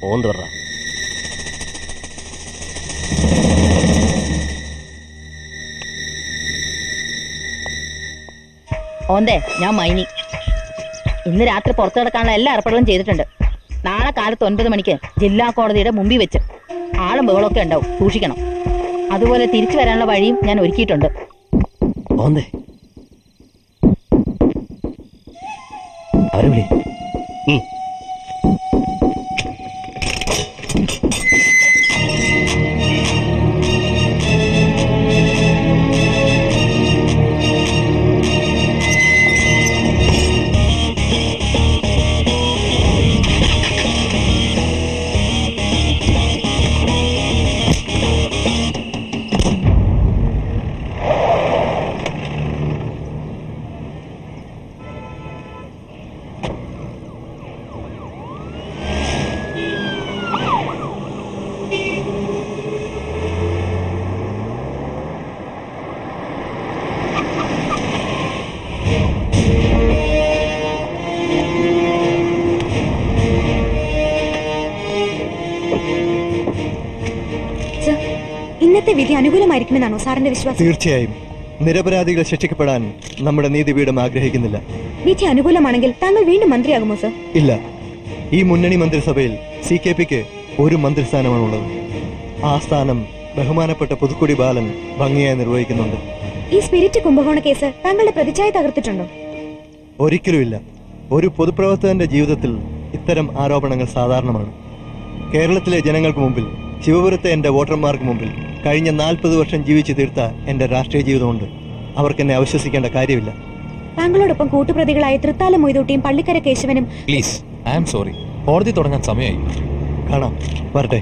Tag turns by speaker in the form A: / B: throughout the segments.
A: Phone തുറ
B: ഓന്തേ ഞാൻ മൈനി ഇന്ന് രാത്രി പുറത്തു കിടക്കാനുള്ള എല്ലാ ഏർപ്പാടുകളും ചെയ്തിട്ടുണ്ട് നാളെ കാലത്ത് ഒൻപത് മണിക്ക് ജില്ലാ കോടതിയുടെ മുമ്പിൽ വെച്ച് ആളും ബഹളമൊക്കെ ഉണ്ടാവും സൂക്ഷിക്കണം അതുപോലെ തിരിച്ചു വരാനുള്ള വഴിയും ഞാൻ ഒരുക്കിയിട്ടുണ്ട്
A: ഓന്തേ അവരെ വിളി ഉം.
C: സർ ഇന്നത്തെ വിധി അനുകൂലമായിരിക്കുമെന്നാണോ സാറിന്റെ വിശ്വാസം
D: തീർച്ചയായും നിരപരാധികൾ ശിക്ഷിക്കപ്പെടാൻ നമ്മുടെ നീതിപീഠം ആഗ്രഹിക്കുന്നില്ല
C: വിധി അനുകൂലമാണെങ്കിൽ താങ്കൾ വീണ്ടും മന്ത്രിയാകുമോ സർ
D: ഇല്ല ഈ മുന്നണി മന്ത്രിസഭയിൽ സി കെ പിക്ക് ഒരു മന്ത്രിസ്ഥാനമാണുള്ളത് ആ സ്ഥാനം ബഹുമാനപ്പെട്ട പുതുക്കുടി ബാലൻ ഭംഗിയായി നിർവഹിക്കുന്നുണ്ട്
C: ഈ സ്പിരിറ്റ് കുംഭകോണ കേസ് താങ്കളുടെ പ്രതിച്ഛായ തകർത്തിട്ടുണ്ടോ
D: ഒരിക്കലുമില്ല ഒരു പൊതുപ്രവർത്തകന്റെ ജീവിതത്തിൽ ഇത്തരം ആരോപണങ്ങൾ സാധാരണമാണ് കേരളത്തിലെ ജനങ്ങൾക്ക് മുമ്പിൽ ശിവപുരത്തെ എന്റെ വോട്ടർമാർക്ക് മുമ്പിൽ കഴിഞ്ഞ നാൽപ്പത് വർഷം ജീവിച്ചു തീർത്ത എന്റെ രാഷ്ട്രീയ ജീവിതമുണ്ട് അവർക്ക് എന്നെ അവിശ്വസിക്കേണ്ട കാര്യമില്ല
C: താങ്കളോടൊപ്പം കൂട്ടുപ്രതികളായ തൃത്താല മൊയ്തൂട്ടിയും പള്ളിക്കര കേശവനും
E: പ്ലീസ് ഐ ആം സോറി കോടതി തുടങ്ങാൻ സമയമായി
D: കാണാം വരട്ടെ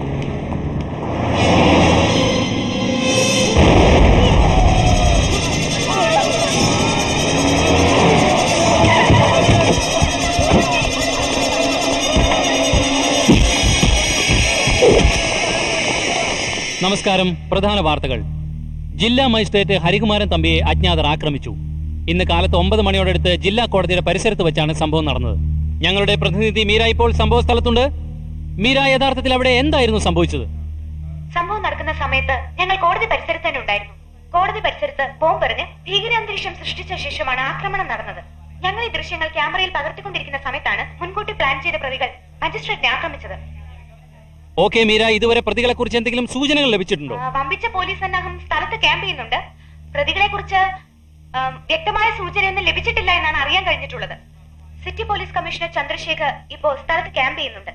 F: നമസ്കാരം പ്രധാന വാർത്തകൾ ജില്ലാ മജിസ്ട്രേറ്റ് ഹരികുമാരൻ തമ്പിയെ അജ്ഞാതർ ആക്രമിച്ചു ഇന്ന് കാലത്ത് ഒമ്പത് മണിയോടടുത്ത് ജില്ലാ കോടതിയുടെ പരിസരത്ത് വെച്ചാണ് സംഭവം നടന്നത് ഞങ്ങളുടെ പ്രതിനിധി മീര ഇപ്പോൾ സംഭവ സ്ഥലത്തുണ്ട് മീര യഥാർത്ഥത്തിൽ അവിടെ എന്തായിരുന്നു സംഭവിച്ചത്
C: സംഭവം നടക്കുന്ന സമയത്ത് ഞങ്ങൾ കോടതി പരിസരത്ത് തന്നെ ഉണ്ടായിരുന്നു കോടതി പരിസരത്ത് ബോംബെറിഞ്ഞ് ഭീകരാന്തരീക്ഷം സൃഷ്ടിച്ച ശേഷമാണ് ആക്രമണം നടന്നത് ഞങ്ങൾ ഈ ദൃശ്യങ്ങൾ ക്യാമറയിൽ പകർത്തിക്കൊണ്ടിരിക്കുന്ന സമയത്താണ് മുൻകൂട്ടി പ്ലാൻ ചെയ്ത പ്രതികൾ മജിസ്ട്രേറ്റിനെ ആക്രമിച്ചത്
F: ഓക്കെ മീര ഇതുവരെ പ്രതികളെ കുറിച്ച് എന്തെങ്കിലും സൂചനകൾ ലഭിച്ചിട്ടുണ്ടോ
C: ആ, വമ്പിച്ച പോലീസ് സന്നാഹം സ്ഥലത്ത് ക്യാമ്പ് ചെയ്യുന്നുണ്ട് പ്രതികളെ കുറിച്ച് വ്യക്തമായ സൂചനയൊന്നും ലഭിച്ചിട്ടില്ല എന്നാണ് അറിയാൻ കഴിഞ്ഞിട്ടുള്ളത് സിറ്റി പോലീസ് കമ്മീഷണർ ചന്ദ്രശേഖർ ഇപ്പോൾ സ്ഥലത്ത് ക്യാമ്പ് ചെയ്യുന്നുണ്ട്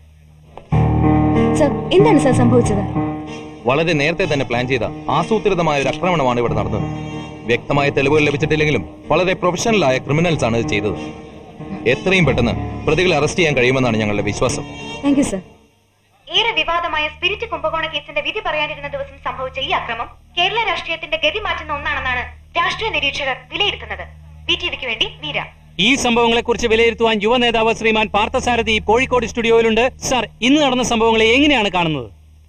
C: സർ എന്താണ് സർ സംഭവിച്ചത്
E: വളരെ നേരത്തെ തന്നെ പ്ലാൻ ചെയ്ത ആസൂത്രിതമായ ഒരു ആക്രമണമാണ് ഇവിടെ നടന്നത് വ്യക്തമായ തെളിവുകൾ ലഭിച്ചിട്ടില്ലെങ്കിലും വളരെ പ്രൊഫഷണലായ ക്രിമിനൽസ് ആണ് ഇത് ചെയ്തത് എത്രയും പെട്ടെന്ന് പ്രതികളെ അറസ്റ്റ് ചെയ്യാൻ കഴിയുമെന്നാണ് ഞങ്ങളുടെ വിശ്വാസം
C: താങ്ക് യു സർ ഏറെ വിവാദമായ സ്പിരിറ്റ് കുംഭകോണ കേസിന്റെ വിധി പറയാനിരുന്ന ദിവസം സംഭവിച്ച ഈ അക്രമം കേരള രാഷ്ട്രീയത്തിന്റെ ഗതി മാറ്റുന്ന ഒന്നാണെന്നാണ് രാഷ്ട്രീയ നിരീക്ഷകർ വിലയിരുത്തുന്നത് ബി ടി വിക്ക് വേണ്ടി മീര
F: ഈ സംഭവങ്ങളെ കുറിച്ച് വിലയിരുത്തുവാൻ യുവ നേതാവ് ശ്രീമാൻ പാർത്ഥസാരഥി കോഴിക്കോട് സ്റ്റുഡിയോയിലുണ്ട് സാർ ഇന്ന് നടന്ന സംഭവങ്ങളെ എങ്ങനെയാണ് കാണുന്നത്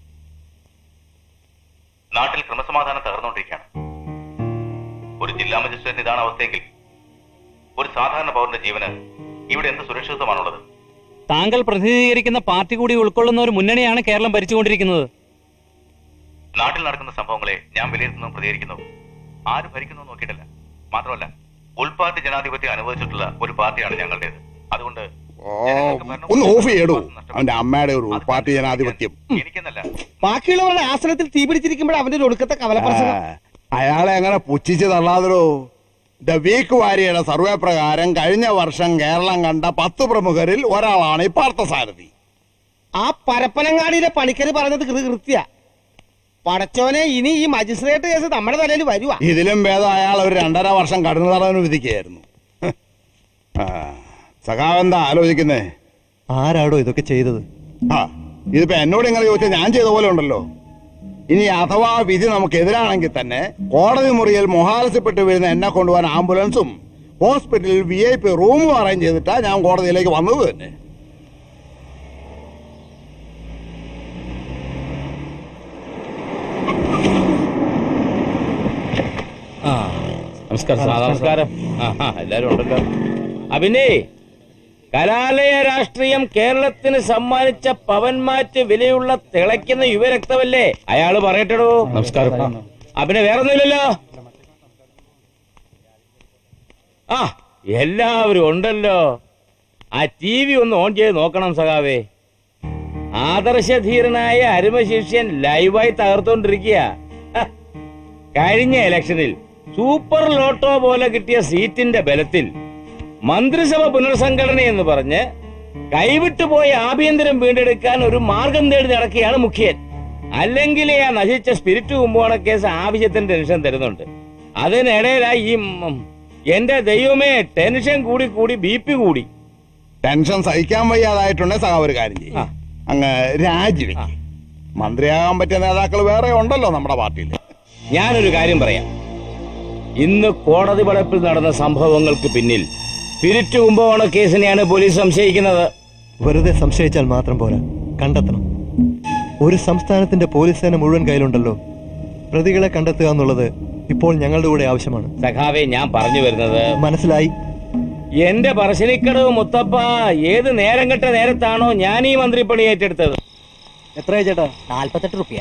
G: നാട്ടിൽ ക്രമസമാധാനം തകർന്നുകൊണ്ടിരിക്കുകയാണ് ഒരു ജില്ലാ മജിസ്ട്രേറ്റിന് ഇതാണ് അവസ്ഥയെങ്കിൽ ഒരു സാധാരണ പൗരന്റെ ജീവന് ഇവിടെ എന്ത് സുരക്ഷിതത്വമാണുള്ളത്
F: താങ്കൾ പ്രതിനിധീകരിക്കുന്ന പാർട്ടി കൂടി ഉൾക്കൊള്ളുന്ന ഒരു മുന്നണിയാണ് കേരളം ഭരിച്ചുകൊണ്ടിരിക്കുന്നത്
G: നാട്ടിൽ നടക്കുന്ന സംഭവങ്ങളെ ഞാൻ വിലയിരുത്തുന്നതും പ്രതികരിക്കുന്നതും ആര് ഭരിക്കുന്നു നോക്കിയിട്ടില്ല മാത്രമല്ല ഉൾപാർട്ടി ജനാധിപത്യം അനുവദിച്ചിട്ടുള്ള ഒരു പാർട്ടിയാണ് ഞങ്ങളുടേത് അതുകൊണ്ട്
H: ഒന്ന് ഓഫ് ചെയ്യടോ അവന്റെ അമ്മയുടെ ഒരു പാർട്ടി ജനാധിപത്യം
G: എനിക്കെന്നല്ല
I: ബാക്കിയുള്ളവരുടെ ആസനത്തിൽ തീ പിടിച്ചിരിക്കുമ്പോൾ അവന്റെ ഒരു ഒടുക്കത്തെ കവലപ്രസംഗം
H: ആ, അയാളെ അങ്ങനെ പുച്ഛിച്ച് തള്ളാതരോ ദ വീക്ക് വാരിയുടെ സർവേ പ്രകാരം കഴിഞ്ഞ വർഷം കേരളം കണ്ട പത്ത് പ്രമുഖരിൽ ഒരാളാണ് ഈ പാർത്ഥസാരഥി
I: ആ പരപ്പനങ്ങാടിയിലെ പണിക്കര് പറഞ്ഞത് കൃ കൃത്യ പടച്ചോനെ ഇനി ഈ മജിസ്ട്രേറ്റ് കേസ് നമ്മുടെ തലയിൽ വരുവാ
H: ഇതിലും ഭേദം അയാൾ ഒരു രണ്ടര വർഷം കടന്നു തടവിന് വിധിക്കുകയായിരുന്നു ആ, സഖാവ് എന്താ ആലോചിക്കുന്നേ
D: ആരാടോ ഇതൊക്കെ ചെയ്തത്
H: ആ ഇതിപ്പോ എന്നോട് ഇങ്ങനെ ചോദിച്ചാൽ ഞാൻ ചെയ്ത പോലെ ഉണ്ടല്ലോ ഇനി അഥവാ വിധി നമുക്ക് എതിരാണെങ്കിൽ തന്നെ കോടതി മുറിയിൽ മൊഹാലസ്യപ്പെട്ട് വീഴുന്ന എന്നെ കൊണ്ടുപോകാൻ ആംബുലൻസും ഹോസ്പിറ്റലിൽ വി ഐ പി റൂമും അറേഞ്ച് ചെയ്തിട്ടാ ഞാൻ കോടതിയിലേക്ക് വന്നത് തന്നെ
J: നമസ്കാരം സാർ നമസ്കാരം ആ ആ എല്ലാരും ഉണ്ടല്ലോ ആ പിന്നെ കലാലയ രാഷ്ട്രീയം കേരളത്തിന് സമ്മാനിച്ച പവൻമാറ്റ് വിലയുള്ള തിളയ്ക്കുന്ന യുവരക്തമല്ലേ അയാള് പറയട്ടെടോ നമസ്കാരം ആ പിന്നെ വേറൊന്നുമില്ലല്ലോ ആ എല്ലാവരും ഉണ്ടല്ലോ ആ ടി വി ഒന്ന് ഓൺ ചെയ്ത് നോക്കണം സഖാവേ ആദർശധീരനായ അരുമശിഷ്യൻ ലൈവായി തകർത്തോണ്ടിരിക്കുക കഴിഞ്ഞ ഇലക്ഷനിൽ സൂപ്പർ ലോട്ടോ പോലെ കിട്ടിയ സീറ്റിന്റെ ബലത്തിൽ മന്ത്രിസഭ പുനർസംഘടന എന്ന് പറഞ്ഞ് കൈവിട്ടുപോയ ആഭ്യന്തരം വീണ്ടെടുക്കാൻ ഒരു മാർഗം തേടി നടക്കുകയാണ് മുഖ്യൻ അല്ലെങ്കിൽ ആ നശിച്ച സ്പിരിറ്റ് കുമ്പോണ കേസ് ആവശ്യത്തിന് ടെൻഷൻ തരുന്നുണ്ട് അതിനിടയിലായി ഈ ഉം, എന്റെ ദൈവമേ ടെൻഷൻ കൂടി കൂടി ബി പി കൂടി
H: ടെൻഷൻ സഹിക്കാൻ വയ്യാതായിട്ടുണ്ടെങ്കിൽ സഖാവ് ഒരു കാര്യം ചെയ്യും
J: ആ.
H: അങ്ങ് രാജിവെക്ക് മന്ത്രിയാകാൻ പറ്റിയ നേതാക്കൾ വേറെ ഉണ്ടല്ലോ നമ്മുടെ പാർട്ടിയിൽ
J: ഞാനൊരു കാര്യം പറയാം ഇന്ന് കോടതി വളപ്പിൽ നടന്ന സംഭവങ്ങൾക്ക് പിന്നിൽ സ്പിരിറ്റ് കുംഭകോണ കേസിനെയാണ് പോലീസ് സംശയിക്കുന്നത്
D: വെറുതെ സംശയിച്ചാൽ മാത്രം പോരാ കണ്ടെത്തണം ഒരു സംസ്ഥാനത്തിന്റെ പോലീസ് സേന മുഴുവൻ കയ്യിലുണ്ടല്ലോ പ്രതികളെ കണ്ടെത്തുക എന്നുള്ളത് ഇപ്പോൾ ഞങ്ങളുടെ കൂടെ ആവശ്യമാണ്
J: സഖാവെ ഞാൻ പറഞ്ഞു വരുന്നത്
D: മനസ്സിലായി
J: എന്റെ പറശ്ശിനിക്കടവ് മുത്തപ്പ ഏത് നേരം കെട്ട നേരത്താണോ ഞാൻ ഈ മന്ത്രിപ്പണി ഏറ്റെടുത്തത്
A: എത്രയാ ചേട്ടാ
B: നാല്പത്തെട്ട് റുപ്യ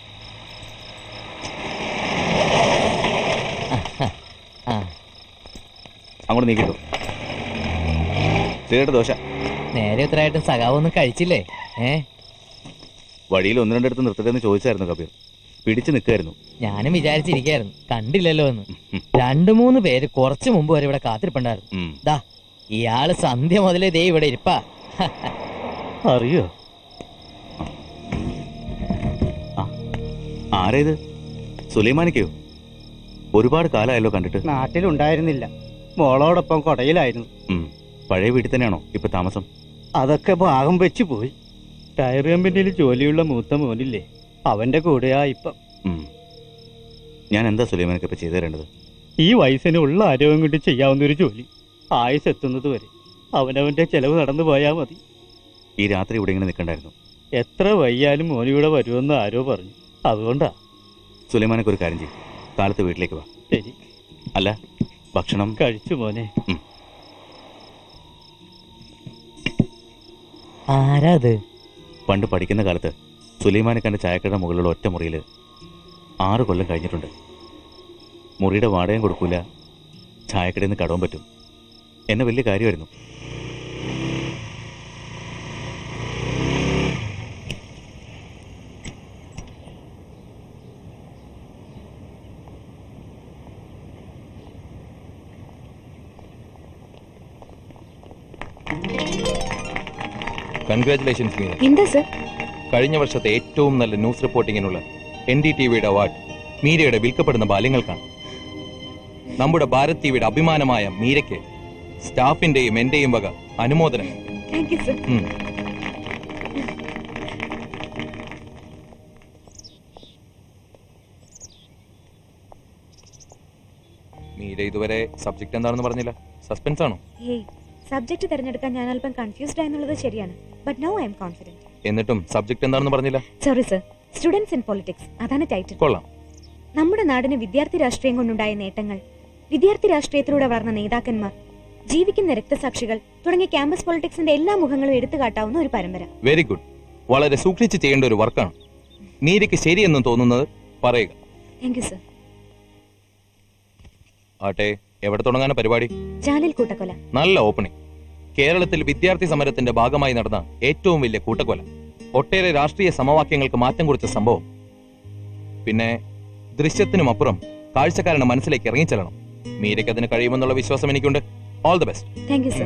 G: അങ്ങോട്ട് നീക്കിട്ടു ചേട്ട ദോശ
B: നേരെ ഉത്തരമായിട്ടും സഖാവ് ഒന്നും കഴിച്ചില്ലേ ഏ
G: വഴിയിൽ ഒന്ന് രണ്ടിടത്ത് നിർത്തട്ടെ എന്ന് ചോദിച്ചായിരുന്നു കബീർ പിടിച്ചു നിൽക്കായിരുന്നു
B: ഞാനും വിചാരിച്ചിരിക്കായിരുന്നു കണ്ടില്ലല്ലോ എന്ന് രണ്ടു മൂന്ന് പേര് കുറച്ചു മുമ്പ് വരെ ഇവിടെ കാത്തിരിപ്പുണ്ടായിരുന്നു ദാ ഇയാള് സന്ധ്യ മുതലേ ദേ ഇവിടെ ഇരിപ്പാ
A: അറിയോ
G: ആരാ ഇത് സുലൈമാനിക്കയോ ഒരുപാട് കാലമായല്ലോ കണ്ടിട്ട്
I: നാട്ടിലുണ്ടായിരുന്നില്ല മോളോടൊപ്പം കൊടയിലായിരുന്നു
G: ഉം. പഴയ വീട്ടിൽ തന്നെയാണോ ഇപ്പൊ താമസം
I: അതൊക്കെ ഭാഗം വെച്ച് പോയി ടയർ കമ്പനിയിൽ ജോലിയുള്ള മൂത്ത മോനില്ലേ അവന്റെ കൂടെയാ ഇപ്പം
G: ഉം. ഞാൻ എന്താ സുലൈമാനക്ക് ഇപ്പൊ ചെയ്തു തരേണ്ടത്
I: ഈ വയസ്സിന് ഉള്ള ആരോഗ്യം കൊണ്ട് ചെയ്യാവുന്ന ഒരു ജോലി ആയുസ് എത്തുന്നത് വരെ അവനവന്റെ ചെലവ് നടന്നു പോയാ മതി
G: ഈ രാത്രി ഇവിടെ ഇങ്ങനെ നിൽക്കണ്ടായിരുന്നു
I: എത്ര വയ്യാലും മോനിവിടെ വരുമെന്ന് ആരോ പറഞ്ഞു അതുകൊണ്ടാ
G: സുലൈമാനക്ക് ഒരു കാര്യം ചെയ്യും കാലത്ത് വീട്ടിലേക്ക് വാ
I: ശരി
G: അല്ല ഭക്ഷണം
I: കഴിച്ചു മോനെ
B: ആരാ അത്
G: പണ്ട് പഠിക്കുന്ന കാലത്ത് സുലൈമാനക്കാന്റെ ചായക്കട മുകളിലുള്ള ഒറ്റ മുറിയിൽ ആറ് കൊല്ലം കഴിഞ്ഞിട്ടുണ്ട് മുറിയുടെ വാടകയും കൊടുക്കൂല ചായക്കടയിൽ നിന്ന് കടവും പറ്റും എന്നെ വലിയ കാര്യമായിരുന്നു
E: കൺഗ്രാറ്റുലേഷൻസ് മീന
C: എന്താ സർ
E: കഴിഞ്ഞ വർഷത്തെ ഏറ്റവും നല്ല ന്യൂസ് റിപ്പോർട്ടിങ്ങിനുള്ള എൻ ഡി ടി വിയുടെ അവാർഡ് മീരയുടെ വിൽക്കപ്പെടുന്ന ബാല്യങ്ങൾക്കാണ് നമ്മുടെ ഭാരത് ടിവിയുടെ അഭിമാനമായ മീരയ്ക്ക് സ്റ്റാഫിന്റെയും എന്റെയും വക അനുമോദനം
C: താങ്ക് യു സർ
E: ഉം. മീര ഇതുവരെ സബ്ജക്ട് എന്താണെന്ന് പറഞ്ഞില്ല സസ്പെൻസ് ആണോ
C: ഏയ് സബ്ജക്ട് തിരഞ്ഞെടുക്കാൻ ഞാൻ അല്പം കൺഫ്യൂസ്ഡ് ആയെന്നുള്ളത് ശരിയാണ് but now I'm confident
E: എന്നിട്ടും സബ്ജക്ട് എന്താണെന്ന് പറഞ്ഞില്ല
C: sorry sir students in politics അതാണ് ടൈറ്റിൽ
E: കൊള്ളാം
C: നമ്മുടെ നാടിന് വിദ്യാർത്ഥി രാഷ്ട്രീയം കൊണ്ടുണ്ടായ നേട്ടങ്ങൾ വിദ്യാർത്ഥി രാഷ്ട്രീയത്തിലൂടെ വളർന്ന നേതാക്കന്മാർ ജീവിക്കുന്ന രക്തസാക്ഷികൾ തുടങ്ങിയ ക്യാമ്പസ് പൊളിറ്റിക്സിന്റെ എല്ലാ മുഖങ്ങളും എടുത്തു കാട്ടാവുന്ന ഒരു പരമ്പര
E: വെരി ഗുഡ് വളരെ സൂക്ഷിച്ച് ചെയ്യേണ്ട ഒരു വർക്കാണ് മീരയ്ക്ക് ശരിയെന്ന് തോന്നുന്നത് പറയുക
C: താങ്ക് യു സർ
E: ആട്ടെ എവിടെ തുടങ്ങാനാ പരിപാടി
C: ജാലിൽ കൂട്ടക്കൊല
E: നല്ല ഓപ്പണിംഗ് കേരളത്തിൽ വിദ്യാർത്ഥി സമരത്തിന്റെ ഭാഗമായി നടന്ന ഏറ്റവും വലിയ കൂട്ടക്കൊല ഒട്ടേറെ രാഷ്ട്രീയ സമവാക്യങ്ങൾക്ക് മാറ്റം കുറിച്ച സംഭവം പിന്നെ ദൃശ്യത്തിനും അപ്പുറം കാഴ്ചക്കാരന്റെ മനസ്സിലേക്ക് ഇറങ്ങിച്ചെല്ലണം മീരയ്ക്ക് അതിന് കഴിയുമെന്നുള്ള വിശ്വാസം എനിക്കുണ്ട് all the best
C: thank you sir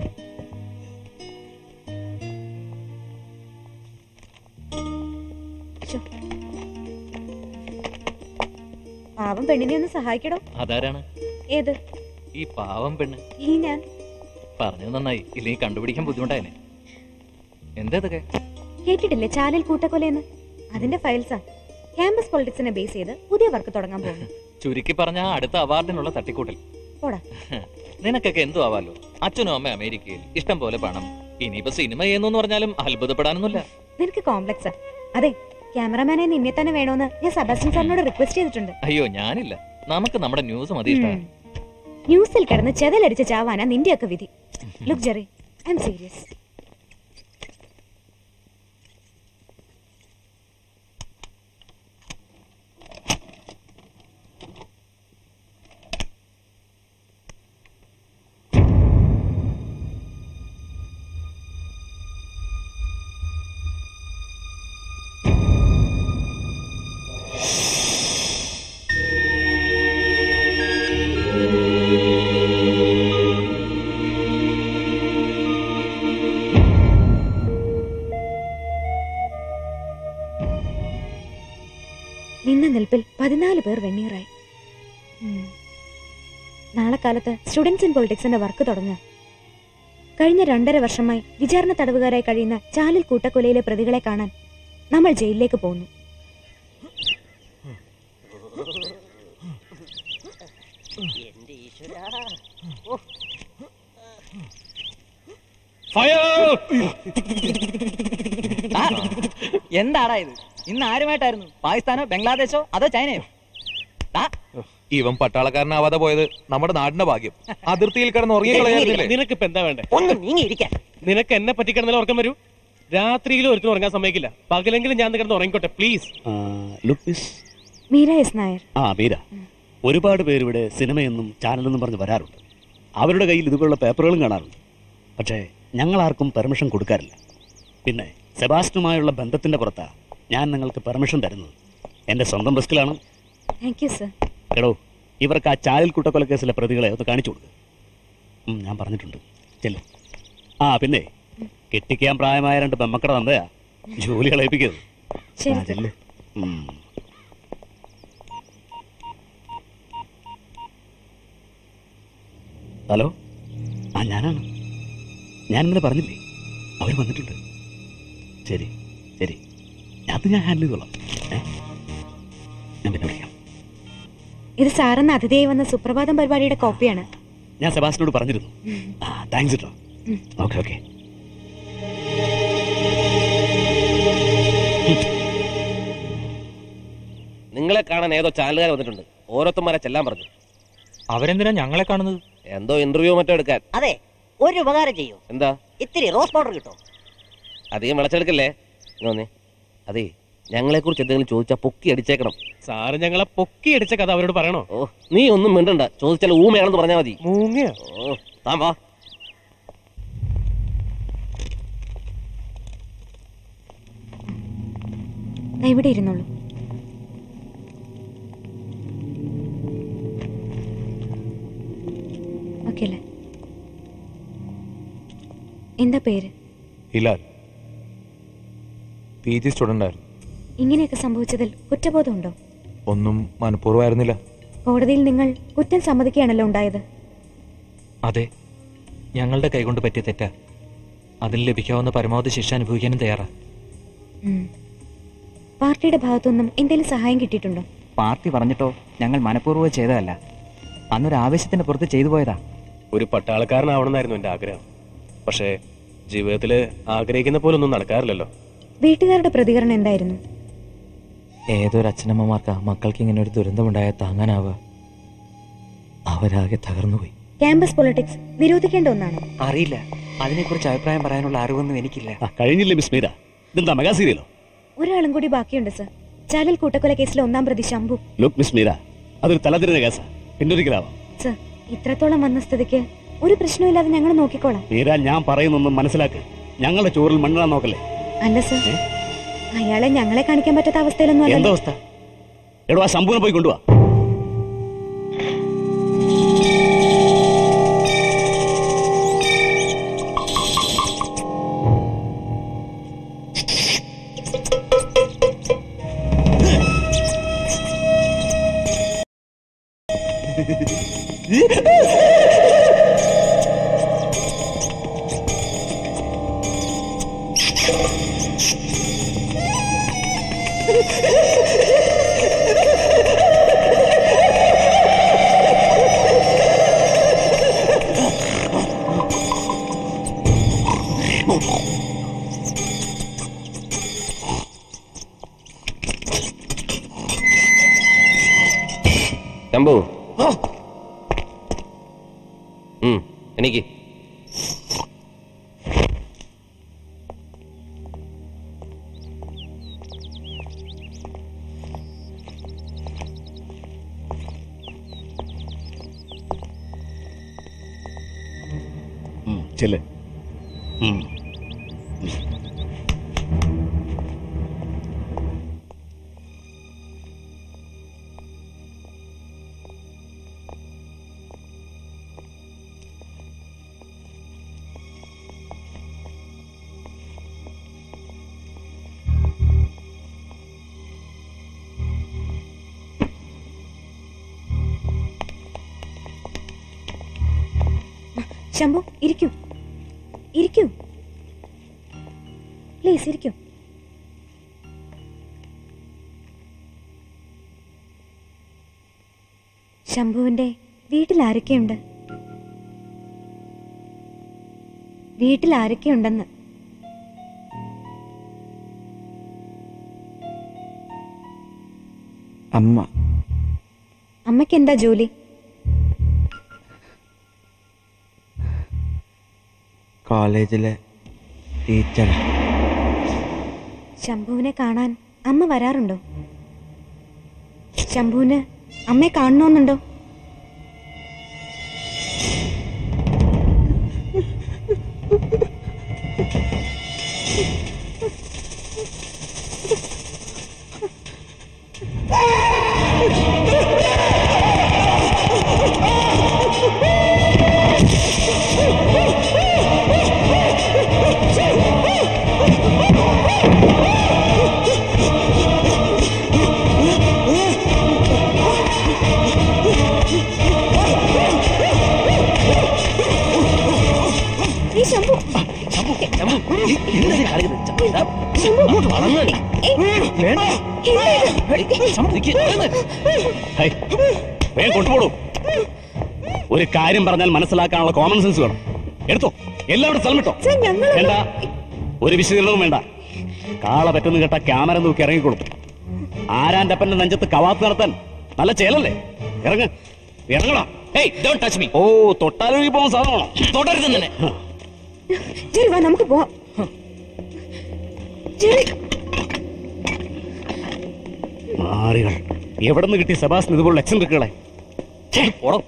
C: പാവം പെണ്ണിനെ ഒന്ന് സഹായിക്കടോ
F: അതാരാണ്
C: ഏത്
F: ഈ പാവം പെണ്ണ്
C: ഈ ഞാൻ
F: പറഞ്ഞത് നന്നായി ഇല്ലെങ്കിൽ കണ്ടുപിടിക്കാൻ ബുദ്ധിമുട്ടായനെ എന്താ ഇതൊക്കെ
C: കേട്ടിട്ടില്ലേ ചാലിൽ കൂട്ടക്കൊലയെന്ന് അതിന്റെ ഫയൽസാ ക്യാമ്പസ് പൊളിറ്റിക്സിനെ ബേസ് ചെയ്ത് പുതിയ വർക്ക് തുടങ്ങാൻ പോകുന്നു
F: ചുരുക്കി പറഞ്ഞ അടുത്ത അവാർഡിനുള്ള തട്ടിക്കൂട്ടൽ
C: പോടാ
F: നിനക്കൊക്കെ എന്തോ ആവാലോ അച്ഛനും അമ്മ അമേരിക്കയിൽ ഇഷ്ടം പോലെ പണം ഇനിയിപ്പോ സിനിമ ചെയ്യുന്നു പറഞ്ഞാലും അത്ഭുതപ്പെടാനൊന്നുമില്ല
C: നിനക്ക് കോംപ്ലക്സാ അതെ ക്യാമറമാനെ നിന്നെ തന്നെ വേണോന്ന് ഞാൻ സെബാസ്റ്റ്യൻ സാറിനോട് റിക്വസ്റ്റ് ചെയ്തിട്ടുണ്ട്
F: അയ്യോ ഞാനില്ല നമുക്ക് നമ്മുടെ ന്യൂസ് മതി ഇഷ്ടം
C: ന്യൂസിൽ കിടന്ന് ചെതലടിച്ച ചാവാനാ നിന്റെയൊക്കെ വിധി look Jerry I'm serious നിന്ന നിൽപ്പിൽ പതിനാല് പേർ വെണ്ണീറായി ഉം. നാളെ കാലത്ത് സ്റ്റുഡൻസ് ഇൻ പൊളിറ്റിക്സിന്റെ വർക്ക് തുടങ്ങുക കഴിഞ്ഞ രണ്ടര വർഷമായി വിചാരണ തടവുകാരായി കഴിയുന്ന ചാലിൽ കൂട്ടക്കൊലയിലെ പ്രതികളെ കാണാൻ നമ്മൾ ജയിലിലേക്ക് പോകുന്നു
A: എന്താടാ ഇത് ഇന്ന് ആരുമായിട്ടായിരുന്നു പാകിസ്ഥാനോ ബംഗ്ലാദേശോ അതോ ചൈനയോ
E: ഇവൻ പട്ടാളക്കാരനാവാതെ പോയത് നമ്മുടെ നാടിന്റെ ഭാഗ്യം അതിർത്തിയിൽ കിടന്ന് ഉറങ്ങിക്കളയായിരുന്നില്ലേ
K: നിനക്കിപ്പോ എന്താ വേണ്ടേ
A: ഒന്ന് നീങ്ങിയിരിക്കാൻ
K: നിനക്ക് എന്നെ പറ്റിക്കിടന്നാലും ഉറക്കം വരൂ രാത്രിയിലും ഒരുത്തിനും ഉറങ്ങാൻ സമ്മതിക്കില്ല പകലെങ്കിലും ഞാൻ കിടന്ന് ഉറങ്ങിക്കോട്ടെ please
L: look miss
C: Meera S Nair
L: ആ മീര ഒരുപാട് പേര് ഇവിടെ സിനിമയെന്നും ചാനലെന്നും പറഞ്ഞ് വരാറുണ്ട് അവരുടെ കയ്യിൽ ഇതുപോലുള്ള പേപ്പറുകളും കാണാറുണ്ട് പക്ഷേ ഞങ്ങൾ ആർക്കും പെർമിഷൻ കൊടുക്കാറില്ല പിന്നെ സെബാസ്റ്റുമായുള്ള ബന്ധത്തിന്റെ പുറത്താ ഞാൻ നിങ്ങൾക്ക് പെർമിഷൻ തരുന്നത് എൻ്റെ സ്വന്തം റിസ്കിലാണ്
C: താങ്ക് യു സർ
L: എടോ ഇവർക്ക് ആ ചാലിൽ കൂട്ടക്കൊലക്കേസിലെ പ്രതികളെ ഒന്ന് കാണിച്ചു കൊടുക്കുക ഉം, ഞാൻ പറഞ്ഞിട്ടുണ്ട് ചെല്ലു ആ പിന്നെ കെട്ടിക്കാൻ പ്രായമായ രണ്ട് പെമ്മക്കട തന്തയാ ജോലി കളയിപ്പിക്കരുത്
C: ശരി
L: ആ, ചെല്ല്. ഉം. ഹലോ ആ ഞാനാണ് ഞാൻ ഇന്നലെ പറഞ്ഞില്ലേ അവർ വന്നിട്ടുണ്ട് ശരി ശരി അത് ഞാൻ ഹാൻഡിൽ ചെയ്തോളാം ഏ ഞാൻ പിന്നെ വിളിക്കാം
C: ഇത് സാറെന്ന് അതിഥിയായി വന്ന സുപ്രഭാതം പരിപാടിയുടെ കോപ്പിയാണ്
L: ഞാൻ സെബാസ്റ്റിനോട് പറഞ്ഞിരുന്നു ആ താങ്ക്സ് കേട്ടോ
C: ഉം.
L: ഓക്കെ ഓക്കെ
K: നിങ്ങളെ കാണാൻ ഏതോ ചാനലുകാർ വന്നിട്ടുണ്ട് ഓരോരുത്തന്മാരെ ചെല്ലാൻ പറഞ്ഞു
E: അവരെന്തിനാ ഞങ്ങളെ കാണുന്നത്
K: എന്തോ ഇന്റർവ്യൂ മറ്റോ എടുക്കാൻ
A: അതെ ഒരു ഉപകാരം ചെയ്യൂ
K: എന്താ
A: ഇത്തിരി റോസ് പൗഡർ കിട്ടും
K: അധികം വിളച്ചെടുക്കല്ലേ ഇങ്ങോന്നേ അതെ ഞങ്ങളെ കുറിച്ച് എന്തെങ്കിലും ചോദിച്ചാൽ പൊക്കി അടിച്ചേക്കണം
M: സാറ് ഞങ്ങളെ പൊക്കി അടിച്ച കഥ അവരോട് പറയണോ
K: ഓ നീ ഒന്നും മിണ്ടണ്ട ചോദിച്ചാൽ ഊമയാണെന്ന് പറഞ്ഞാൽ മതി
M: മൂങ്ങയോ
K: ഓ താൻ വാ
C: ദാ ഇവിടെ ഇരുന്നോളൂ ഓക്കെ അല്ലേ എന്താ പേര്
E: ഹിലാൽ പി ജി സ്റ്റുഡൻ്റ് ആയിരുന്നു
C: ഇങ്ങനെയൊക്കെ സംഭവിച്ചതിൽ കുറ്റബോധമുണ്ടോ
E: ഒന്നും മനഃപൂർവ്വമായിരുന്നില്ല
C: കോടതിയിൽ നിങ്ങൾ കുറ്റം സമ്മതിക്കുകയാണല്ലോ ഉണ്ടായത്
N: അതെ ഞങ്ങളുടെ കൈകൊണ്ട് പറ്റിയ തെറ്റാ അതിൽ ലഭിക്കാവുന്ന പരമാവധി ശിക്ഷ അനുഭവിക്കാനും തയ്യാറാ
C: ഉം. പാർട്ടിയുടെ ഭാഗത്തുനിന്നും എന്തെങ്കിലും സഹായം കിട്ടിയിട്ടുണ്ടോ
A: പാർട്ടി പറഞ്ഞിട്ടോ ഞങ്ങൾ മനഃപൂർവ്വം ചെയ്തതല്ല അന്നൊരു ആവേശത്തിന്റെ പുറത്ത് ചെയ്തു പോയതാ
M: ഒരു പട്ടാളക്കാരനാവണമെന്നായിരുന്നു എൻ്റെ ആഗ്രഹം പക്ഷേ ജീവിതത്തിൽ ആഗ്രഹിക്കുന്ന പോലെ ഒന്നും നടക്കാറില്ലല്ലോ
C: വീട്ടുകാരുടെ പ്രതികരണം എന്തായിരുന്നു
N: ഏതൊരു അച്ഛനമ്മമാർക്കാ മക്കൾക്ക് ഇങ്ങനെ ഒരു ദുരന്തമുണ്ടായ താങ്ങാനാവുക അവരാകെ തകർന്നുപോയി
C: ക്യാമ്പസ് പൊളിറ്റിക്സ് നിരോധിക്കേണ്ട ഒന്നാണോ
N: അറിയില്ല അതിനെക്കുറിച്ച് അഭിപ്രായം പറയാനുള്ള അറിവൊന്നും എനിക്കില്ല
L: ആ കഴിഞ്ഞില്ലേ മിസ് മീര ഇതെന്താ മെഗാ സീരിയലോ
C: ഒരാളും കൂടി ബാക്കിയുണ്ട് സർ ചാലിൽ കൂട്ടക്കൊല കേസിലെ ഒന്നാം പ്രതി ശംഭു
L: ലുക്ക് മിസ് മീര അതൊരു തലതിരിഞ്ഞ കേസാ പിന്നൊരിക്കലാവാം
C: സർ ഇത്രത്തോളം വന്ന സ്ഥിതിക്ക് ഒരു പ്രശ്നമില്ലാതെ ഞങ്ങൾ നോക്കിക്കോളാം
L: മീര ഞാൻ പറയുന്നൊന്നും മനസ്സിലാക്ക് ഞങ്ങളുടെ ചോറിൽ മണ്ണിടാൻ നോക്കല്ലേ
C: അല്ല സർ അയാളെ ഞങ്ങളെ കാണിക്കാൻ പറ്റാത്ത അവസ്ഥയിലൊന്നും
L: എന്താ
C: അല്ലല്ലോ
L: അവസ്ഥ എടോ ആ ശംഭുവിനെ പോയി കൊണ്ടുവാ
K: ശംഭു ഉം, എനിക്ക്
L: ചെല്ല് ഉം.
O: ശംഭു ഇരിക്കൂ ഇരിക്കൂ പ്ലീസ് ഇരിക്കൂ ശംഭുവിന്റെ വീട്ടിൽ ആരൊക്കെയുണ്ട് വീട്ടിൽ ആരൊക്കെയുണ്ടെന്ന്
A: അമ്മ
O: അമ്മയ്ക്ക് എന്താ ജോലി
A: കോളേജിലെ ടീച്ചർ
O: ശംഭുവിനെ കാണാൻ അമ്മ വരാറുണ്ടോ ശംഭുവിന് അമ്മയെ കാണണമെന്നുണ്ടോ ഈ ശംഭു
L: ഹൈ, വേഗം കൊണ്ടുപോടൂ ഒരു കാര്യം പറഞ്ഞാൽ മനസ്സിലാക്കാനുള്ള കോമൺ സെൻസ് വേണം എടുത്തോ എല്ലാവരും സ്ഥലം വിട്ടോ വേണ്ട ഒരു വിശദീകരണവും വേണ്ട കാള പറ്റുന്ന കേട്ട ക്യാമറ നോക്കി ഇറങ്ങിക്കോളും ആരാന്റെ അപ്പന്റെ നെഞ്ചത്ത് കവാത്ത് നടത്താൻ നല്ല ചേലല്ലേ ഇറങ്ങ് ഇറങ്ങടാ
F: ഹേയ് ഡോണ്ട് ടച്ച് മീ
L: ഓ തൊട്ടാലൊഴുകി പോകുന്ന സാധനമാണോ
F: തുടരുത് തന്നെ
O: ശരി വാ നമുക്ക് പോവാം ശരി
L: മാറികൾ എവിടെ നിന്ന് കിട്ടി സെബാസ്റ്റിന് ഇതുപോലുള്ള എക്സെൻട്രിക്കുകളെ
F: പോടോ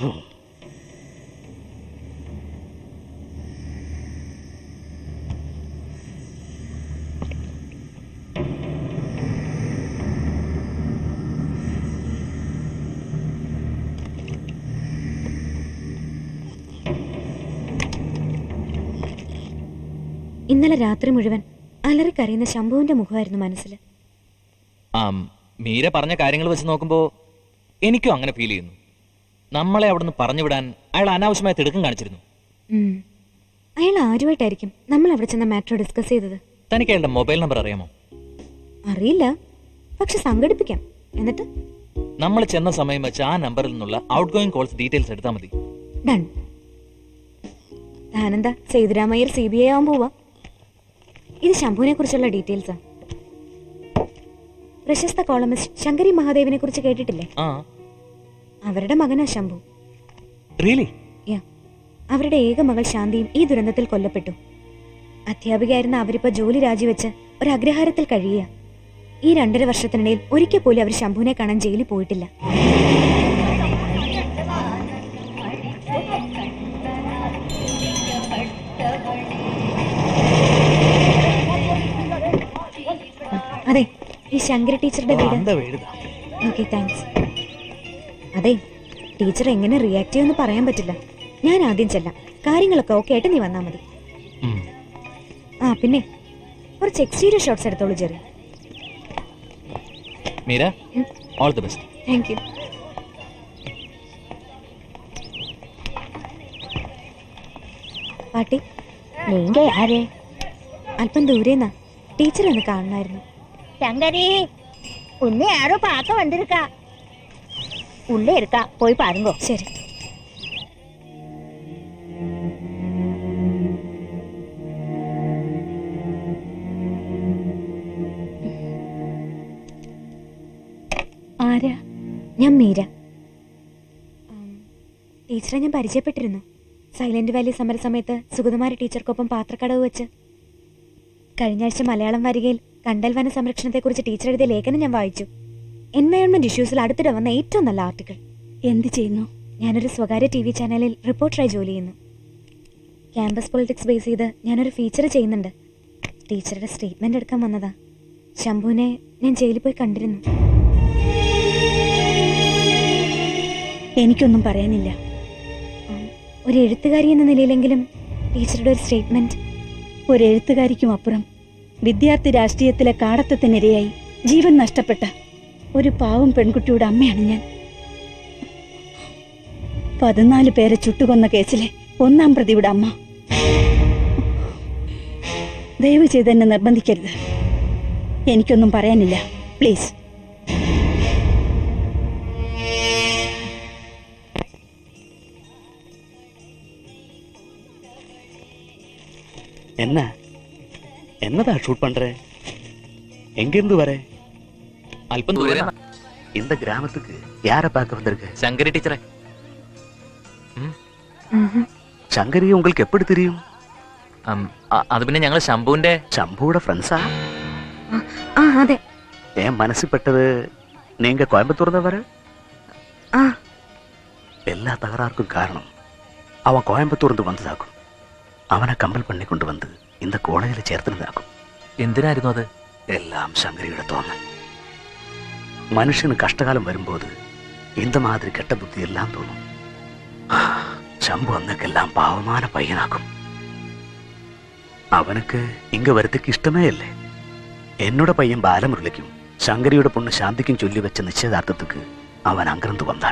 O: ഇന്നലെ രാത്രി മുഴുവൻ അലറിക്കറിയുന്ന ശംഭുവിന്റെ മുഖമായിരുന്നു മനസ്സിൽ
N: ആ മീര പറഞ്ഞ കാര്യങ്ങൾ വെച്ച് നോക്കുമ്പോൾ എനിക്കും അങ്ങനെ ഫീൽ ചെയ്യുന്നു നമ്മളെ അവിടുന്ന് പറഞ്ഞു വിടാൻ അയാൾ അനാവശ്യമായ തിടുക്കം കാണിച്ചിരുന്നു
O: ഉം. അയാൾ ആരുമായിട്ടായിരിക്കും നമ്മൾ അവിടെ ചെന്ന മാറ്റർ ഡിസ്കസ് ചെയ്തത്
N: തനിക്ക് അയാളുടെ മൊബൈൽ നമ്പർ അറിയാമോ
O: അറിയില്ല പക്ഷെ സംഘടിപ്പിക്കാം എന്നിട്ട്
N: നമ്മൾ ചെന്ന സമയം വെച്ച് ആ നമ്പറിൽ നിന്നുള്ള ഔട്ട് ഗോയിങ് കോൾസ് ഡീറ്റെയിൽസ് എടുത്താൽ മതി
O: ഡൺ താനെന്താ സേതുരാമയ്യർ സി ബി ഐ ആവാൻ പോവാ ഇത് ശംഭുവിനെ കുറിച്ചുള്ള ഡീറ്റെയിൽസാ പ്രശസ്ത കോളമിസ്റ്റ് ശങ്കരി മഹാദേവിനെ കുറിച്ച് കേട്ടിട്ടില്ലേ
N: ആ
O: അവരുടെ മകനാ ശംഭു
N: റിയലി
O: യാ അവരുടെ ഏക മകൾ ശാന്തിയും ഈ ദുരന്തത്തിൽ കൊല്ലപ്പെട്ടു അധ്യാപികയായിരുന്ന അവരിപ്പോ ജോലി രാജിവെച്ച് ഒരു അഗ്രഹാരത്തിൽ കഴിയുക ഈ രണ്ടര വർഷത്തിനിടയിൽ ഒരിക്കൽ പോലും അവർ ശംഭുവിനെ കാണാൻ ജയിലിൽ പോയിട്ടില്ല അതെ ഈ ശങ്കര ടീച്ചറുടെ വീട് ഓക്കെ താങ്ക്സ് അതെ ടീച്ചർ എങ്ങനെ റിയാക്ട് ചെയ്യുമെന്ന് പറയാൻ പറ്റില്ല ഞാൻ ആദ്യം ചെല്ലാം കാര്യങ്ങളൊക്കെ ഓക്കെ ആയിട്ട് നീ വന്നാൽ മതി ആ പിന്നെ കുറച്ച് എക്സ്റ്റീരിയർ ഷോട്ട്സ് എടുത്തോളൂ Jerry
N: Meera all the best
O: thank you പാട്ടി
P: നീങ്ക യാര്
O: അല്പം ദൂരേന്നാ ടീച്ചർ ഒന്ന് കാണണമായിരുന്നു
P: சங்கரி உன்னை யாரோ பார்க்க வந்திருக்கா உள்ளே இருக்கா போய் பாருங்க
O: சரி
P: ആരാ
O: ഞാൻ മീര ഉം, ടീച്ചറെ ഞാൻ പരിചയപ്പെട്ടിരുന്നു സൈലന്റ് വാലി സമരസമയത്ത് സുഗതകുമാരി ടീച്ചർക്കൊപ്പം പാത്രക്കടവ് വെച്ച് കഴിഞ്ഞ ആഴ്ച മലയാളം വരികയിൽ കണ്ടൽ വന സംരക്ഷണത്തെക്കുറിച്ച് ടീച്ചർ എഴുതിയ ലേഖനം ഞാൻ വായിച്ചു എൻവയോൺമെന്റ് ഇഷ്യൂസിൽ അടുത്തിടെ വന്ന ഏറ്റവും നല്ല ആർട്ടിക്കിൾ
P: എന്ത് ചെയ്യുന്നു
O: ഞാനൊരു സ്വകാര്യ ടി വി ചാനലിൽ റിപ്പോർട്ടറായി ജോലി ചെയ്യുന്നു ക്യാമ്പസ് പൊളിറ്റിക്സ് ബേസ് ചെയ്ത് ഞാനൊരു ഫീച്ചർ ചെയ്യുന്നുണ്ട് ടീച്ചറുടെ സ്റ്റേറ്റ്മെന്റ് എടുക്കാൻ വന്നതാ ശംഭുവിനെ ഞാൻ ജയിലിൽ പോയി കണ്ടിരുന്നു എനിക്കൊന്നും പറയാനില്ല ഉം, ഒരു എഴുത്തുകാരി എന്ന നിലയിലെങ്കിലും ടീച്ചറുടെ ഒരു സ്റ്റേറ്റ്മെന്റ്
Q: ഒരു എഴുത്തുകാരിക്കും അപ്പുറം വിദ്യാർത്ഥി രാഷ്ട്രീയത്തിലെ കാടത്തത്തിനിരയായി ജീവൻ നഷ്ടപ്പെട്ട ഒരു പാവം പെൺകുട്ടിയുടെ അമ്മയാണ് ഞാൻ പതിനാല് പേരെ ചുട്ടുകൊന്ന കേസിലെ ഒന്നാം പ്രതിയുടെ അമ്മ ദയവ് ചെയ്ത് എന്നെ നിർബന്ധിക്കരുത് എനിക്കൊന്നും പറയാനില്ല പ്ലീസ്
L: என்ன என்னதா ஷூட் பண்ற எங்கிருந்து வர
N: അല്പം ദൂരെ
L: இந்த கிராமத்துக்கு யார பார்க்க வந்திருக்க
N: ശങ്കരി ടീച്ചറെ
L: சங்கரி உங்களுக்கு எப்படி தெரியும்
N: ഉം, അ- അത് പിന്നെ ഞങ്ങൾ ശംഭുവിന്റെ
L: ശംഭുവിടെ ഫ്രണ്ട്സാ
O: ആ അതെ
L: என் மனசு பட்டது நீங்க கோயம்புத்தூர் தான் வர
O: ആ
L: எல்லா தகராறுக்கும் காரணம் அவன் கோயம்புத்தூர்ந்து வந்ததாக்கும் அவனை கம்பல் பண்ணி கொண்டு வந்து இந்த കോളേജിൽ ചേർത്തതാക്കും
N: എന്തിനായിരുന്നു അത്
L: എല്ലാം ശങ്കരിയുടെ തോന്നൽ മനുഷ്യന് കഷ്ടകാലം വരുമ്പോൾ இந்த மாதிரி கெட்ட புத்தி எல்லாம் தோணும் ശംഭു അന്നൊക്കെല്ലാം പാവமான പയ്യനാക്കും അവനക്ക് ഇങ്ങ വരത്തേക്ക് ഇഷ്ടമേ അല്ലേ എന്നോட പയ്യൻ ബാലമുരളിക്കും ശങ്കരിയുടെ പൊണ്ണ് ശാന്തിക്കും ചൊല്ലി വെച്ച നിശ്ചയദാർത്ഥத்துக்கு അവൻ അങ്കിറந்து വന്നാൾ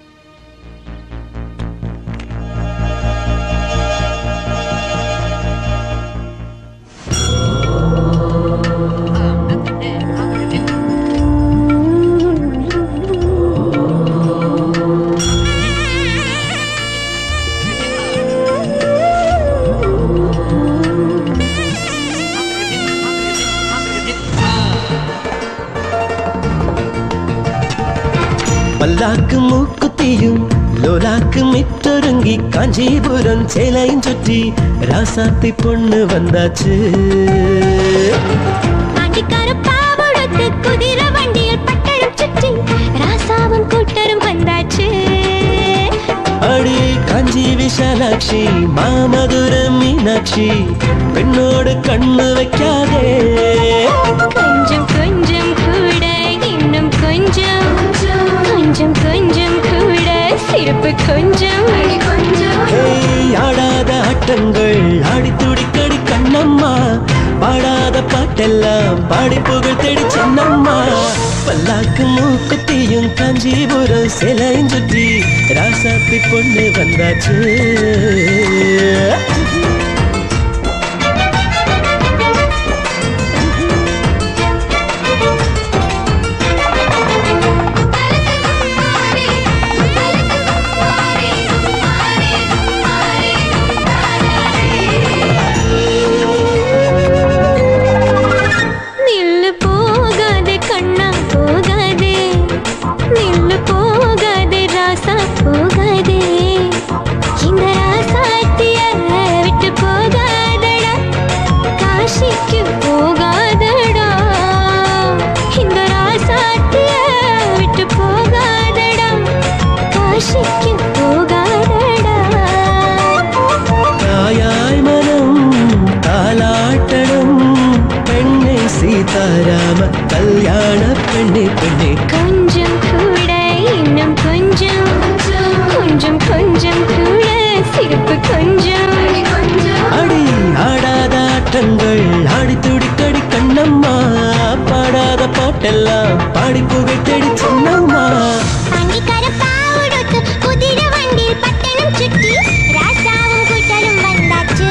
R: പല്ലാക്ക് മൂക്കുത്തിയും ലോലാക്ക് മിറ്റൊരുങ്ങി കാഞ്ചീപുരം ചേലയും ചുറ്റി രാസാത്തി പൊണ്ണ് വന്നാച്ച്
S: പാവടുത്ത് കുതിര വണ്ടിയിൽ പട്ടണം ചുറ്റി രാസാവും കൂട്ടരും വന്നാച്ച്
R: അടി കാഞ്ചി വിശാലാക്ഷി മാമധുരം മീനാക്ഷി പെണ്ണോട് കണ്ണു വെക്കാതെ
S: கொஞ்சம் கொஞ்சம் கூட இன்னும் கொஞ்சம் கொஞ்சம் கொஞ்சம் கூட சிரிப்பு கொஞ்சம் கொஞ்சம்
R: ഹേയ്, ആടാத ആട്ടങ്ങൾ ആടിത്തുടിക്കടി കണ്ണമ്മ പാടാத പാട്ടെല്ലാം പാടിപ്പുകൾ തേടി ചെന്നമ്മ പല്ലാക്ക് മൂക്കുത്തിയും കാഞ്ചീപുരം സെലയും ചുറ്റി രാസാത്തി പൊണ്ണ് വന്നാച്ച്
S: நில்லு போகாதே கண்ணா போகாதே நில்லு போகாதே ராசா போகாதே இந்த ராசாத்திய விட்டு போகாதடா காசிக்கு போகாதடா இந்த ராசாத்திய விட்டு போகாதடா காசிக்கு போகாதடா
R: തായായി മനം താലാട്ടണം പെണ്ണെ സീതാരാമ കല്യാണ പെണ്ണെ പെണ്ണെ
S: கொஞ்சம் கூட இன்னும் கொஞ்சம் கொஞ்சம் கொஞ்சம் கூட சிரிப்பு கொஞ்சம்
R: അടി ആടാத ആട്ടങ്ങൾ ആടിത്തുടിക്കടി കണ്ണമ്മ പാടാத പാട്ടെല്ലാം പാടിപ്പുകൾ തേടി ചെന്നമ്മ
S: വണ്ടിക്കാര പാവടുത്ത് കുതിര വണ്ടിയിൽ പട്ടണം ചുറ്റി രാസാവും കൂട്ടരും വന്നാച്ച്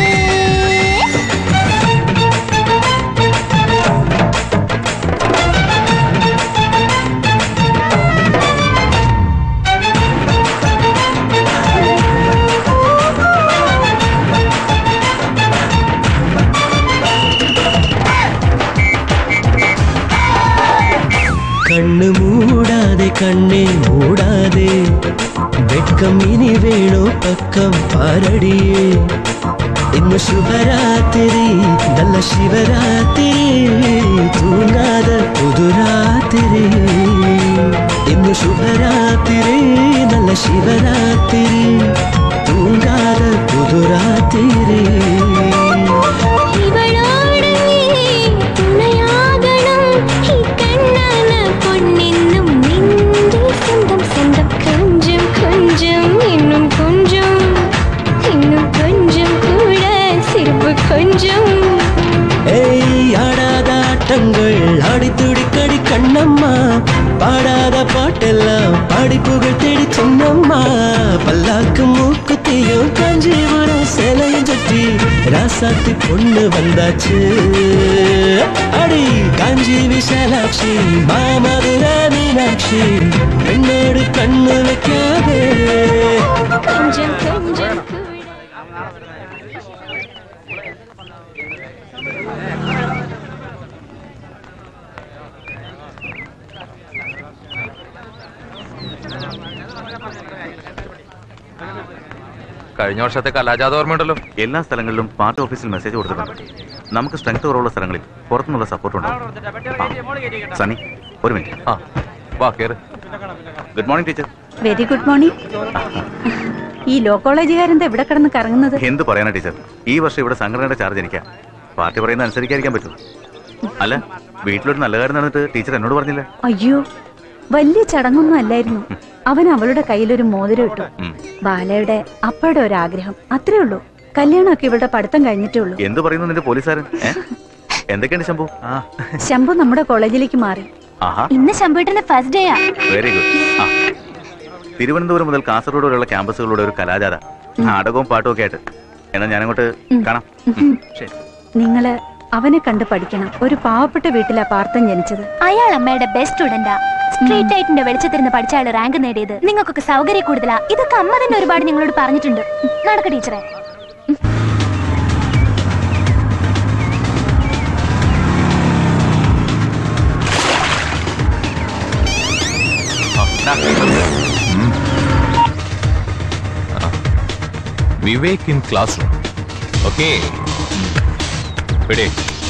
R: കണ്ണു മൂടാതെ കണ്ണെ മൂടാതെ വെക്കം ഇനി വേണോ പക്കം പാരടിയേ ഇന്ന് ശുഭരാത്രി നല്ല ശിവരാത്രി തൂങ്ങാത പുതുരാത്രി ഇന്ന് ശുഭരാത്രി നല്ല ശിവരാത്രി തൂങ്ങാത പുതു മധുരാതിരി
S: ഇവളോട് നീ തുണയാകണം ഈ കണ്ണാന പൊന്നെന്നും നിന്റെ സ്വന്തം സ്വന്തം കൊഞ്ചം കൊഞ്ചം இன்னும் கொஞ்சம் இன்னும் கொஞ்சம் கூட சிரிப்பு கொஞ்சம்
R: ஏய் ஆடாத ஆட்டங்கள் ஆடி துடிக்கடி கண்ணம்மா பாடாத பாட்டெல்லாம் பாடி புகழ் தேடி சின்னம்மா பல்லாக்கு மூக்குத்தியும் காஞ்சிபுரம் சேலையும் சுற்றி ராசாத்தி பொண்ணு வந்தாச்சு அடி காஞ்சி விசாலாட்சி மாமதுர மீனாட்சி பெண்ணோடு கண்ணு வைக்காதே
S: கொஞ்சம் கொஞ்சம்
E: കഴിഞ്ഞ വർഷത്തെ കലാജാത ഓർമ്മയുണ്ടല്ലോ
G: എല്ലാ സ്ഥലങ്ങളിലും പാർട്ടി ഓഫീസിൽ മെസ്സേജ് കൊടുത്തിട്ടുണ്ട് നമുക്ക് സ്ട്രെങ്ത് കുറവുള്ള സ്ഥലങ്ങളിൽ പുറത്തുനിന്നുള്ള സപ്പോർട്ട് ഉണ്ടാവും ആ, സണ്ണി ഒരു മിനിറ്റ്
E: ആ വാ കേറ്
G: good morning teacher
Q: very good morning ഈ ലോ കോളേജുകാരെന്താ ഇവിടെ കിടന്ന് കറങ്ങുന്നത്
G: എന്ത് പറയാനാ ടീച്ചർ ഈ വർഷം ഇവിടെ സംഘടനയുടെ ചാർജ് എനിക്കാ പാർട്ടി പറയുന്ന അനുസരിക്കാതിരിക്കാൻ പറ്റും അല്ല വീട്ടിലൊരു നല്ല കാര്യം നടന്നിട്ട് ടീച്ചർ എന്നോട് പറഞ്ഞില്ല
Q: അയ്യോ വലിയ ചടങ്ങൊന്നും അല്ലായിരുന്നു അവൻ അവളുടെ കയ്യിലൊരു മോതിരം ഇട്ടു
G: ഉം.
Q: ബാലയുടെ അപ്പയുടെ ഒരു ആഗ്രഹം അത്രേ ഉള്ളൂ കല്യാണമൊക്കെ ഇവളുടെ പഠിത്തം കഴിഞ്ഞിട്ടേ ഉള്ളൂ
G: എന്ത് പറയുന്നു നിന്റെ പോലീസുകാരൻ ഏ? എന്തൊക്കെയുണ്ട് ശംഭു ആ
Q: ശംഭു നമ്മുടെ കോളേജിലേക്ക് മാറി
G: ആഹാ
Q: ഇന്ന് ശംഭുട്ടന്റെ ഫസ്റ്റ് ഡേയാ
G: വെരി ഗുഡ് ആ തിരുവനന്തപുരം മുതൽ കാസർഗോഡ് വരെയുള്ള ക്യാമ്പസുകളുടെ ഒരു കലാജാഥ നാടകവും പാട്ടും ഒക്കെ ആയിട്ട് എന്നാ ഞാനങ്ങോട്ട് കാണാം ഉം. ശരി
Q: നിങ്ങള് അവനെ കണ്ട് പഠിക്കണം ഒരു പാവപ്പെട്ട വീട്ടിലാ പാർത്ഥൻ ജനിച്ചത്
O: അയാൾ അമ്മയുടെ ബെസ്റ്റ് സ്റ്റുഡന്റാ സ്ട്രീറ്റ് ലൈറ്റിന്റെ വെളിച്ചത്തിരുന്ന് പഠിച്ച ആള് റാങ്ക് നേടിയത് നിങ്ങൾക്കൊക്കെ സൗകര്യം കൂടുതലാ ഇതൊക്കെ അമ്മ തന്നെ ഒരുപാട് നിങ്ങളോട് പറഞ്ഞിട്ടുണ്ട് നടക്ക ടീച്ചറെ
E: Vivek in classroom okay പിടി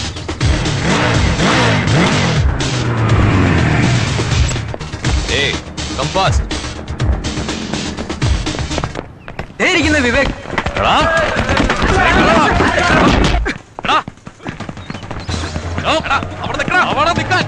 E: ഏയ് കം ഫാസ്റ്റ്
N: ഇരിക്കുന്ന വിവേക്
E: എടാ അവിടെ നിൽക്കടാ അവിടെ നിൽക്കാൻ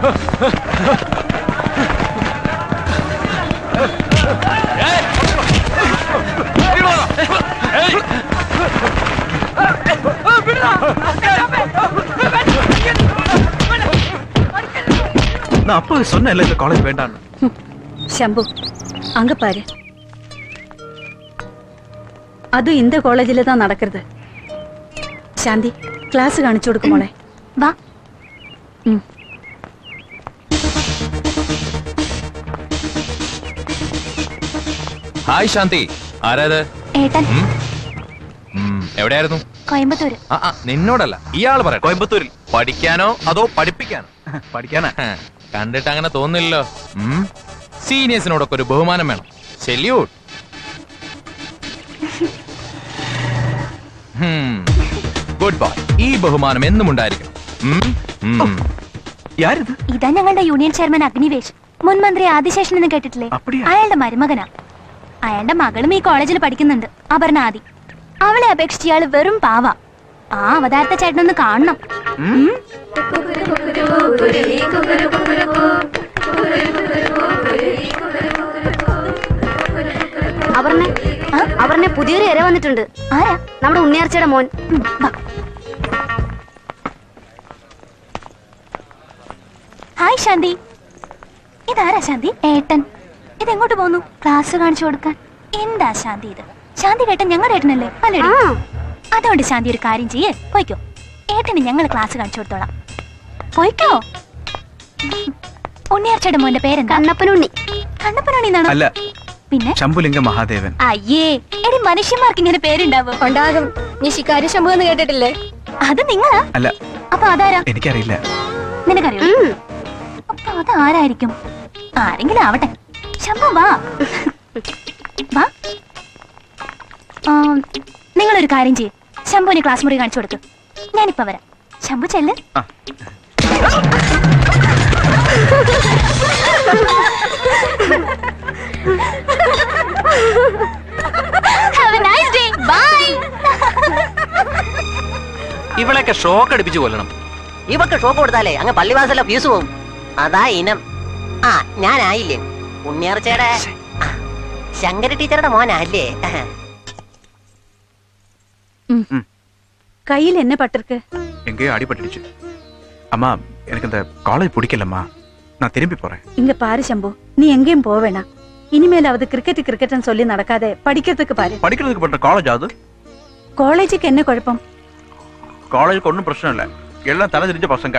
N: நான் அப்பவே சொன்னேன்ல இந்த காலேஜ் வேண்டான்னு
Q: ശംഭു അങ്ക പാര് അതും இந்த കോളേജിൽ தான் നടക്കരുത് ശാന്തി ക്ലാസ് കാണിച്ചു കൊടുക്കും മോളെ
O: വാ
E: ഹായ് ശാന്തി ആരാത്
O: ഏട്ടൻ
E: ഉം, എവിടെയായിരുന്നു
O: കോയമ്പത്തൂര്
E: ആ ആ, നിന്നോടല്ല ഇയാള് പറയാം കോയമ്പത്തൂരിൽ പഠിക്കാനോ അതോ പഠിപ്പിക്കാനോ പഠിക്കാനാ കണ്ടിട്ട് അങ്ങനെ തോന്നില്ലല്ലോ സീനിയേഴ്സിനോടൊക്കെ ഒരു ബഹുമാനം വേണം സെല്യൂട്ട് ഗുഡ് ബോയ് ഈ ബഹുമാനം എന്നും ഉണ്ടായിരിക്കണം ഉം, ഉം.
O: ഇതാ ഞങ്ങളുടെ യൂണിയൻ ചെയർമാൻ അഗ്നിവേശ് മുൻ മന്ത്രി ആദിശേഷൻ എന്ന് കേട്ടിട്ടില്ലേ അയാളുടെ മരുമകനാ അയാളുടെ മകളും ഈ കോളേജിൽ പഠിക്കുന്നുണ്ട് അപർണ ആദി അവളെ അപേക്ഷിച്ച് ഇയാള് വെറും പാവ ആ അവതാരത്തെ ചേട്ടനൊന്ന് കാണണം ഉം.
T: അപർണ അപർണ പുതിയൊരു ഇര വന്നിട്ടുണ്ട്
O: ആരാ
T: നമ്മുടെ ഉണ്ണിയാർച്ചയുടെ മോൻ
O: ഹായ് ശാന്തി ഇതാരാ ശാന്തി ഏട്ടൻ ഇതെങ്ങോട്ട് പോന്നു ക്ലാസ് കാണിച്ചു കൊടുക്കാൻ എന്താ ശാന്തി ഇത് ശാന്തി ഏട്ടൻ ഞങ്ങളുടെ ഏട്ടനല്ലേ അല്ലേ അതുകൊണ്ട് ശാന്തി ഒരു കാര്യം ചെയ്യേ പോയിക്കോ ഏട്ടന് ഞങ്ങൾ ക്ലാസ് കാണിച്ചു കൊടുത്തോളാം പോയിക്കോ ഉണ്ണിയാർച്ചയുടെ മോന്റെ പേരെന്താ കണ്ണപ്പനുണ്ണി കണ്ണപ്പനുണ്ണി എന്നാണോ
N: അല്ല
O: പിന്നെ
N: ശംഭുലിംഗ മഹാദേവൻ
O: അയ്യേ എടി മനുഷ്യന്മാർക്ക് ഇങ്ങനെ പേരുണ്ടാവോ ഉണ്ടാകും നീ ശിക്കാരി ശംഭു എന്ന് കേട്ടിട്ടില്ലേ അത് നിങ്ങളാ
N: അല്ല
O: അപ്പൊ അതാരാ
N: എനിക്കറിയില്ല
O: നിനക്കറിയോ അപ്പൊ അതാരായിരിക്കും ആരെങ്കിലും ആവട്ടെ ശംഭു വാ വാ ആ, നിങ്ങളൊരു കാര്യം ചെയ്യ് ശംഭുവിന് ക്ലാസ് മുറി കാണിച്ചു കൊടുക്ക് ഞാനിപ്പോ വരാം ശംഭു ചെല്ല് Have a nice day. Bye.
N: ഇവളെയൊക്കെ ഷോക്ക് അടിപ്പിച്ച് കൊല്ലണം
U: ഇവക്ക് ഷോക്ക് കൊടുത്താലേ അങ്ങ് പള്ളിവാസല ഫ്യൂസ് പോവും അതാ ഇനം ആ ഞാനായില്ലേ ഉണ്ണിയാർച്ചയുടെ ആ, ശങ്കര ടീച്ചറുടെ മോനല്ലേ
Q: கையில் என்ன பட்டிருக்கு
V: எங்கேயோ அடிபட்டுடுச்சு அம்மா எனக்கு இந்த காலேஜ் பிடிக்கலம்மா நான் திரும்பி போறேன்
Q: இங்க பாரு சம்பு நீ எங்கேயும் போக வேணாம் இனிமேலாவது கிரிக்கெட் கிரிக்கெட்னு சொல்லி நடக்காதே படிக்கிறதுக்கு பாரு
V: படிக்கிறதுக்கு பண்ற காலேஜ் அது
Q: காலேஜுக்கு என்ன குழப்பம்
V: காலேஜுக்கு ஒன்றும் பிரச்சனை இல்லை எல்லாம் தலை தெரிஞ்ச பசங்க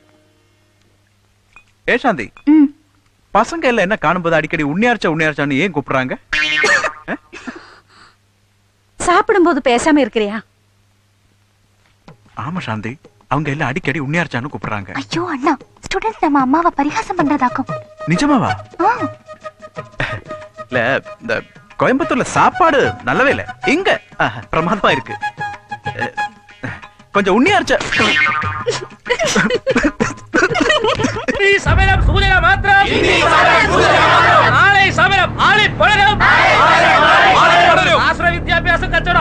V: ஏ சாந்தி பசங்க எல்லாம் என்ன காணும்போது அடிக்கடி உண்ணியார்ச்சா உண்ணியார்ச்சான்னு ஏன் கூப்பிடுறாங்க
Q: சாப்பிடும்போது பேசாம இருக்கிறியா
V: ஆமா சாந்தி அவங்க எல்லாம் அடிக்கடி உண்ணியார்ச்சான்னு கூப்பிடுறாங்க
T: ஐயோ அண்ணா ஸ்டூடெண்ட்ஸ் நம்ம அம்மாவை பரிகாசம் பண்றதாக்கும்
V: நிஜமாவா
T: ஆ,
V: இல்ல இந்த கோயம்புத்தூர்ல சாப்பாடு நல்லவே இல்ல இங்க ஆஹ், பிரமாதமா இருக்கு அஹ், கொஞ்சம் உண்ணியார்ச்சா
J: ഈ സമരം സൂചന മാത്രം നാളെ ഈ സമരം ആളി പടരും ആശ്രയ വിദ്യാഭ്യാസം കച്ചവടം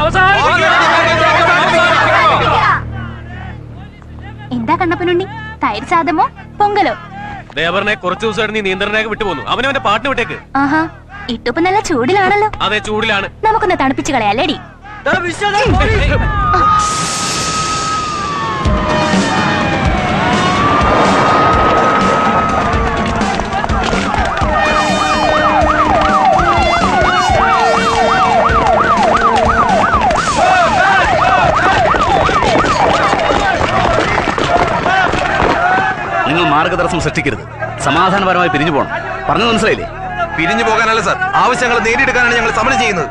T: എന്താ കണ്ണപ്പനുണ്ണി തൈര് സാദമോ പൊങ്കലോ
M: ദേവറിനെ കുറച്ചു ദിവസമായിട്ട് നീ നിയന്ത്രണയൊക്കെ വിട്ടുപോന്നു അവനവന്റെ പാട്ടിന് വിട്ടേക്ക്
T: ആഹാ ഇട്ടിപ്പ് നല്ല ചൂടിലാണല്ലോ
M: അതെ ചൂടിലാണ്
T: നമുക്കൊന്ന് തണുപ്പിച്ച് കളയാലേടി
L: നിങ്ങൾ മാർഗതടസ്സം സൃഷ്ടിക്കരുത് സമാധാനപരമായി പിരിഞ്ഞു പോകണം പറഞ്ഞു മനസ്സിലായില്ലേ
E: പിരിഞ്ഞു പോകാനല്ല സാർ ആവശ്യങ്ങൾ നേടിയെടുക്കാനാണ് ഞങ്ങൾ സമരം ചെയ്യുന്നത്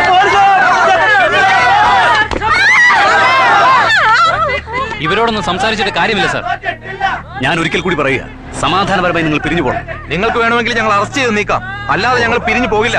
F: ഇവരോടൊന്നും സംസാരിച്ചിട്ട് കാര്യമില്ല സാർ
L: ഞാൻ ഒരിക്കൽ കൂടി പറയുക സമാധാനപരമായി നിങ്ങൾ പിരിഞ്ഞു പോകണം
E: നിങ്ങൾക്ക് വേണമെങ്കിൽ ഞങ്ങൾ അറസ്റ്റ് ചെയ്ത് നീക്കാം അല്ലാതെ ഞങ്ങൾ പിരിഞ്ഞു പോകില്ല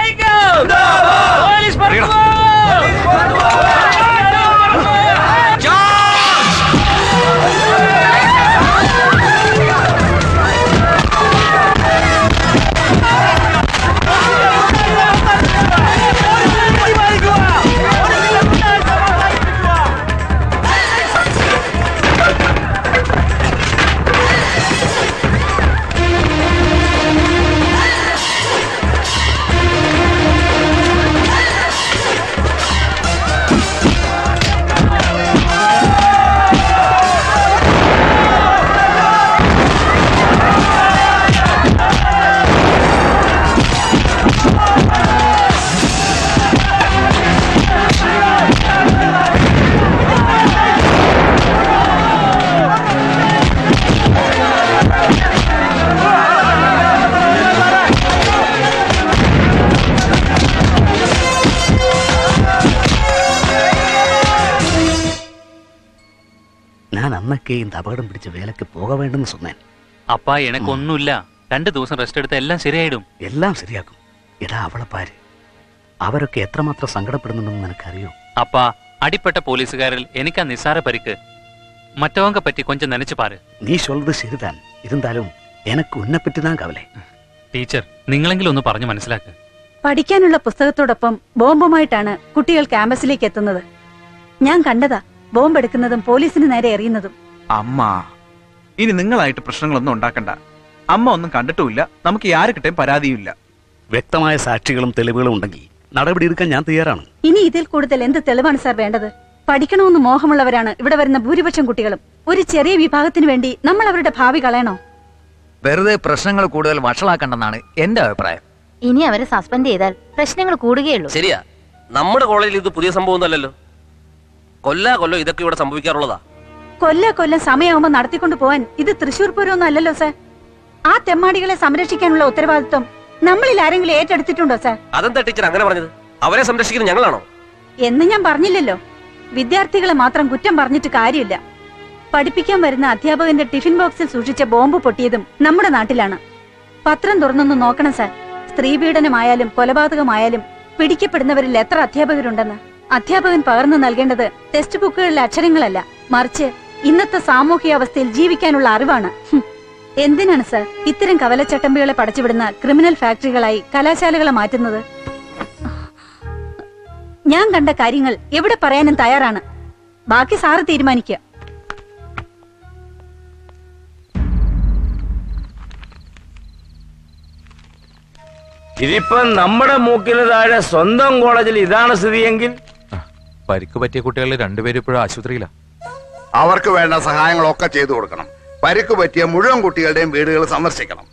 L: ഞാൻ അന്നൊക്കെ இந்த അപകടം പിടിച്ച വേലക്ക് പോക വേണ്ടെന്ന് சொன்னேன்
F: അപ്പാ എനക്കൊന്നുമില്ല രണ്ടു ദിവസം റെസ്റ്റ് എടുത്ത എല്ലാം ശരിയായിടും
L: എല്ലാം ശരിയാക്കും എടാ അവളെ പാര് അവരൊക്കെ എത്രമാത്രം സങ്കടപ്പെടുന്നുണ്ടെന്ന് നിനക്കറിയോ
F: അപ്പാ അടിപ്പെട്ട പോലീസുകാരിൽ എനിക്കാ നിസ്സാര പരിക്ക് മറ്റവങ്ക പറ്റി കൊഞ്ചം നനച്ചു പാര്
L: നീ சொல்றது ശരിതാൻ இருந்தாலும் எனக்கு ഉന്നെ പറ്റി தான் കവലെ
F: ടീച്ചർ നിങ്ങളെങ്കിലും ഒന്ന് പറഞ്ഞു മനസ്സിലാക്ക്
Q: പഠിക്കാനുള്ള പുസ്തകത്തോടൊപ്പം ബോംബുമായിട്ടാണ് കുട്ടികൾ ക്യാമ്പസിലേക്ക് എത്തുന്നത് ഞാൻ കണ്ടതാ ബോംബ് എടുക്കുന്നതും പോലീസിന് നേരെ എറിയുന്നതും
V: അമ്മ ഇനി നിങ്ങളായിട്ട് പ്രശ്നങ്ങളൊന്നും ഉണ്ടാക്കണ്ട അമ്മ ഒന്നും കണ്ടിട്ടുമില്ല നമുക്ക് ആർക്കിട്ടേയും പരാതിയുമില്ല
L: വ്യക്തമായ സാക്ഷികളും തെളിവുകളും ഉണ്ടെങ്കിൽ നടപടിയെടുക്കാൻ ഞാൻ തയ്യാറാണ്
Q: ഇനി ഇതിൽ കൂടുതൽ എന്ത് തെളിവാണ് സാർ വേണ്ടത് പഠിക്കണമെന്ന് മോഹമുള്ളവരാണ് ഇവിടെ വരുന്ന ഭൂരിപക്ഷം കുട്ടികളും ഒരു ചെറിയ വിഭാഗത്തിന് വേണ്ടി നമ്മൾ അവരുടെ ഭാവി കളയണോ
N: വെറുതെ പ്രശ്നങ്ങൾ കൂടുതൽ വഷളാക്കണ്ടെന്നാണ് എന്റെ അഭിപ്രായം
B: ഇനി അവരെ സസ്പെൻഡ് ചെയ്താൽ പ്രശ്നങ്ങൾ കൂടുകയുള്ളൂ
K: ശരിയാ നമ്മുടെ കോളേജിൽ ഇത് പുതിയ സംഭവം ഒന്നല്ലല്ലോ കൊല്ലാ കൊല്ലോ ഇതൊക്കെ ഇവിടെ സംഭവിക്കാറുള്ളതാ
Q: കൊല്ല കൊല്ലം സമയമാകുമ്പോ നടത്തിക്കൊണ്ട് പോവാൻ ഇത് തൃശൂർ പൂരമൊന്നും അല്ലല്ലോ സാർ ആ തെമ്മാടികളെ സംരക്ഷിക്കാനുള്ള ഉത്തരവാദിത്വം നമ്മളിൽ ആരെങ്കിലും ഏറ്റെടുത്തിട്ടുണ്ടോ സാർ
K: അതെന്താ ടീച്ചർ അങ്ങനെ പറഞ്ഞത് അവരെ സംരക്ഷിക്കുന്നത് ഞങ്ങളാണോ
Q: എന്ന് ഞാൻ പറഞ്ഞില്ലല്ലോ വിദ്യാർത്ഥികളെ മാത്രം കുറ്റം പറഞ്ഞിട്ട് കാര്യമില്ല പഠിപ്പിക്കാൻ വരുന്ന അധ്യാപകന്റെ ടിഫിൻ ബോക്സിൽ സൂക്ഷിച്ച ബോംബ് പൊട്ടിയതും നമ്മുടെ നാട്ടിലാണ് പത്രം തുറന്നൊന്ന് നോക്കണം സാർ സ്ത്രീപീഡനമായാലും കൊലപാതകമായാലും പിടിക്കപ്പെടുന്നവരിൽ എത്ര അധ്യാപകരുണ്ടെന്ന് അധ്യാപകൻ പകർന്നു നൽകേണ്ടത് ടെക്സ്റ്റ് ബുക്കുകളിലെ അക്ഷരങ്ങളല്ല മറിച്ച് ഇന്നത്തെ സാമൂഹിക അവസ്ഥയിൽ ജീവിക്കാനുള്ള അറിവാണ് ഹും. എന്തിനാണ് സർ ഇത്തരം കവലച്ചട്ടമ്പികളെ പടച്ചുവിടുന്ന ക്രിമിനൽ ഫാക്ടറികളായി കലാശാലകളെ മാറ്റുന്നത് ഞാൻ കണ്ട കാര്യങ്ങൾ എവിടെ പറയാനും തയ്യാറാണ് ബാക്കി സാറ് തീരുമാനിക്കുക
J: ഇതിപ്പം നമ്മുടെ മൂക്കിന് താഴെ സ്വന്തം കോളേജിൽ ഇതാണ് സ്ഥിതിയെങ്കിൽ
E: പരിക്ക് പറ്റിയ കുട്ടികൾ രണ്ടുപേരും ഇപ്പോഴും ആശുപത്രിയിലാ
D: അവർക്ക് വേണ്ട സഹായങ്ങളൊക്കെ ചെയ്തു കൊടുക്കണം പരിക്ക് പറ്റിയ മുഴുവൻ കുട്ടികളുടെയും വീടുകൾ സന്ദർശിക്കണം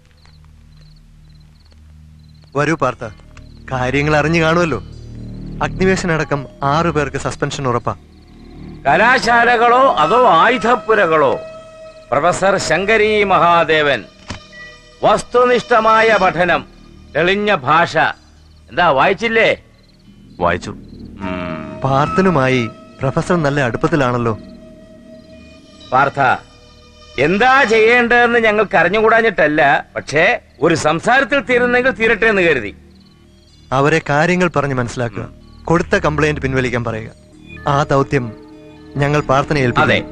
H: വരൂ പാർത്ത കാര്യങ്ങൾ അറിഞ്ഞു കാണുമല്ലോ അഗ്നിവേശനടക്കം ആറു പേർക്ക് സസ്പെൻഷൻ ഉറപ്പാ
J: കലാശാലകളോ അതോ ആയുധപ്പുരകളോ പ്രൊഫസർ ശങ്കരി മഹാദേവൻ വസ്തുനിഷ്ഠമായ പഠനം തെളിഞ്ഞ ഭാഷ എന്താ വായിച്ചില്ലേ
G: വായിച്ചു
H: പാർത്തനുമായി പ്രൊഫസർ നല്ല അടുപ്പത്തിലാണല്ലോ
J: പാർത്ഥ എന്താ ചെയ്യേണ്ടതെന്ന് ഞങ്ങൾക്ക് അറിഞ്ഞുകൂടാഞ്ഞിട്ടല്ല പക്ഷേ ഒരു സംസാരത്തിൽ തീരുന്നെങ്കിൽ തീരട്ടെ എന്ന് കരുതി
H: അവരെ കാര്യങ്ങൾ പറഞ്ഞ് മനസ്സിലാക്കുക കൊടുത്ത കംപ്ലൈന്റ് പിൻവലിക്കാൻ പറയുക ആ ദൗത്യം ഞങ്ങൾ പാർത്ഥനെ
J: അതെ
H: ഏൽപ്പിക്കും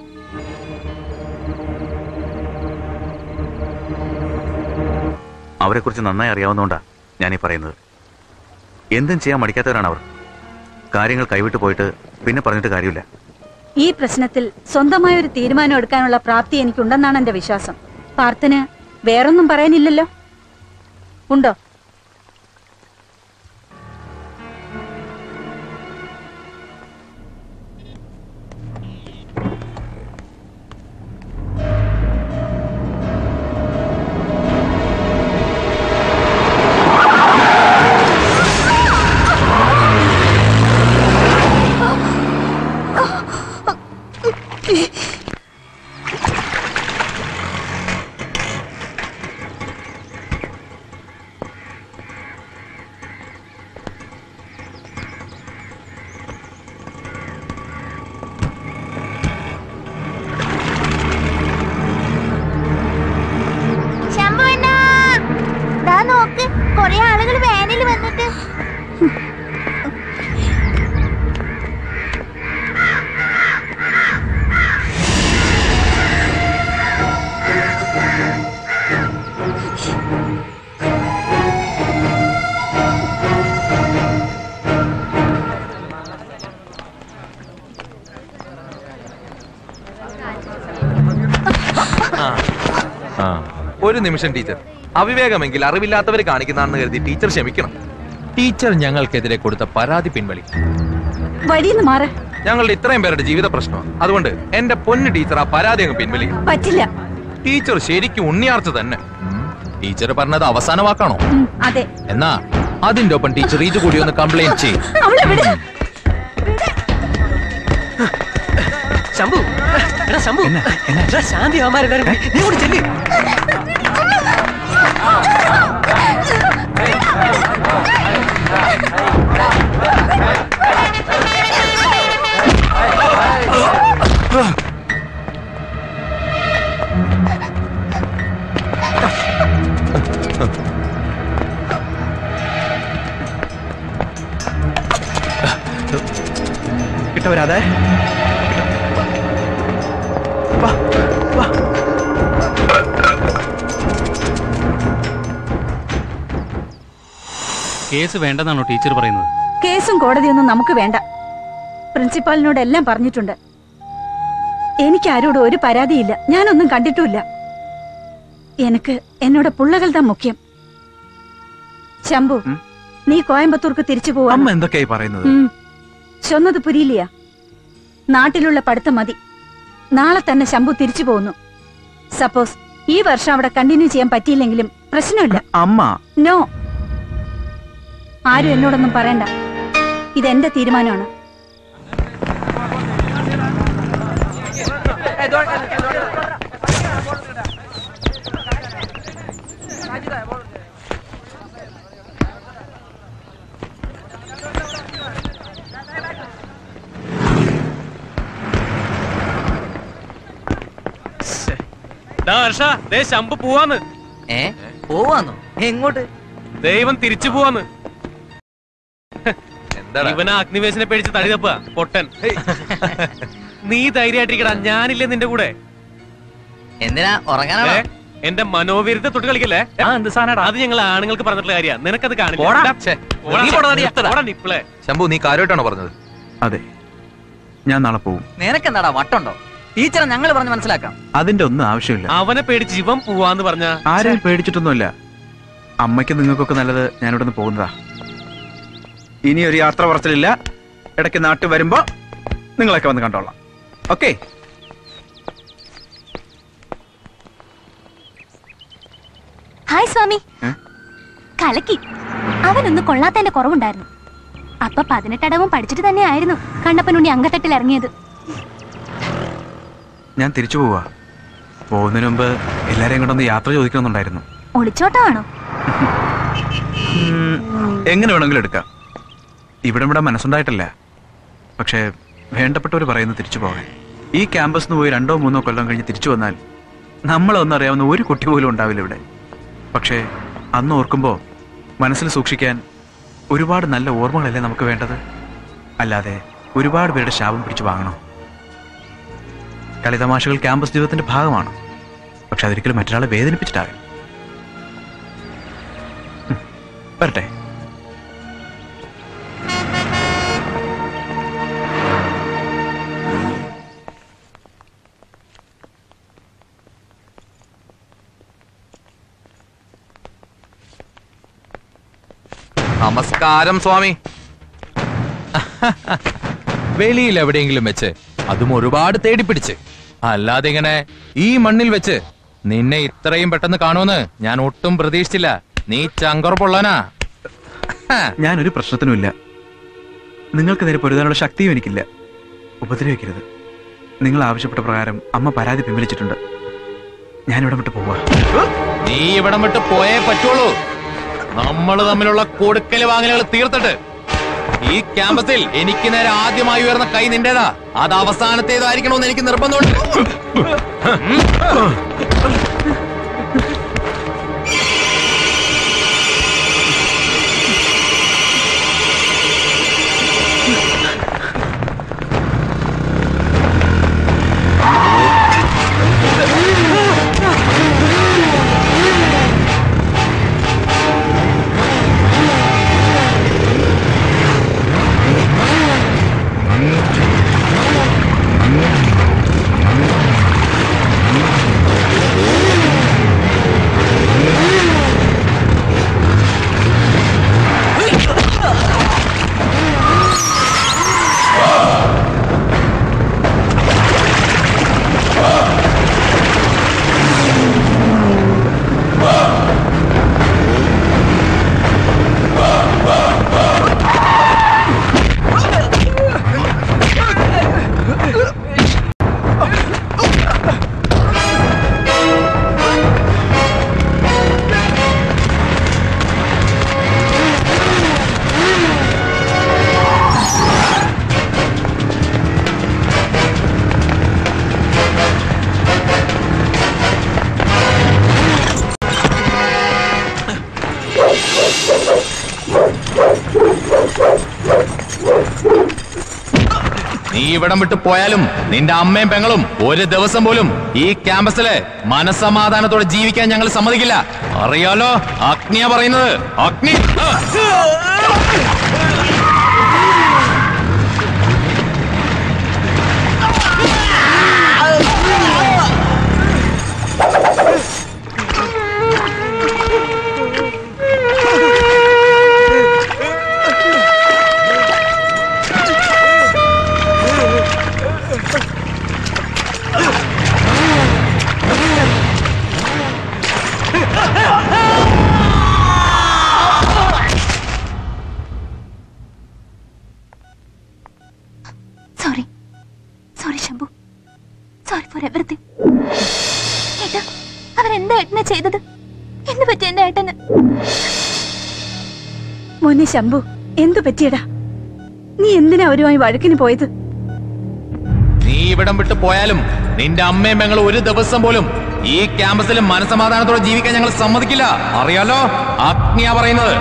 G: അവരെക്കുറിച്ച് നന്നായി അറിയാവുന്നതുകൊണ്ടാ ഞാനീ പറയുന്നത് എന്തും ചെയ്യാൻ മടിക്കാത്തവരാണ് അവർ കാര്യങ്ങൾ കൈവിട്ട് പോയിട്ട് പിന്നെ പറഞ്ഞിട്ട് കാര്യമില്ല
Q: ഈ പ്രശ്നത്തിൽ സ്വന്തമായ ഒരു തീരുമാനം എടുക്കാനുള്ള പ്രാപ്തി എനിക്കുണ്ടെന്നാണ് എന്റെ വിശ്വാസം പാർത്ഥന് വേറൊന്നും പറയാനില്ലല്ലോ ഉണ്ടോ
S: ശംഭുവണ്ണാ ദാ നോക്ക് കൊറേ ആളുകൾ വേനൽ വന്നിട്ട്
E: ആ. ഒരു നിമിഷം ടീച്ചർ അവിവേകമെങ്കിൽ അറിവില്ലാത്തവർ കാണിക്കുന്നതാണെന്ന് കരുതി ടീച്ചർ ക്ഷമിക്കണം ടീച്ചർ ഞങ്ങൾക്കെതിരെ കൊടുത്ത പരാതി പിൻവലി
Q: വഴിന്ന് മാറ
E: ഞങ്ങളുടെ ഇത്രയും പേരുടെ ജീവിത പ്രശ്നമാണ് അതുകൊണ്ട് എന്റെ പൊന്ന് ടീച്ചർ ആ പരാതി അങ്ങ് പിൻവലിക്കണം
Q: പറ്റില്ല
E: ടീച്ചർ ശരിക്കും ഉണ്ണിയാർച്ച തന്നെ ടീച്ചർ പറഞ്ഞത് അവസാന വാക്കാണോ
Q: ഉം, അതെ
E: എന്നാ അതിന്റെ ഒപ്പം ടീച്ചർ ഇത് കൂടി ഒന്ന് കംപ്ലൈന്റ് ചെയ്യും
Q: അവളെ വിട്
W: ശംഭു എടാ ശംഭു എടാ ശാന്തി അവന്മാരെല്ലാരും കൂടി. നീ കൂടി ചെല്ലി
V: കിട്ടവരാതെ
F: കേസ് വേണ്ടെന്നാണോ ടീച്ചർ പറയുന്നത്
Q: കേസും കോടതിയൊന്നും നമുക്ക് വേണ്ട പ്രിൻസിപ്പാളിനോട് എല്ലാം പറഞ്ഞിട്ടുണ്ട് എനിക്ക് ആരോടും ഒരു പരാതിയില്ല ഞാനൊന്നും കണ്ടിട്ടുമില്ല എനിക്ക് എന്നോട് പുള്ളകളുടെ മുഖ്യം ശംഭു നീ കോയമ്പത്തൂർക്ക് തിരിച്ചു പോവാ
V: അമ്മ എന്തൊക്കെയായി പറയുന്നത്
Q: ചൊന്നത് പുരിയില്ല നാട്ടിലുള്ള പഠിത്തം മതി നാളെ തന്നെ ശംഭു തിരിച്ചു പോകുന്നു സപ്പോസ് ഈ വർഷം അവിടെ കണ്ടിന്യൂ ചെയ്യാൻ പറ്റിയില്ലെങ്കിലും പ്രശ്നമില്ല
V: അമ്മ
Q: നോ ആരും എന്നോടൊന്നും പറയണ്ട ഇതെന്റെ തീരുമാനമാണ്
M: ഡാ ഹർഷ ദേ ശമ്പ് പോവാന്ന്
A: ഏ പോവാന്നോ എങ്ങോട്ട്
M: ദൈവം തിരിച്ചു പോവാന്ന് ഇവനാ അഗ്നിവേശനെ പേടിച്ച് തടി തപ്പുക പൊട്ടൻ നീ ധൈര്യമായിട്ടിരിക്കടാ ഞാനില്ലേ നിന്റെ കൂടെ
A: എന്തിനാ ഉറങ്ങാനാണോ
M: ഏ, എന്റെ മനോവീര്യത്തെ തൊട്ട് കളിക്കല്ലേ അത് ഞങ്ങൾ ആണുങ്ങൾക്ക് പറഞ്ഞിട്ടുള്ള കാര്യ നിനക്കത്
E: പോടാ.
M: കാണില്ല
E: ഛെ,
M: പോടാ,
E: നീ പോടാ, നീ
M: നിർത്തടാ. പോടാ, നിപ്പിളെ.
E: ശംഭു നീ കാര്യമായിട്ടാണോ പറഞ്ഞത്
V: അതെ ഞാൻ നാളെ പോവും
A: നിനക്കെന്താടാ വട്ടുണ്ടോ ടീച്ചറെ ഞങ്ങൾ പറഞ്ഞ് മനസ്സിലാക്കാം
V: അതിന്റെ ഒന്നും ആവശ്യമില്ല
M: അവനെ പേടിച്ച് ഇവൻ പോവാന്ന് പറഞ്ഞ
V: ആരെയും പേടിച്ചിട്ടൊന്നുമില്ല അമ്മയ്ക്ക് നിങ്ങൾക്കൊക്കെ നല്ലത് ഞാനിവിടെ നിന്ന് പോകുന്നതാ ഇനി ഒരു യാത്ര പറച്ചിലില്ല ഇടയ്ക്ക് നാട്ടിൽ വരുമ്പോ നിങ്ങളൊക്കെ വന്ന് കണ്ടോളാം ഓക്കെ
T: ഹായ് സ്വാമി
V: ഏ?
T: കലക്കി അവനൊന്ന് കൊള്ളാത്തതിന്റെ കുറവുണ്ടായിരുന്നു അപ്പൊ പതിനെട്ടടവും പഠിച്ചിട്ട് തന്നെയായിരുന്നു കണ്ണപ്പനുണ്ണി അങ്കത്തട്ടിൽ ഇറങ്ങിയത്
V: ഞാൻ തിരിച്ചു പോവാ പോകുന്നതിന് മുമ്പ് എല്ലാരെയും കൊണ്ടൊന്ന് യാത്ര ചോദിക്കണമെന്നുണ്ടായിരുന്നു
T: ഒളിച്ചോട്ടമാണോ
V: ഉം, എങ്ങനെ വേണമെങ്കിലും എടുക്കാം ഇവിടെ ഇവിടെ മനസ്സുണ്ടായിട്ടല്ല പക്ഷേ വേണ്ടപ്പെട്ടവർ പറയുന്നത് തിരിച്ചു പോകാൻ ഈ ക്യാമ്പസിൽ നിന്ന് പോയി രണ്ടോ മൂന്നോ കൊല്ലം കഴിഞ്ഞ് തിരിച്ചു വന്നാൽ നമ്മളൊന്നും അറിയാവുന്ന ഒരു കുട്ടി പോലും ഉണ്ടാവില്ല ഇവിടെ പക്ഷേ അന്ന് ഓർക്കുമ്പോൾ മനസ്സിൽ സൂക്ഷിക്കാൻ ഒരുപാട് നല്ല ഓർമ്മകളല്ലേ നമുക്ക് വേണ്ടത് അല്ലാതെ ഒരുപാട് പേരുടെ ശാപം പിടിച്ചു വാങ്ങണോ കളിതമാശകൾ ക്യാമ്പസ് ജീവിതത്തിന്റെ ഭാഗമാണ് പക്ഷെ അതൊരിക്കലും മറ്റൊരാളെ വേദനിപ്പിച്ചിട്ടാവില്ല ഉം. വരട്ടെ
E: നമസ്കാരം സ്വാമി വെളിയിൽ എവിടെയെങ്കിലും വെച്ച് അതും ഒരുപാട് തേടിപ്പിടിച്ച് അല്ലാതെ ഇങ്ങനെ ഈ മണ്ണിൽ വെച്ച് നിന്നെ ഇത്രയും പെട്ടെന്ന് കാണുമെന്ന് ഞാൻ ഒട്ടും പ്രതീക്ഷിച്ചില്ല നീ ചങ്കുറപ്പുള്ളനാ
V: ഞാനൊരു പ്രശ്നത്തിനുമില്ല നിങ്ങൾക്ക് നേരെ പൊരുതാനുള്ള ശക്തിയും എനിക്കില്ല ഉപദ്രവിക്കരുത് നിങ്ങൾ ആവശ്യപ്പെട്ട പ്രകാരം അമ്മ പരാതി പിൻവലിച്ചിട്ടുണ്ട് ഞാനിവിടെ വിട്ട് പോവാ
E: നീ ഇവിടം വിട്ട് പോയേ പറ്റുള്ളൂ നമ്മൾ തമ്മിലുള്ള കൊടുക്കല് വാങ്ങലുകൾ തീർത്തിട്ട് ഈ ക്യാമ്പസിൽ എനിക്ക് നേരെ ആദ്യമായി ഉയർന്ന കൈ നിന്റേതാ അത് അവസാനത്തേതായിരിക്കണമെന്ന് എനിക്ക് നിർബന്ധമുണ്ട് നീ ഇവിടം വിട്ട് പോയാലും നിന്റെ അമ്മയും പെങ്ങളും ഒരു ദിവസം പോലും ഈ ക്യാമ്പസില് മനസമാധാനത്തോടെ ജീവിക്കാൻ ഞങ്ങൾ സമ്മതിക്കില്ല അറിയാലോ അഗ്നിയാ പറയുന്നത് Agni
T: sorry sorry Shambhu sorry for everything ഏട്ടാ അവരെന്താ ഏട്ടനെ ചെയ്തത് എന്ത് പറ്റി എന്റെ ഏട്ടന്
Q: മോനെ ശംഭു എന്തു പറ്റിയടാ നീ എന്തിനാ അവരുമായി വഴക്കിന് പോയത്
E: നീ ഇവിടം വിട്ട് പോയാലും നിന്റെ അമ്മയും പെങ്ങളും ഒരു ദിവസം പോലും ഈ ക്യാമ്പസിൽ മനസമാധാനത്തോടെ ജീവിക്കാൻ ഞങ്ങൾ സമ്മതിക്കില്ല അറിയാലോ അഗ്നിയാ പറയുന്നത്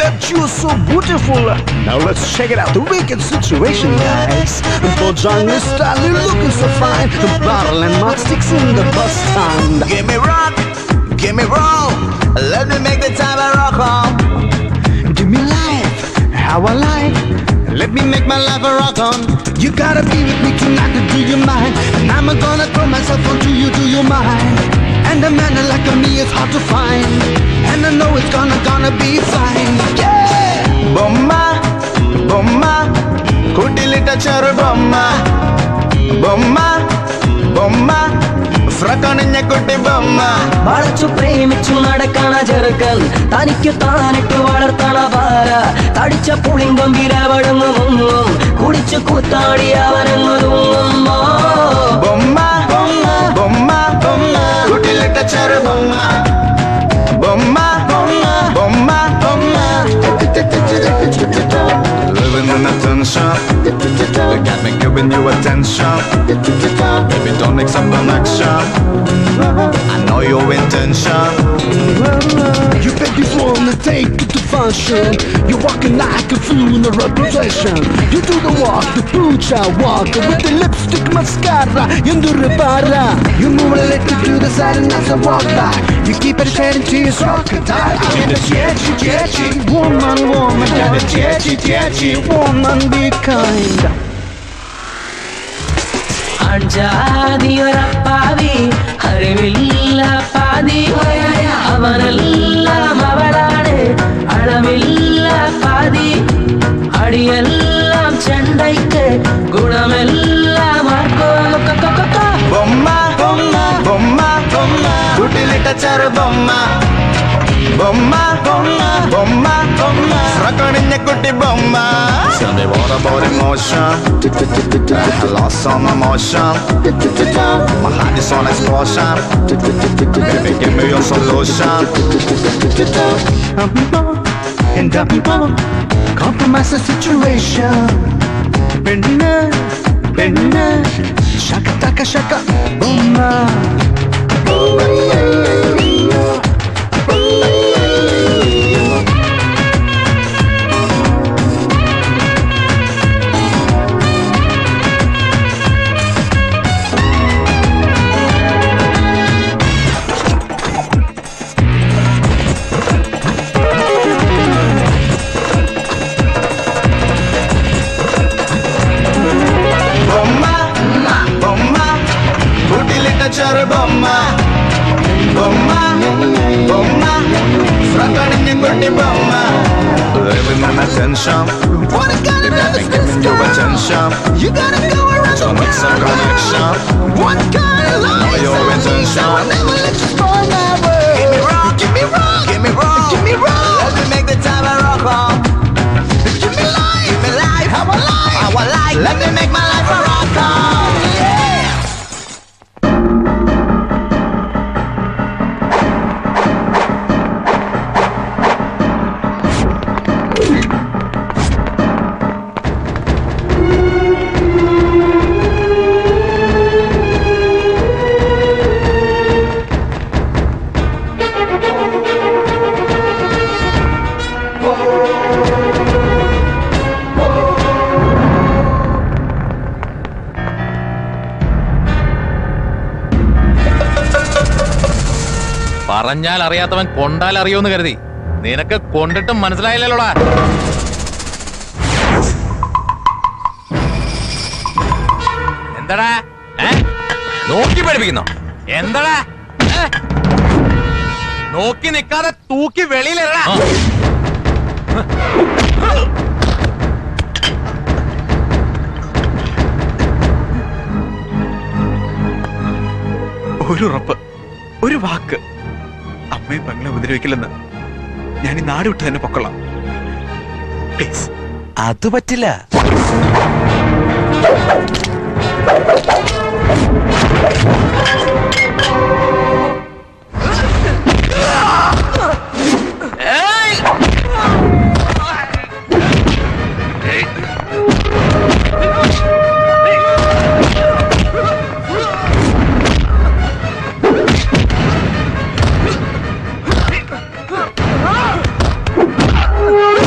C: that you're so beautiful. Now let's check it out, the wicked situation, guys. For jungle style, you're looking so fine. Barrel and matchsticks in the bus stand.
I: Give me rock, give me roll. Let me make the time I rock on.
C: Give me life, how I like. Let me make my life a rock on. You gotta be with me tonight to do your mind. And I'm gonna throw myself onto you, do your mind. And a man like me is hard to find. And I know it's gonna, gonna be fine. Yeah!
I: బొమ్మ బొమ్మ కుటిలిట చెరు బొమ్మ బొమ్మ బొమ్మ ഫ്രക്കണിഞ്ഞ കുട്ടി ബൊമ്മ
R: വളച്ചു പ്രേമിച്ചു നടക്കണ ചെറുക്കൻ തനിക്ക് താനിട്ട് വളർത്തണ പാര തടിച്ച പുളിങ്കൊമ്പിരവടുങ്ങും കുടിച്ചു കൂത്താടി അവനങ്ങും
I: ബൊമ്മ ബൊമ്മ ബൊമ്മ കുട്ടിലിട്ട ചെറു ബൊമ്മ ബൊമ്മ ബൊമ്മ ബൊമ്മ Living in attention You got me giving you attention Baby don't accept an action I know your intention
C: You bet you wanna take it to function. You're walking like a fool in a reputation. You do the walk, the pucha walk with the lipstick mascara. You do the para. You move a little to the side and as I walk by. You keep it heading to your crocodile. I'm the jetty, jetty, woman, woman. I'm the jetty, jetty, woman, be kind.
R: അഞ്ചാതിയൊരപ്പാവി അറിവില്ല പാതി അവനെല്ലാം അവളാണ് അളവില്ല പാതി അടിയെല്ലാം ചെണ്ടയ്ക്ക് ഗുണമെല്ലാം ആർക്കോ
I: ബൊമ്മ ബൊമ്മ ബൊമ്മ ബൊമ്മ കുട്ടിലിട്ട ചെറു ബൊമ്മ ബൊമ്മ ബൊമ്മ ബൊമ്മ ബൊമ്മ ഫ്രക്കണിഞ്ഞ കുട്ടി ബൊമ്മ Tell me what about emotion I lost all my emotion My heart is on explosion Baby give me your solution
C: And up, compromise the situation. Benna, benna, shaka taka shaka, booma.
I: ബൊമ്മ ബൊമ്മ കുട്ടിലിട്ട ചെറു ബൊമ്മ ബൊമ്മ ബൊമ്മ ഫ്രക്കണിഞ്ഞ കുട്ടി ബൊമ്മ Living in attention Baby, I can give you attention You gotta go around So make some connection What kind of love Know your intention I'll never let you spoil my world Give me rock, give me rock Give me rock, give me rock Let me make the time I rock on Give me life, give me life How I like, how I like Let me make my life a rock on Yeah
E: പറഞ്ഞാൽ അറിയാത്തവൻ കൊണ്ടാൽ അറിയോന്ന് കരുതി നിനക്ക് കൊണ്ടിട്ടും മനസ്സിലായില്ലല്ലോടാ എന്താടാ ഏ? നോക്കി പഠിപ്പിക്കുന്നോ എന്താടാ ഏ? നോക്കി നിക്കാതെ തൂക്കി വെളിയിലല്ല
V: ഒരു ഉറപ്പ് ഒരു വാക്ക് അമ്മയും പെങ്ങളെ ഉപദ്രവിക്കില്ലെന്ന് ഞാൻ ഈ നാട് വിട്ട് തന്നെ പൊക്കൊള്ളാം പ്ലീസ്
P: അത് പറ്റില്ല
I: Ah!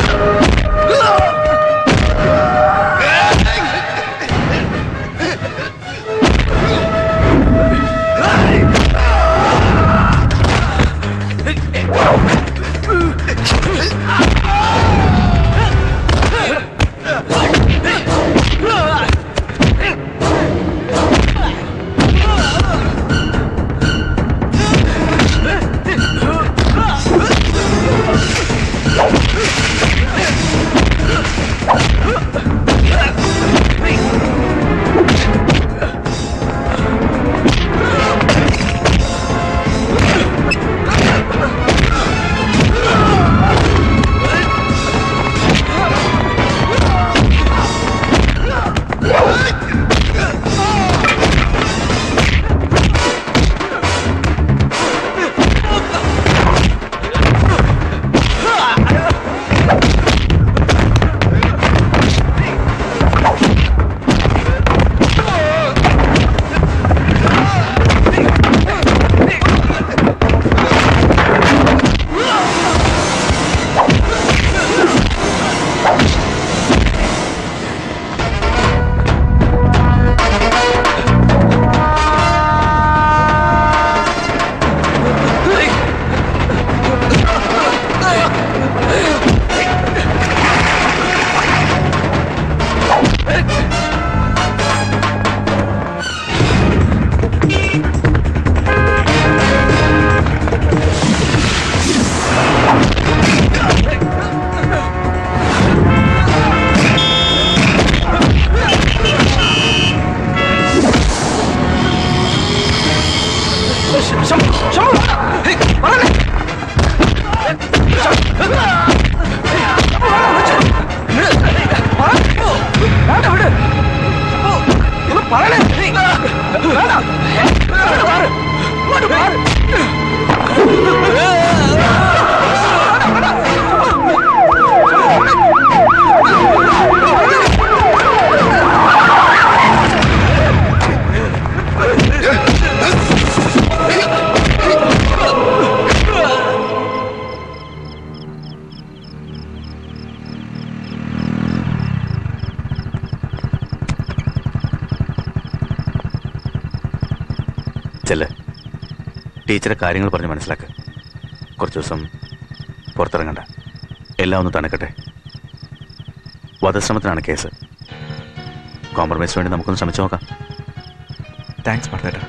G: ചെല്ല് ടീച്ചറെ കാര്യങ്ങൾ പറഞ്ഞ് മനസ്സിലാക്ക് കുറച്ച് ദിവസം പുറത്തിറങ്ങണ്ട എല്ലാം ഒന്ന് തണുക്കട്ടെ വധശ്രമത്തിനാണ് കേസ് കോംപ്രമൈസിന് വേണ്ടി നമുക്കൊന്ന് ശ്രമിച്ചു നോക്കാം
V: താങ്ക്സ് ഭർത്തേട്ടാ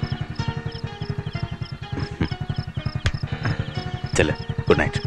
G: ചെല്ല് ഗുഡ് നൈറ്റ്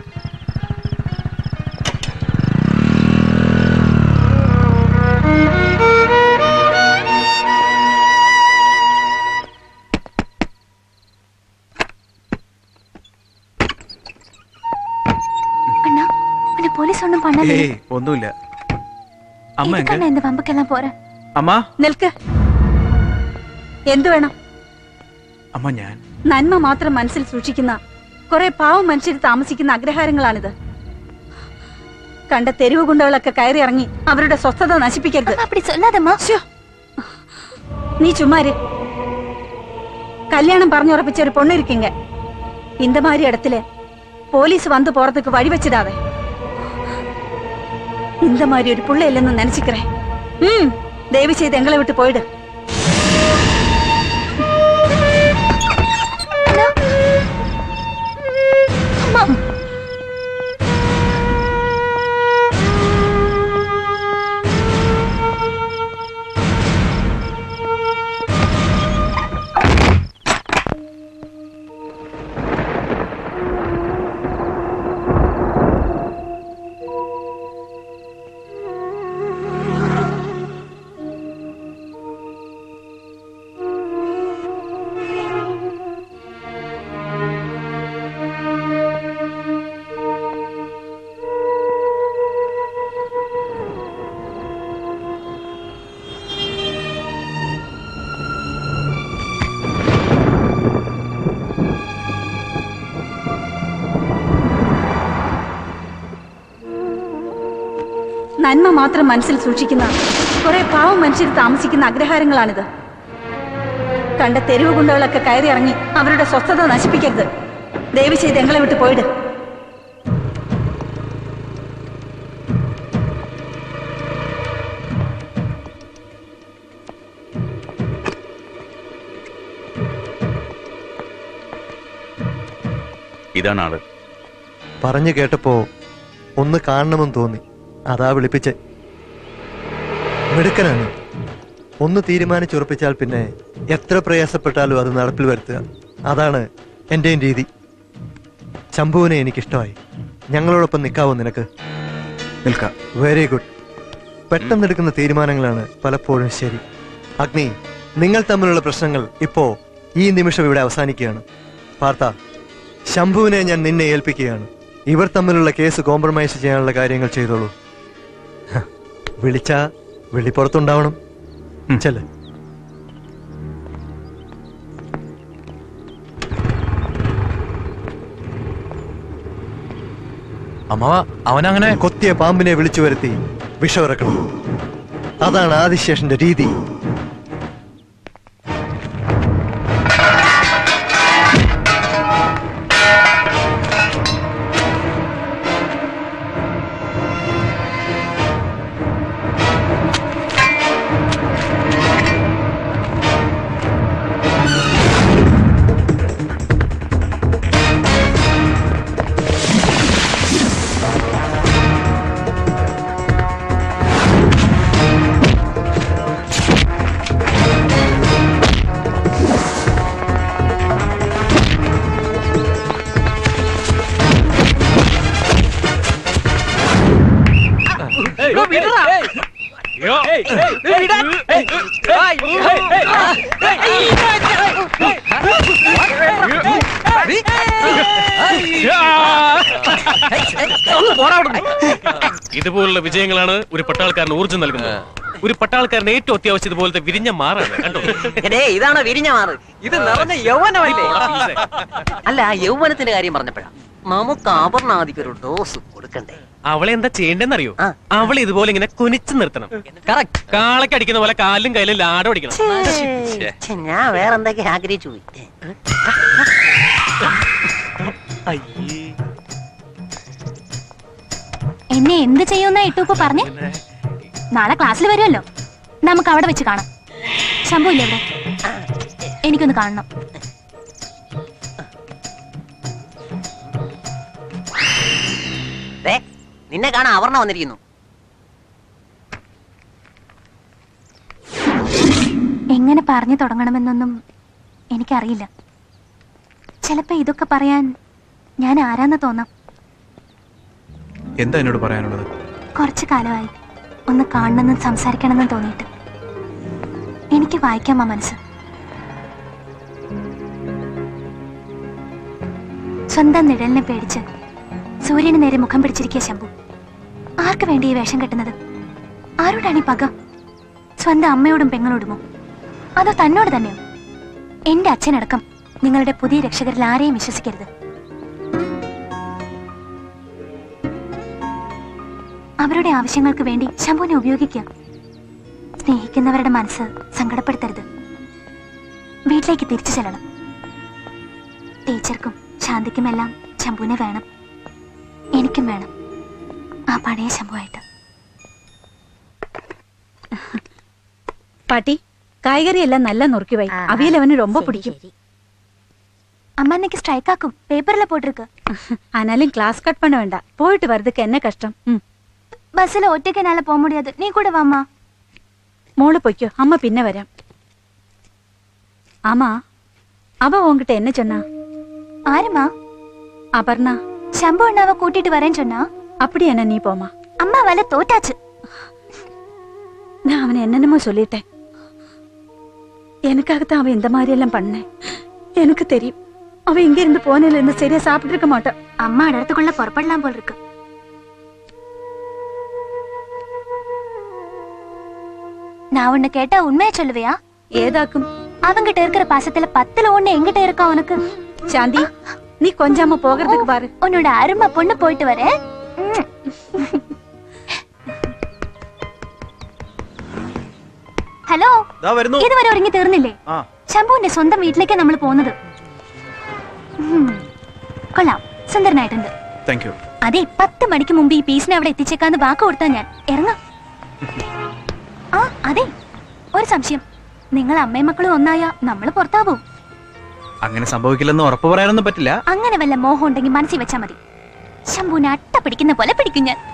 T: அண்ணா அந்த போலீஸ் ஒண்ணும் பண்ணல
V: ഏയ് ഒന്നുമില്ല അമ്മ എങ്ക
T: இதுக்கான இந்த வம்புக்கெல்லாம் போறேன்
V: അമ്മ
Q: നിൽക്ക് എന്തു വേണം
V: അമ്മ ഞാൻ
Q: നന്മ മാത്രം മനസ്സിൽ സൂക്ഷിക്കുന്ന കുറെ പാവം മനുഷ്യർ താമസിക്കുന്ന അഗ്രഹാരങ്ങളാണിത് കണ്ട തെരുവ് ഗുണ്ടകളൊക്കെ കയറി ഇറങ്ങി അവരുടെ സ്വസ്ഥത നശിപ്പിക്കരുത് ശ്ശോ. നീ ചുമ്മാര് കല്യാണം പറഞ്ഞുറപ്പിച്ച ഒരു പൊണ്ണു ഇരിക്കുങ്ക இந்த மாதிரி இடத்துல போலீஸ் வந்து போறதுக்கு வழி வச்சிடாத இந்த மாதிரி ஒரு புள்ள இல்லைன்னு நினைச்சுக்கிறேன் ம் தயவு செய்து எங்களை விட்டு போயிடு നന്മ മാത്രം മനസ്സിൽ സൂക്ഷിക്കുന്ന കുറെ പാവം മനുഷ്യർ താമസിക്കുന്ന അഗ്രഹാരങ്ങളാണിത് കണ്ട തെരുവ് ഗുണ്ടകളൊക്കെ കയറി ഇറങ്ങി അവരുടെ സ്വസ്ഥത നശിപ്പിക്കരുത് ദയവ് ചെയ്ത് ഞങ്ങളെ വിട്ട് പോയിട്
G: ഇതാണ് ആള്
H: പറഞ്ഞു കേട്ടപ്പോ ഒന്ന് കാണണമെന്ന് തോന്നി അതാ വിളിപ്പിച്ച് മിടുക്കനാണ് ഒന്ന് തീരുമാനിച്ചുറപ്പിച്ചാൽ പിന്നെ എത്ര പ്രയാസപ്പെട്ടാലും അത് നടപ്പിൽ വരുത്തുക അതാണ് എൻ്റെയും രീതി ശംഭുവിനെ എനിക്കിഷ്ടമായി ഞങ്ങളോടൊപ്പം നിൽക്കാവോ നിനക്ക്
V: നിൽക്കാം
H: വെരി ഗുഡ് പെട്ടെന്നെടുക്കുന്ന തീരുമാനങ്ങളാണ് പലപ്പോഴും ശരി അഗ്നി നിങ്ങൾ തമ്മിലുള്ള പ്രശ്നങ്ങൾ ഇപ്പോ ഈ നിമിഷം ഇവിടെ അവസാനിക്കുകയാണ് പാർത്ത ശംഭുവിനെ ഞാൻ നിന്നെ ഏൽപ്പിക്കുകയാണ് ഇവർ തമ്മിലുള്ള കേസ് കോംപ്രമൈസ് ചെയ്യാനുള്ള കാര്യങ്ങൾ ചെയ്തോളൂ ഹ, വിളിച്ചാ വെളിപ്പുറത്തുണ്ടാവണം ചെല്ല്
V: അമ്മാവ അവനങ്ങനെ
H: കൊത്തിയ പാമ്പിനെ വിളിച്ചു വരുത്തി വിഷമിറക്കണം അതാണ് ആദിശേഷന്റെ രീതി
M: ഇതുപോലുള്ള വിജയങ്ങളാണ് ഒരു പട്ടാൾക്കാരന് ഊർജ്ജം നൽകുന്നത് ഒരു പട്ടാൾക്കാരന് ഏറ്റവും അത്യാവശ്യം ഇതുപോലത്തെ വിരിഞ്ഞ മാറാണ് കണ്ടോ
W: എടേ ഇതാണോ വിരിഞ്ഞ മാറ് ഇത് നിറഞ്ഞ യൗവനമല്ലേ അല്ല യൗവനത്തിന്റെ കാര്യം പറഞ്ഞപ്പോഴാ നമുക്ക് ആഭരണാദിക്ക് ഒരു ഡോസ് കൊടുക്കണ്ടേ
M: അവളെ എന്താ ചെയ്യേണ്ടെന്നറിയോ അവളെ ഇതുപോലെ ഇങ്ങനെ കുനിച്ചു നിർത്തണം കാളൊക്കെ അടിക്കുന്ന പോലെ കാലിലും കയ്യിലും ലാടം അടിക്കണം
W: ഛെ, ഞാൻ വേറെ എന്തൊക്കെ ആഗ്രഹിച്ചു പോയി
T: എന്നെ എന്ത് ചെയ്യുമെന്നാ ഇട്ടുപ്പ് പറഞ്ഞേ നാളെ ക്ലാസ്സിൽ വരുമല്ലോ നമുക്ക് അവിടെ വെച്ച് കാണാം ശംഭു ഇല്ലേ ഇവിടെ എനിക്കൊന്ന് കാണണം
W: ദേ, നിന്നെ കാണാൻ അവർണ വന്നിരിക്കുന്നു
T: എങ്ങനെ പറഞ്ഞു തുടങ്ങണമെന്നൊന്നും എനിക്കറിയില്ല ചിലപ്പോ ഇതൊക്കെ പറയാൻ ഞാൻ ആരാന്ന് തോന്നാം
V: എന്താ എന്നോട് പറയാനുള്ളത്
T: കുറച്ചു കാലമായി ഒന്ന് കാണണമെന്നും സംസാരിക്കണമെന്നും തോന്നിയിട്ട് എനിക്ക് വായിക്കാമോ മനസ്സ് സ്വന്തം നിഴലിനെ പേടിച്ച് സൂര്യന് നേരെ മുഖം പിടിച്ചിരിക്കുക ശംഭു ആർക്ക് വേണ്ടി ഈ വേഷം കെട്ടുന്നത് ആരോടാണ് ഈ പക സ്വന്തം അമ്മയോടും പെങ്ങളോടുമോ അതോ തന്നോട് തന്നെയോ എന്റെ അച്ഛനടക്കം നിങ്ങളുടെ പുതിയ രക്ഷകരിൽ ആരെയും വിശ്വസിക്കരുത് അവരുടെ ആവശ്യങ്ങൾക്ക് വേണ്ടി ശംഭുവിനെ ഉപയോഗിക്കുക സ്നേഹിക്കുന്നവരുടെ മനസ്സ് സങ്കടപ്പെടുത്തരുത് വീട്ടിലേക്ക് തിരിച്ചു ചെല്ലണം ടീച്ചർക്കും ശാന്തിക്കുമെല്ലാം ശംഭുവിനെ വേണം എനിക്കും വേണം ആ പഴയ ശംഭുവായിട്ട്
Q: பாட்டி காய்கறி எல்லாம் நல்லா நொறுக்கி வை அவியல் அவனு ரொம்ப பிடிக்கும்
T: அம்மா இன்னைக்கு ஸ்ட்ரைக் ஆக்கும் பேப்பர்ல போட்டிருக்கு
Q: ஆனாலும் கிளாஸ் கட் பண்ண வேண்டாம் போயிட்டு வர்றதுக்கு என்ன கஷ்டம் ம்
T: பஸ்ல ஒറ്റയ്ക്ക് என்னால போக முடியாது நீ கூட வாமா
Q: മോള് പൊയ്ക്കോ അമ്മ പിന്നെ വരാം ஆமா அவ உன்கிட்ட என்ன சொன்னா
T: ஆருமா
Q: அபர்ணா
T: சம்பு அண்ணாவை கூட்டிட்டு வரேன்னு சொன்னா
Q: அப்படி என்ன நீ போமா
T: அம்மா வேலை தோட்டாச்சு
Q: நான் அவனை என்னென்னமோ சொல்லிட்டேன் எனக்காகத்தான் அவன் இந்த மாதிரி எல்லாம் பண்ணேன் எனக்கு தெரியும் அவன் இங்க இருந்து போனதுல இருந்து சரியா சாப்பிட்டு இருக்க மாட்டான்
T: அம்மா இடத்துக்குள்ள புறப்படலாம் போல் இருக்கு நான் உன்னை கேட்டா உண்மையை சொல்லுவியா
Q: ஏதாக்கும்
T: அவங்கிட்ட இருக்கிற பாசத்துல பத்துல ஒண்ணு எங்கிட்ட இருக்கா உனக்கு
Q: சாந்தி நீ கொஞ்சாம போகிறதுக்கு பாரு
T: உன்னோட அருமை பொண்ணு போயிட்டு வரேன் ம். ഹലോ
V: വരുന്നു
T: ഇതുവരെ ഒരുങ്ങി തീർന്നില്ലേ
V: ആ
T: ശംഭുവിന്റെ സ്വന്തം വീട്ടിലേക്ക് നമ്മൾ പോകുന്നത് ഉം. കൊള്ളാം സുന്ദരനായിട്ടുണ്ട്
V: താങ്ക് യു
T: അതെ പത്ത് മണിക്ക് മുമ്പ് ഈ പീസിനെ അവിടെ എത്തിച്ചേക്കാന്ന് വാക്ക് കൊടുത്താ ഞാൻ ഇറങ്ങാം ആ അതെ ഒരു സംശയം നിങ്ങൾ അമ്മയും മക്കളും ഒന്നായ നമ്മൾ പുറത്താവും
V: അങ്ങനെ സംഭവിക്കില്ലെന്ന് ഉറപ്പ് പറയാനൊന്നും പറ്റില്ല
T: അങ്ങനെ വല്ല മോഹം ഉണ്ടെങ്കിൽ മനസ്സിൽ വെച്ചാ മതി ശംഭുവിനെ അട്ട പിടിക്കുന്ന പോലെ പിടിക്കും ഞാൻ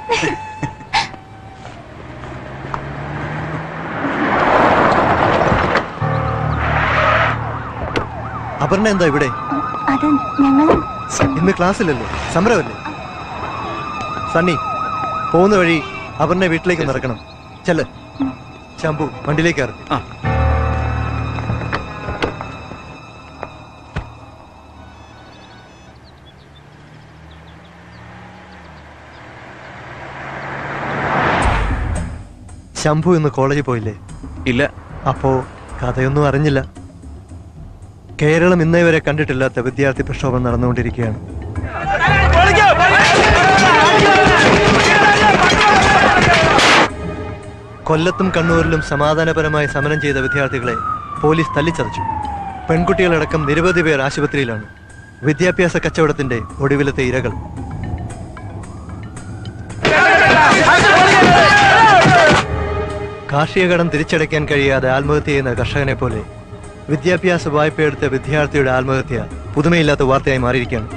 H: അപർണ എന്താ ഇവിടെ
T: അത് ഞങ്ങൾ
H: ഇന്ന് ക്ലാസ്സിലല്ലേ സമരമല്ലേ സണ്ണി പോകുന്ന വഴി അപർണ വീട്ടിലേക്ക് നിറക്കണം ചെല്ല് ശംഭു വണ്ടിയിലേക്ക് ഇറങ്ങി
V: ആ
H: ശംഭു ഇന്ന് കോളേജിൽ പോയില്ലേ
V: ഇല്ല
H: അപ്പോ കഥയൊന്നും അറിഞ്ഞില്ല കേരളം ഇന്നേ വരെ കണ്ടിട്ടില്ലാത്ത വിദ്യാർത്ഥി പ്രക്ഷോഭം നടന്നുകൊണ്ടിരിക്കുകയാണ് കൊല്ലത്തും കണ്ണൂരിലും സമാധാനപരമായി സമരം ചെയ്ത വിദ്യാർത്ഥികളെ പോലീസ് തല്ലിച്ചതച്ചു പെൺകുട്ടികളടക്കം നിരവധി പേർ ആശുപത്രിയിലാണ് വിദ്യാഭ്യാസ കച്ചവടത്തിന്റെ ഒടുവിലത്തെ ഇരകൾ കാർഷിക കടം തിരിച്ചടയ്ക്കാൻ കഴിയാതെ ആത്മഹത്യ ചെയ്യുന്ന കർഷകനെ പോലെ വിദ്യാഭ്യാസ വായ്പയെടുത്ത വിദ്യാർത്ഥിയുടെ ആത്മഹത്യ പുതുമയില്ലാത്ത വാർത്തയായി മാറിയിരിക്കുകയാണ്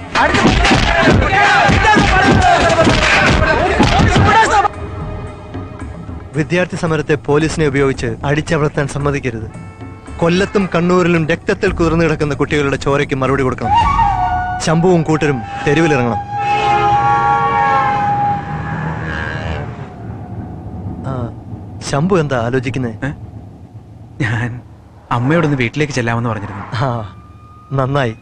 H: വിദ്യാർത്ഥി സമരത്തെ പോലീസിനെ ഉപയോഗിച്ച് അടിച്ചമർത്താൻ സമ്മതിക്കരുത് കൊല്ലത്തും കണ്ണൂരിലും രക്തത്തിൽ കുതിർന്നു കിടക്കുന്ന കുട്ടികളുടെ ചോരയ്ക്ക് മറുപടി കൊടുക്കണം ശംഭുവും കൂട്ടരും തെരുവിലിറങ്ങണം ആ, ശംഭു എന്താ ആലോചിക്കുന്നേ
V: ഞാൻ അമ്മയോടൊന്ന് വീട്ടിലേക്ക് ചെല്ലാമെന്ന് പറഞ്ഞിരുന്നു
H: ആ നന്നായി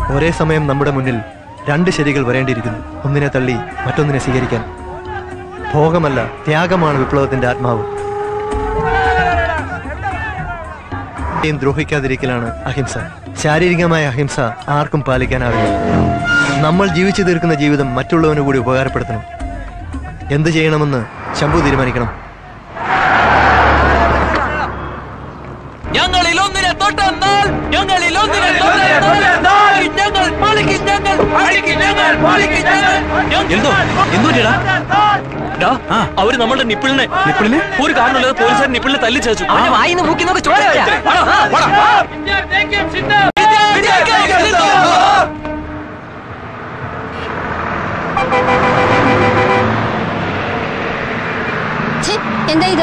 H: ഒരേ സമയം നമ്മുടെ മുന്നിൽ രണ്ട് ശരികൾ വരേണ്ടിയിരിക്കുന്നു ഒന്നിനെ തള്ളി മറ്റൊന്നിനെ സ്വീകരിക്കാൻ ഭോഗമല്ല ത്യാഗമാണ് വിപ്ലവത്തിന്റെ ആത്മാവ് യും ദ്രോഹിക്കാതിരിക്കലാണ് അഹിംസ ശാരീരികമായ അഹിംസ ആർക്കും പാലിക്കാനാവില്ല നമ്മൾ ജീവിച്ചു തീർക്കുന്ന ജീവിതം മറ്റുള്ളവന് കൂടി ഉപകാരപ്പെടുത്തണം എന്ത് ചെയ്യണമെന്ന് ശംഭു തീരുമാനിക്കണം
N: ഞങ്ങളിൽ ഒന്നിനെ തൊട്ടെന്നാൽ ഞങ്ങളിൽ ഒന്നിനെ തൊട്ടെന്നാൽ ഞങ്ങൾ പാലിക്കും ഞങ്ങൾ പാലിക്കും ഞങ്ങൾ പാലിക്കും ഞങ്ങൾ
F: എന്തോ എന്തോടാ അവര് നമ്മളുടെ നിപ്പിളിനെ നിപ്പിളിനെ ഒരു കാരണമില്ലാതെ പോലീസുകാർ നിപ്പിളിനെ തല്ലി ചേച്ചു
W: അവന്റെ വായിന്ന് മൂക്കി നോക്കി
T: എന്താ ഇത്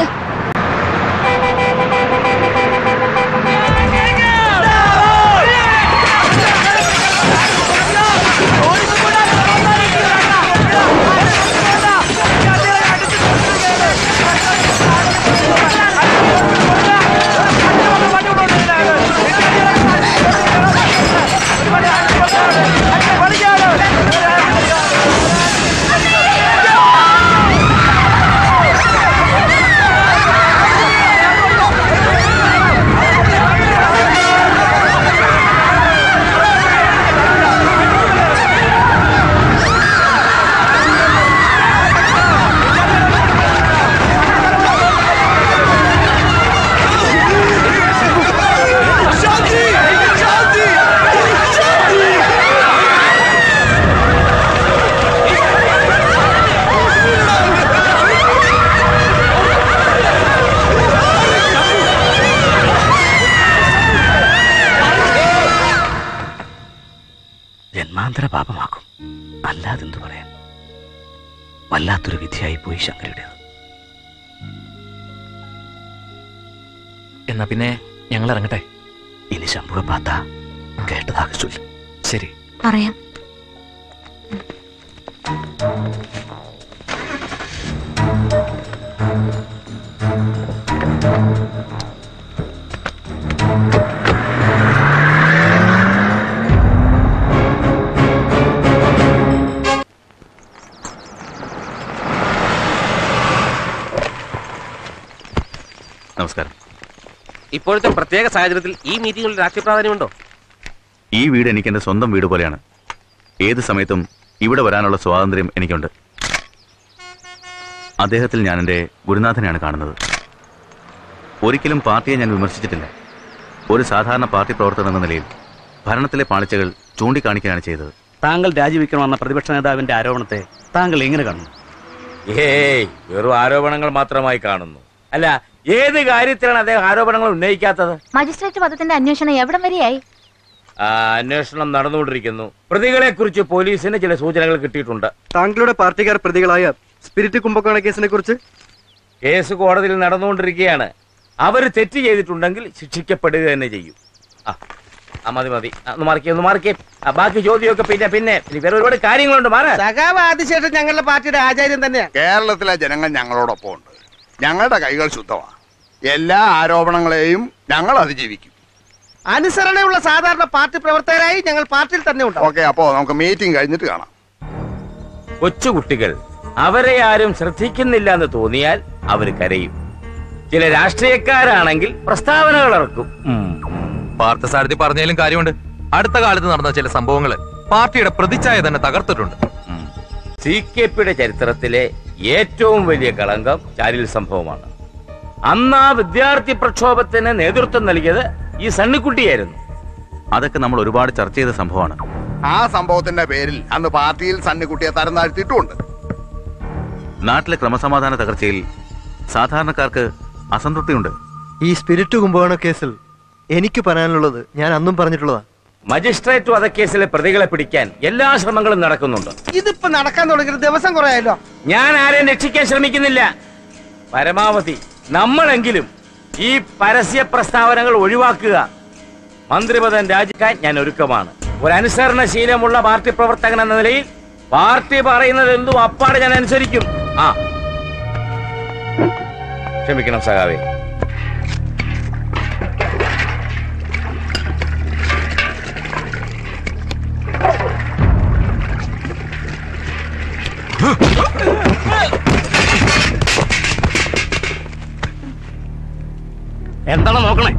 L: ജന്മാന്തര പാപമാക്കും അല്ലാതെന്തു പറയാൻ വല്ലാത്തൊരു വിധിയായി പോയി ശങ്കരയുടേത്
N: എന്നാ പിന്നെ ഞങ്ങൾ ഇറങ്ങട്ടെ
L: ഇനി ശംഭുവെ പാത്ത കേട്ടതാകെ ചൊല്ലും
N: ശരി
T: പറയാം
G: നമസ്കാരം
K: ഇപ്പോഴത്തെ പ്രത്യേക സാഹചര്യത്തിൽ ഈ മീറ്റിംഗിൽ രാഷ്ട്രീയ പ്രാധാന്യമുണ്ടോ
G: ഈ വീട് എനിക്ക് എൻ്റെ സ്വന്തം വീട് പോലെയാണ് ഏത് സമയത്തും ഇവിടെ വരാനുള്ള സ്വാതന്ത്ര്യം എനിക്കുണ്ട് അദ്ദേഹത്തിൽ ഞാൻ എൻ്റെ ഗുരുനാഥനെയാണ് കാണുന്നത് ഒരിക്കലും പാർട്ടിയെ ഞാൻ വിമർശിച്ചിട്ടില്ല ഒരു സാധാരണ പാർട്ടി പ്രവർത്തകൻ എന്ന നിലയിൽ ഭരണത്തിലെ പാളിച്ചകൾ ചൂണ്ടിക്കാണിക്കുകയാണ് ചെയ്തത്
L: താങ്കൾ രാജിവെക്കണമെന്ന പ്രതിപക്ഷ നേതാവിന്റെ ആരോപണത്തെ താങ്കൾ എങ്ങനെ കാണുന്നു
J: ഏയ് വെറും ആരോപണങ്ങൾ മാത്രമായി കാണുന്നു അല്ല ഏത് കാര്യത്തിലാണ് അദ്ദേഹം ആരോപണങ്ങൾ ഉന്നയിക്കാത്തത്
S: മജിസ്ട്രേറ്റ് പദത്തിന്റെ അന്വേഷണം എവിടം വരെയായി
J: ആ, അന്വേഷണം നടന്നുകൊണ്ടിരിക്കുന്നു പ്രതികളെ കുറിച്ച് പോലീസിന് ചില സൂചനകൾ കിട്ടിയിട്ടുണ്ട്
H: താങ്കളുടെ പാർട്ടിക്കാർ പ്രതികളായ സ്പിരിറ്റ് കുംഭകോണ കേസിനെ കുറിച്ച്
J: കേസ് കോടതിയിൽ നടന്നുകൊണ്ടിരിക്കുകയാണ് അവർ തെറ്റ് ചെയ്തിട്ടുണ്ടെങ്കിൽ ശിക്ഷിക്കപ്പെടുക തന്നെ ചെയ്യും ആ ആ, മതി മതി ആ, ഒന്ന് മാറിക്കേ ഒന്ന് മാറിക്കേ ആ, ബാക്കി ചോദ്യമൊക്കെ പിന്നെ പിന്നെ ഇനി വേറെ ഒരുപാട് കാര്യങ്ങളുണ്ട് മാറ
W: സഖാവ് ആദിശേഷൻ ഞങ്ങളുടെ പാർട്ടിയുടെ ആചാര്യം തന്നെയാണ്
D: കേരളത്തിലെ ജനങ്ങൾ ഞങ്ങളോടൊപ്പം ഉണ്ട് ഞങ്ങളുടെ കൈകൾ ശുദ്ധമാണ് എല്ലാ ആരോപണങ്ങളെയും ഞങ്ങൾ അതിജീവിക്കും
W: അനുസരണയുള്ള സാധാരണ പാർട്ടി പ്രവർത്തകരായി ഞങ്ങൾ പാർട്ടിയിൽ തന്നെ ഉണ്ടാവും
D: ഓക്കെ അപ്പോ നമുക്ക് മീറ്റിംഗ് കഴിഞ്ഞിട്ട് കാണാം
J: കൊച്ചുകുട്ടികൾ അവരെ ആരും ശ്രദ്ധിക്കുന്നില്ല എന്ന് തോന്നിയാൽ അവർ കരയും ചില രാഷ്ട്രീയക്കാരാണെങ്കിൽ പ്രസ്താവനകൾ ഇറക്കും
E: പാർത്ഥസാരഥി പറഞ്ഞാലും കാര്യമുണ്ട് അടുത്ത കാലത്ത് നടന്ന ചില സംഭവങ്ങള് പാർട്ടിയുടെ പ്രതിച്ഛായ തന്നെ തകർത്തിട്ടുണ്ട്
J: സി കെ പിയുടെ ചരിത്രത്തിലെ ഏറ്റവും വലിയ കളങ്കം ചാരിൽ സംഭവമാണ് അന്ന് ആ വിദ്യാർത്ഥി പ്രക്ഷോഭത്തിന് നേതൃത്വം നൽകിയത് ഈ സണ്ണിക്കുട്ടിയായിരുന്നു
G: അതൊക്കെ നമ്മൾ ഒരുപാട് ചർച്ച ചെയ്ത സംഭവമാണ്
D: ആ സംഭവത്തിന്റെ പേരിൽ അന്ന് പാർട്ടിയിൽ സണ്ണിക്കുട്ടിയെ തരം താഴ്ത്തിയിട്ടുമുണ്ട്
G: നാട്ടിലെ ക്രമസമാധാന തകർച്ചയിൽ സാധാരണക്കാർക്ക് അസംതൃപ്തിയുണ്ട്
H: ഈ സ്പിരിറ്റ് കുംഭകോണ കേസിൽ എനിക്ക് പറയാനുള്ളത് ഞാൻ അന്നും പറഞ്ഞിട്ടുള്ളതാ
J: മജിസ്ട്രേറ്റ് വധക്കേസിലെ പ്രതികളെ പിടിക്കാൻ എല്ലാ ശ്രമങ്ങളും നടക്കുന്നുണ്ട്
W: ഇതിപ്പോ നടക്കാൻ തുടങ്ങിയിട്ട് ദിവസം കുറേ ആയല്ലോ
J: ഞാൻ ആരെയും രക്ഷിക്കാൻ ശ്രമിക്കുന്നില്ല പരമാവധി നമ്മളെങ്കിലും ഈ പരസ്യ പ്രസ്താവനകൾ ഒഴിവാക്കുക മന്ത്രിപദം രാജിക്കാൻ ഞാൻ ഒരുക്കമാണ് ഒരു അനുസരണശീലമുള്ള പാർട്ടി പ്രവർത്തകൻ എന്ന നിലയിൽ പാർട്ടി പറയുന്നത് എന്തും അപ്പാടെ ഞാൻ അനുസരിക്കും ആ ക്ഷമിക്കണം സഖാവേ
L: എന്താണ് നോക്കണേ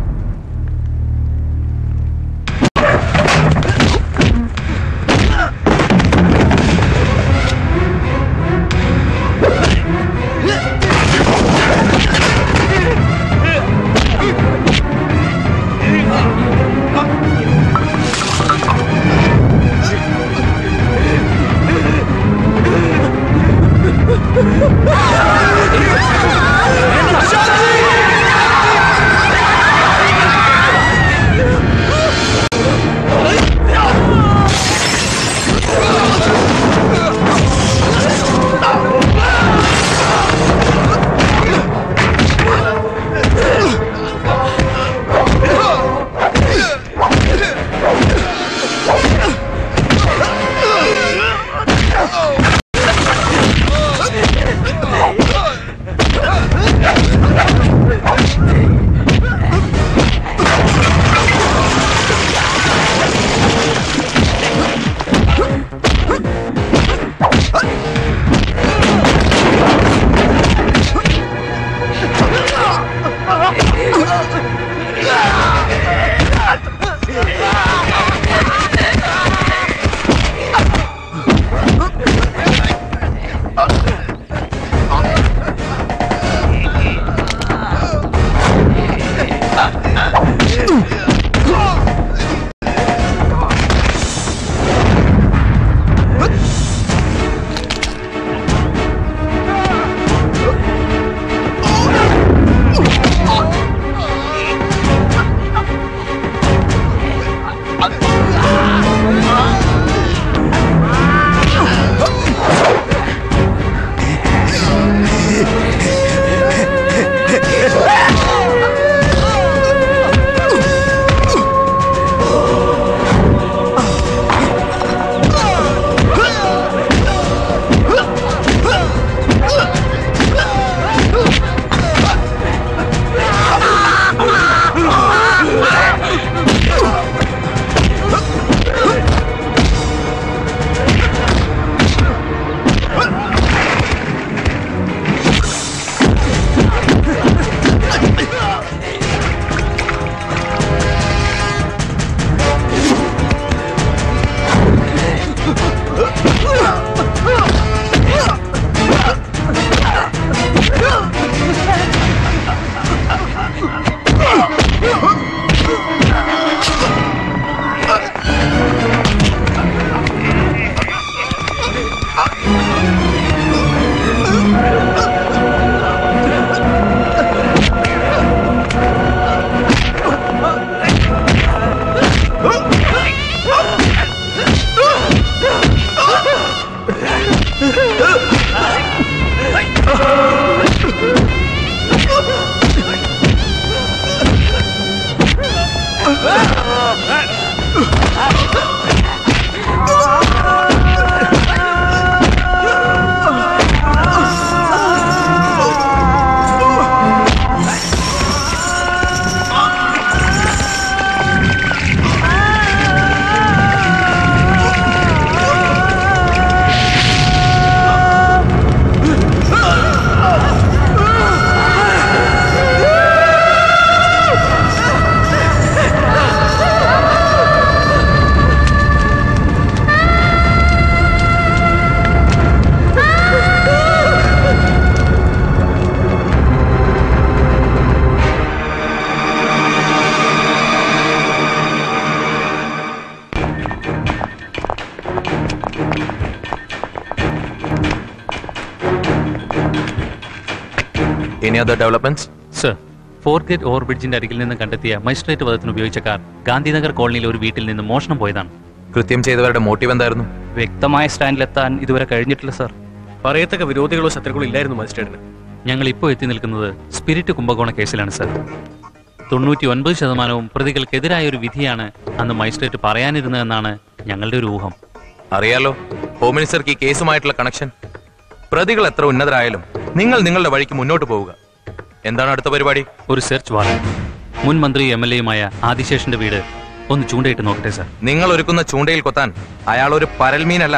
E: any other developments
F: sir fourth gate ഓവർബ്രിഡ്ജിന്റെ അരികിൽ നിന്ന് കണ്ടെത്തിയ മജിസ്ട്രേറ്റ് വധത്തിന് ഉപയോഗിച്ച കാർ ഗാന്ധിനഗർ കോളനിയിൽ ഒരു വീട്ടിൽ നിന്ന് മോഷണം പോയതാണ്
E: കൃത്യം ചെയ്തവരുടെ മോട്ടീവ് എന്തായിരുന്നു
F: വ്യക്തമായ സ്റ്റാൻഡിലെത്താൻ ഇതുവരെ കഴിഞ്ഞിട്ടില്ല സർ
M: പറയത്തക്ക വിരോധികളോ ശത്രുക്കളോ ഇല്ലായിരുന്നു മജിസ്ട്രേറ്റിന്
F: ഞങ്ങൾ ഇപ്പോൾ എത്തി നിൽക്കുന്നത് സ്പിരിറ്റ് കുംഭകോണ കേസിലാണ് സർ തൊണ്ണൂറ്റി ഒൻപത് ശതമാനവും പ്രതികൾക്കെതിരായ ഒരു വിധിയാണ് അന്ന് മജിസ്ട്രേറ്റ് പറയാനിരുന്നതെന്നാണ് ഞങ്ങളുടെ ഒരു ഊഹം
E: അറിയാലോ ഹോം മിനിസ്റ്റർക്ക് ഈ കേസുമായിട്ടുള്ള കണക്ഷൻ പ്രതികൾ എത്ര ഉന്നതരായാലും നിങ്ങൾ നിങ്ങളുടെ വഴിക്ക് മുന്നോട്ട് പോവുക എന്താണ് അടുത്ത പരിപാടി
F: ഒരു സെർച്ച് വാറന്റ് മുൻ മന്ത്രി എം എൽ എയുമായ ആദിശേഷന്റെ വീട് ഒന്ന് ചൂണ്ടയിട്ട് നോക്കട്ടെ സർ
E: നിങ്ങൾ ഒരുക്കുന്ന ചൂണ്ടയിൽ കൊത്താൻ അയാൾ ഒരു പരൽമീനല്ല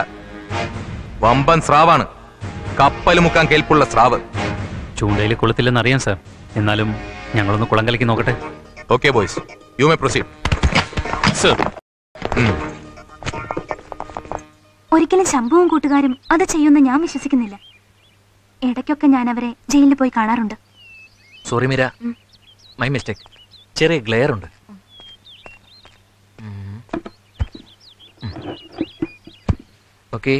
E: വമ്പൻ സ്രാവാണ് കപ്പൽ മുക്കാൻ കേൾപ്പുള്ള സ്രാവ്
F: ചൂണ്ടയിൽ കൊളുത്തില്ലെന്ന് അറിയാം സർ എന്നാലും ഞങ്ങളൊന്ന് കുളങ്കലയ്ക്ക് നോക്കട്ടെ
E: okay boys you may proceed
F: sir
T: ഒരിക്കലും ശംഭുവും കൂട്ടുകാരും അത് ചെയ്യുമെന്ന് ഞാൻ വിശ്വസിക്കുന്നില്ല ഇടയ്ക്കൊക്കെ ഞാൻ അവരെ ജയിലിൽ പോയി കാണാറുണ്ട്
N: സോറി മീര മൈ മിസ്റ്റേക്ക് ചെറിയ ഗ്ലെയർ ഉണ്ട് okay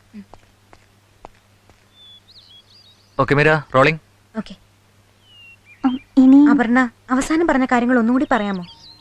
N: okay Meera rolling
T: okay ഇനി
O: അപർണ അവസാനം പറഞ്ഞ കാര്യങ്ങൾ ഒന്നുകൂടി പറയാമോ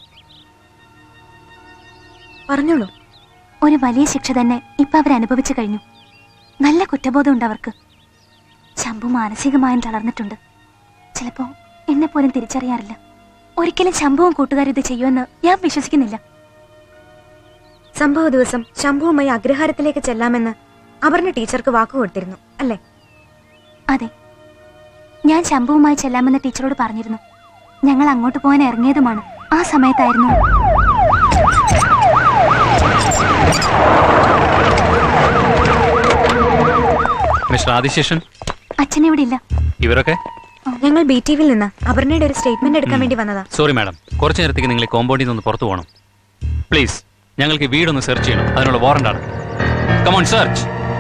O: പറഞ്ഞോളൂ
T: ഒരു വലിയ ശിക്ഷ തന്നെ ഇപ്പൊ അവർ അനുഭവിച്ചു കഴിഞ്ഞു നല്ല കുറ്റബോധമുണ്ട് അവർക്ക് ശംഭു മാനസികമായും തളർന്നിട്ടുണ്ട് ചിലപ്പോ എന്നെ പോലും തിരിച്ചറിയാറില്ല ഒരിക്കലും ശംഭുവും കൂട്ടുകാരും ഇത് ചെയ്യുമെന്ന് ഞാൻ വിശ്വസിക്കുന്നില്ല
O: സംഭവ ദിവസം ശംഭുവുമായി അഗ്രഹാരത്തിലേക്ക് ചെല്ലാമെന്ന് അപർണ ടീച്ചർക്ക് വാക്കു കൊടുത്തിരുന്നു അല്ലേ
T: അതെ ഞാൻ ശംഭുവുമായി ചെല്ലാമെന്ന് ടീച്ചറോട് പറഞ്ഞിരുന്നു ഞങ്ങൾ അങ്ങോട്ട് പോകാൻ ഇറങ്ങിയതുമാണ് ആ സമയത്തായിരുന്നു
F: മിസ്റ്റർ ആദിശേഷൻ
T: അച്ഛനെവിടെ ഇല്ല
F: ഇവരൊക്കെ
O: ഞങ്ങൾ ബി ടി വിയിൽ നിന്ന് അപർണയുടെ ഒരു സ്റ്റേറ്റ്മെന്റ് എടുക്കാൻ വേണ്ടി വന്നതാ
F: സോറി മാഡം കുറച്ചു നേരത്തേക്ക് നിങ്ങൾ കോമ്പൗണ്ടിൽ നിന്ന് പുറത്തു പോകണം പ്ലീസ് ഞങ്ങൾക്ക് വീടൊന്ന് സെർച്ച് ചെയ്യണം അതിനുള്ള വാറണ്ട് ആണ് come on search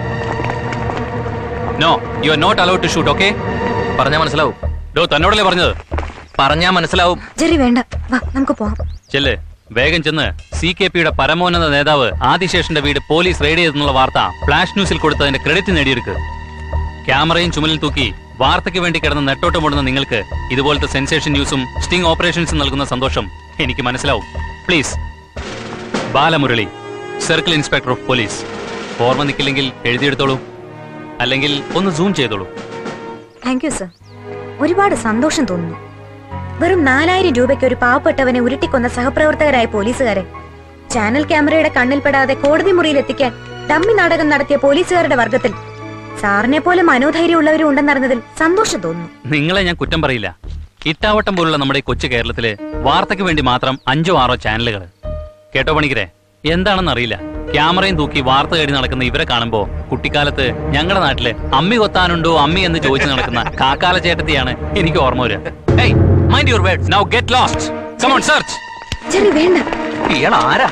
F: no you are not allowed to shoot okay
N: പറഞ്ഞാ മനസ്സിലാവും
F: ഡോ തന്നോടല്ലേ പറഞ്ഞത്
N: പറഞ്ഞാ മനസ്സിലാവും
O: ജെറി വേണ്ട വാ നമുക്ക് പോവാം
F: ചെല്ല് വേഗം ചെന്ന് സി കെ പിയുടെ പരമോന്നത നേതാവ് ആദിശേഷന്റെ വീട് പോലീസ് റെയ്ഡ് ചെയ്തെന്നുള്ള വാർത്ത ഫ്ലാഷ് ന്യൂസിൽ കൊടുത്തതിന്റെ ക്രെഡിറ്റ് നേടിയെടുക്ക് ക്യാമറയും ചുമലിൽ തൂക്കി വാർത്തയ്ക്ക് വേണ്ടി കിടന്ന് നെട്ടോട്ടം ഓടുന്ന നിങ്ങൾക്ക് ഇതുപോലത്തെ സെൻസേഷൻ ന്യൂസും സ്റ്റിംഗ് ഓപ്പറേഷൻസും നൽകുന്ന സന്തോഷം എനിക്ക് മനസ്സിലാവും please Balamurali circle inspector of police ഓർമ്മ നിൽക്കില്ലെങ്കിൽ എഴുതിയെടുത്തോളൂ അല്ലെങ്കിൽ ഒന്ന് സൂം ചെയ്തോളൂ
O: താങ്ക് യു സർ ഒരുപാട് സന്തോഷം തോന്നുന്നു വെറും നാലായിരം രൂപയ്ക്ക് ഒരു പാവപ്പെട്ടവനെ ഉരുട്ടിക്കൊന്ന സഹപ്രവർത്തകരായ പോലീസുകാരെ ചാനൽ ക്യാമറയുടെ കണ്ണിൽപ്പെടാതെ കോടതി മുറിയിൽ എത്തിക്കാൻ ഡമ്മി നാടകം നടത്തിയ പോലീസുകാരുടെ വർഗത്തിൽ സാറിനെ പോലെ മനോധൈര്യമുള്ളവരും ഉണ്ടെന്നറിഞ്ഞതിൽ സന്തോഷം തോന്നുന്നു
F: നിങ്ങളെ ഞാൻ കുറ്റം പറയില്ല ഇട്ടാവട്ടം പോലുള്ള നമ്മുടെ ഈ കൊച്ചു കേരളത്തില് വാർത്തയ്ക്ക് വേണ്ടി മാത്രം അഞ്ചോ ആറോ ചാനലുകൾ കേട്ടോ പണിക്കരെ എന്താണെന്ന് അറിയില്ല ക്യാമറയും തൂക്കി വാർത്ത തേടി നടക്കുന്ന ഇവരെ കാണുമ്പോ കുട്ടിക്കാലത്ത് ഞങ്ങളുടെ നാട്ടില് അമ്മി കൊത്താനുണ്ടോ അമ്മി എന്ന് ചോദിച്ചു നടക്കുന്ന കാക്കാല ചേട്ടത്തിയാണ് എനിക്ക് ഓർമ്മ വരിക mind your words now get lost come on search
O: Jerry വേണ്ട
N: ഇയാൾ ആരാ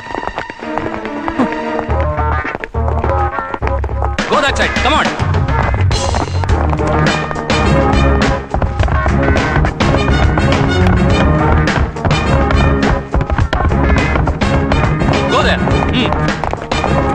F: go that side come on Go there. Mm.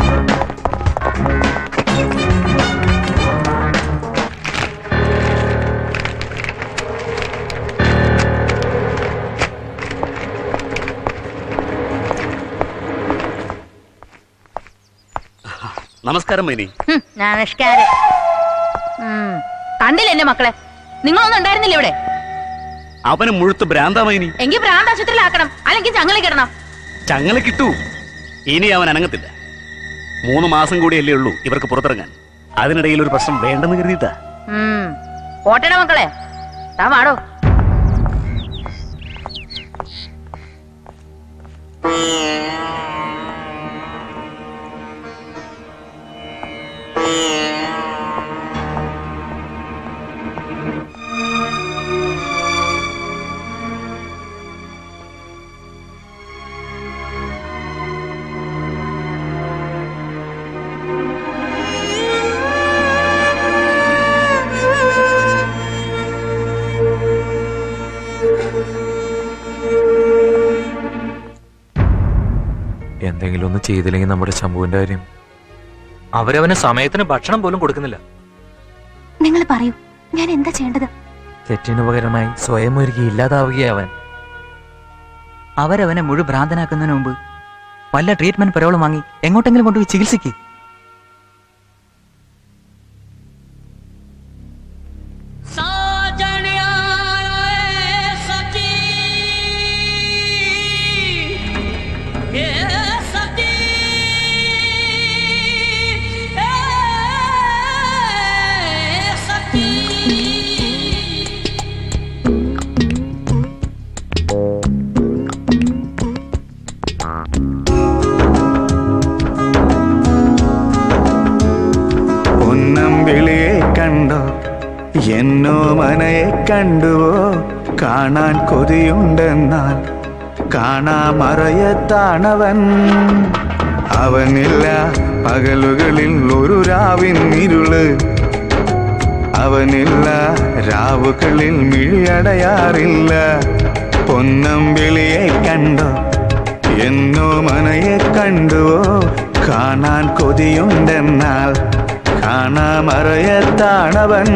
L: നമസ്കാരം മൈനി
B: ഹും, നമസ്കാരം ഉം. കണ്ടില്ല എന്റെ മക്കളെ നിങ്ങളൊന്നും ഉണ്ടായിരുന്നില്ല ഇവിടെ
L: അവന് മുഴുത്ത് ഭ്രാന്താ മൈനി
B: എങ്കിൽ ഭ്രാന്താശുപത്രിയിലാക്കണം അല്ലെങ്കിൽ ചങ്ങല കിടണം
L: ചങ്ങല കിട്ടൂ ഇനി അവൻ അനങ്ങത്തില്ല മൂന്ന് മാസം കൂടിയല്ലേ ഉള്ളൂ ഇവർക്ക് പുറത്തിറങ്ങാൻ അതിനിടയിൽ ഒരു പ്രശ്നം വേണ്ടെന്ന് കരുതിയിട്ടാ
B: ഉം. പോട്ടെടാ മക്കളെ താ വാടോ
N: എന്തെങ്കിലും ഒന്ന് ചെയ്തില്ലെങ്കിൽ നമ്മുടെ ശംഭുവിന്റെ കാര്യം അവരവന് സമയത്തിന് ഭക്ഷണം പോലും കൊടുക്കുന്നില്ല
T: നിങ്ങൾ പറയൂ ഞാൻ എന്താ ചെയ്യേണ്ടത്
A: തെറ്റിനു പകരമായി സ്വയം ഒരുക്കി ഇല്ലാതാവുകയാവൻ അവരവനെ മുഴു ഭ്രാന്തനാക്കുന്നതിന് മുമ്പ് വല്ല ട്രീറ്റ്മെന്റ് പരോളും വാങ്ങി എങ്ങോട്ടെങ്കിലും കൊണ്ടുപോയി ചികിത്സിക്ക്
I: പൊന്നമ്പിളിയെ കണ്ടോ എന്നോ മനയെ കണ്ടുവോ
P: കാണാൻ കൊതിയുണ്ടെന്നാൽ കാണാമറയത്താണവൻ അവനില്ല പകലുകളിൽ ഒരു രാവിൻ ഇരുള് അവനില്ല രാവുകളിൽ മിഴിയടയാറില്ല പൊന്നമ്പിളിയെ കണ്ടോ എന്നോ മനയെ കണ്ടുവോ കാണാൻ കൊതിയുണ്ടെന്നാൽ കാണാമറയത്താണവൻ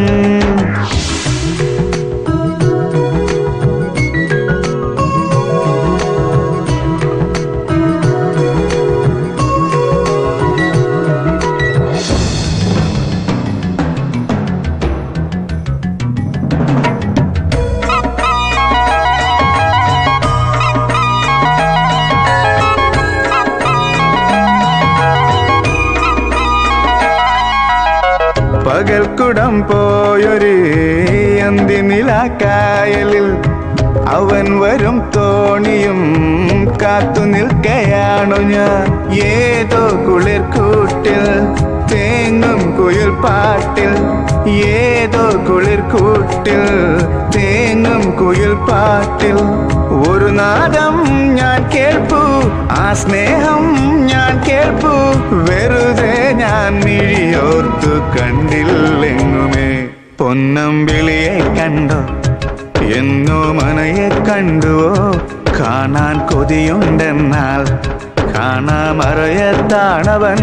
P: പകൽക്കുടം പോയൊരു അന്തിനിലാക്കായലിൽ അവൻ വരും തോണിയും കാത്തു നിൽക്കയാണു ഞാൻ ഏതോ കുളിർക്കൂട്ടിൽ തേങ്ങും കുയിൽ പാട്ടിൽ ഏതോ കുളിർക്കൂട്ടിൽ തേങ്ങും കുയിൽ പാട്ടിൽ ഒരു നാദം ഞാൻ കേൾപ്പു ആ സ്നേഹം ഞാൻ കേൾപ്പു വെറുതെ ഞാൻ മിഴിയോർത്തു കണ്ടില്ലെങ്ങുമേ പൊന്നമ്പിളിയെ കണ്ടോ എന്നോ മനയെ കണ്ടുവോ കാണാൻ കൊതിയുണ്ടെന്നാൽ കാണാമറയത്താണവൻ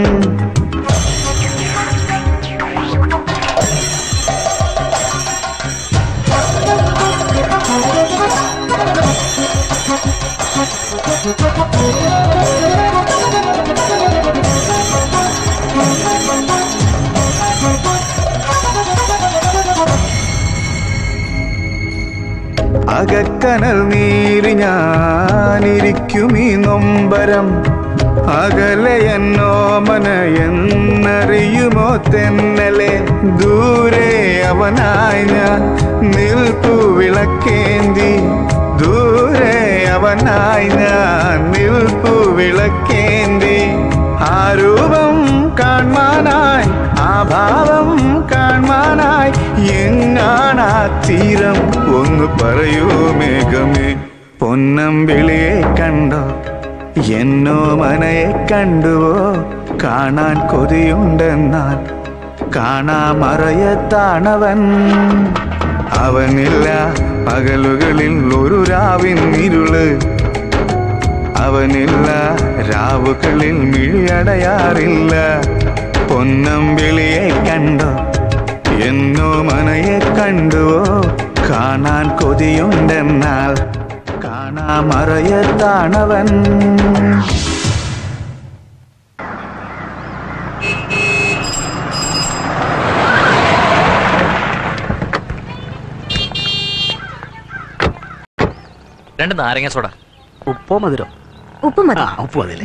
P: അകക്കനൽ നീരി ഞാനിരിക്കും ഈ നൊമ്പരം അകലെ എന്നോ മന എന്നറിയുമോ തെന്നലെ ദൂരെ അവനായി ഞാൻ നിൽപ്പു വിളക്കേന്തി ദൂരെ അവനായി ഞാൻ നിൽപ്പു വിളക്കേന്തി ആ രൂപം കാണാനായി ആ ഭാവം കാണാനായി എങ്ങാണാ തീരം ഒന്ന് പറയൂ മേഘമേ പൊന്നമ്പിളിയെ കണ്ടോ എന്നോ മനയെ കണ്ടുവോ കാണാൻ കൊതിയുണ്ടെന്നാൽ കാണാമറയത്താണവൻ അവനില്ല പകലുകളിൽ ഒരു രാവിൻ ഇരുള് അവനില്ല രാവുകളിൽ മിഴിയടയാറില്ല പൊന്നമ്പിളിയെ കണ്ടോ എന്നോ മനയെ കണ്ടുവോ കാണാൻ കൊതിയുണ്ടെന്നാൽ കാണാമറയത്താണവൻ
N: രണ്ട് നാരങ്ങ സോഡ
L: ഉപ്പോ മധുരോ
O: ഉപ്പ് മതി
L: ആ ഉപ്പ് മതിയല്ലേ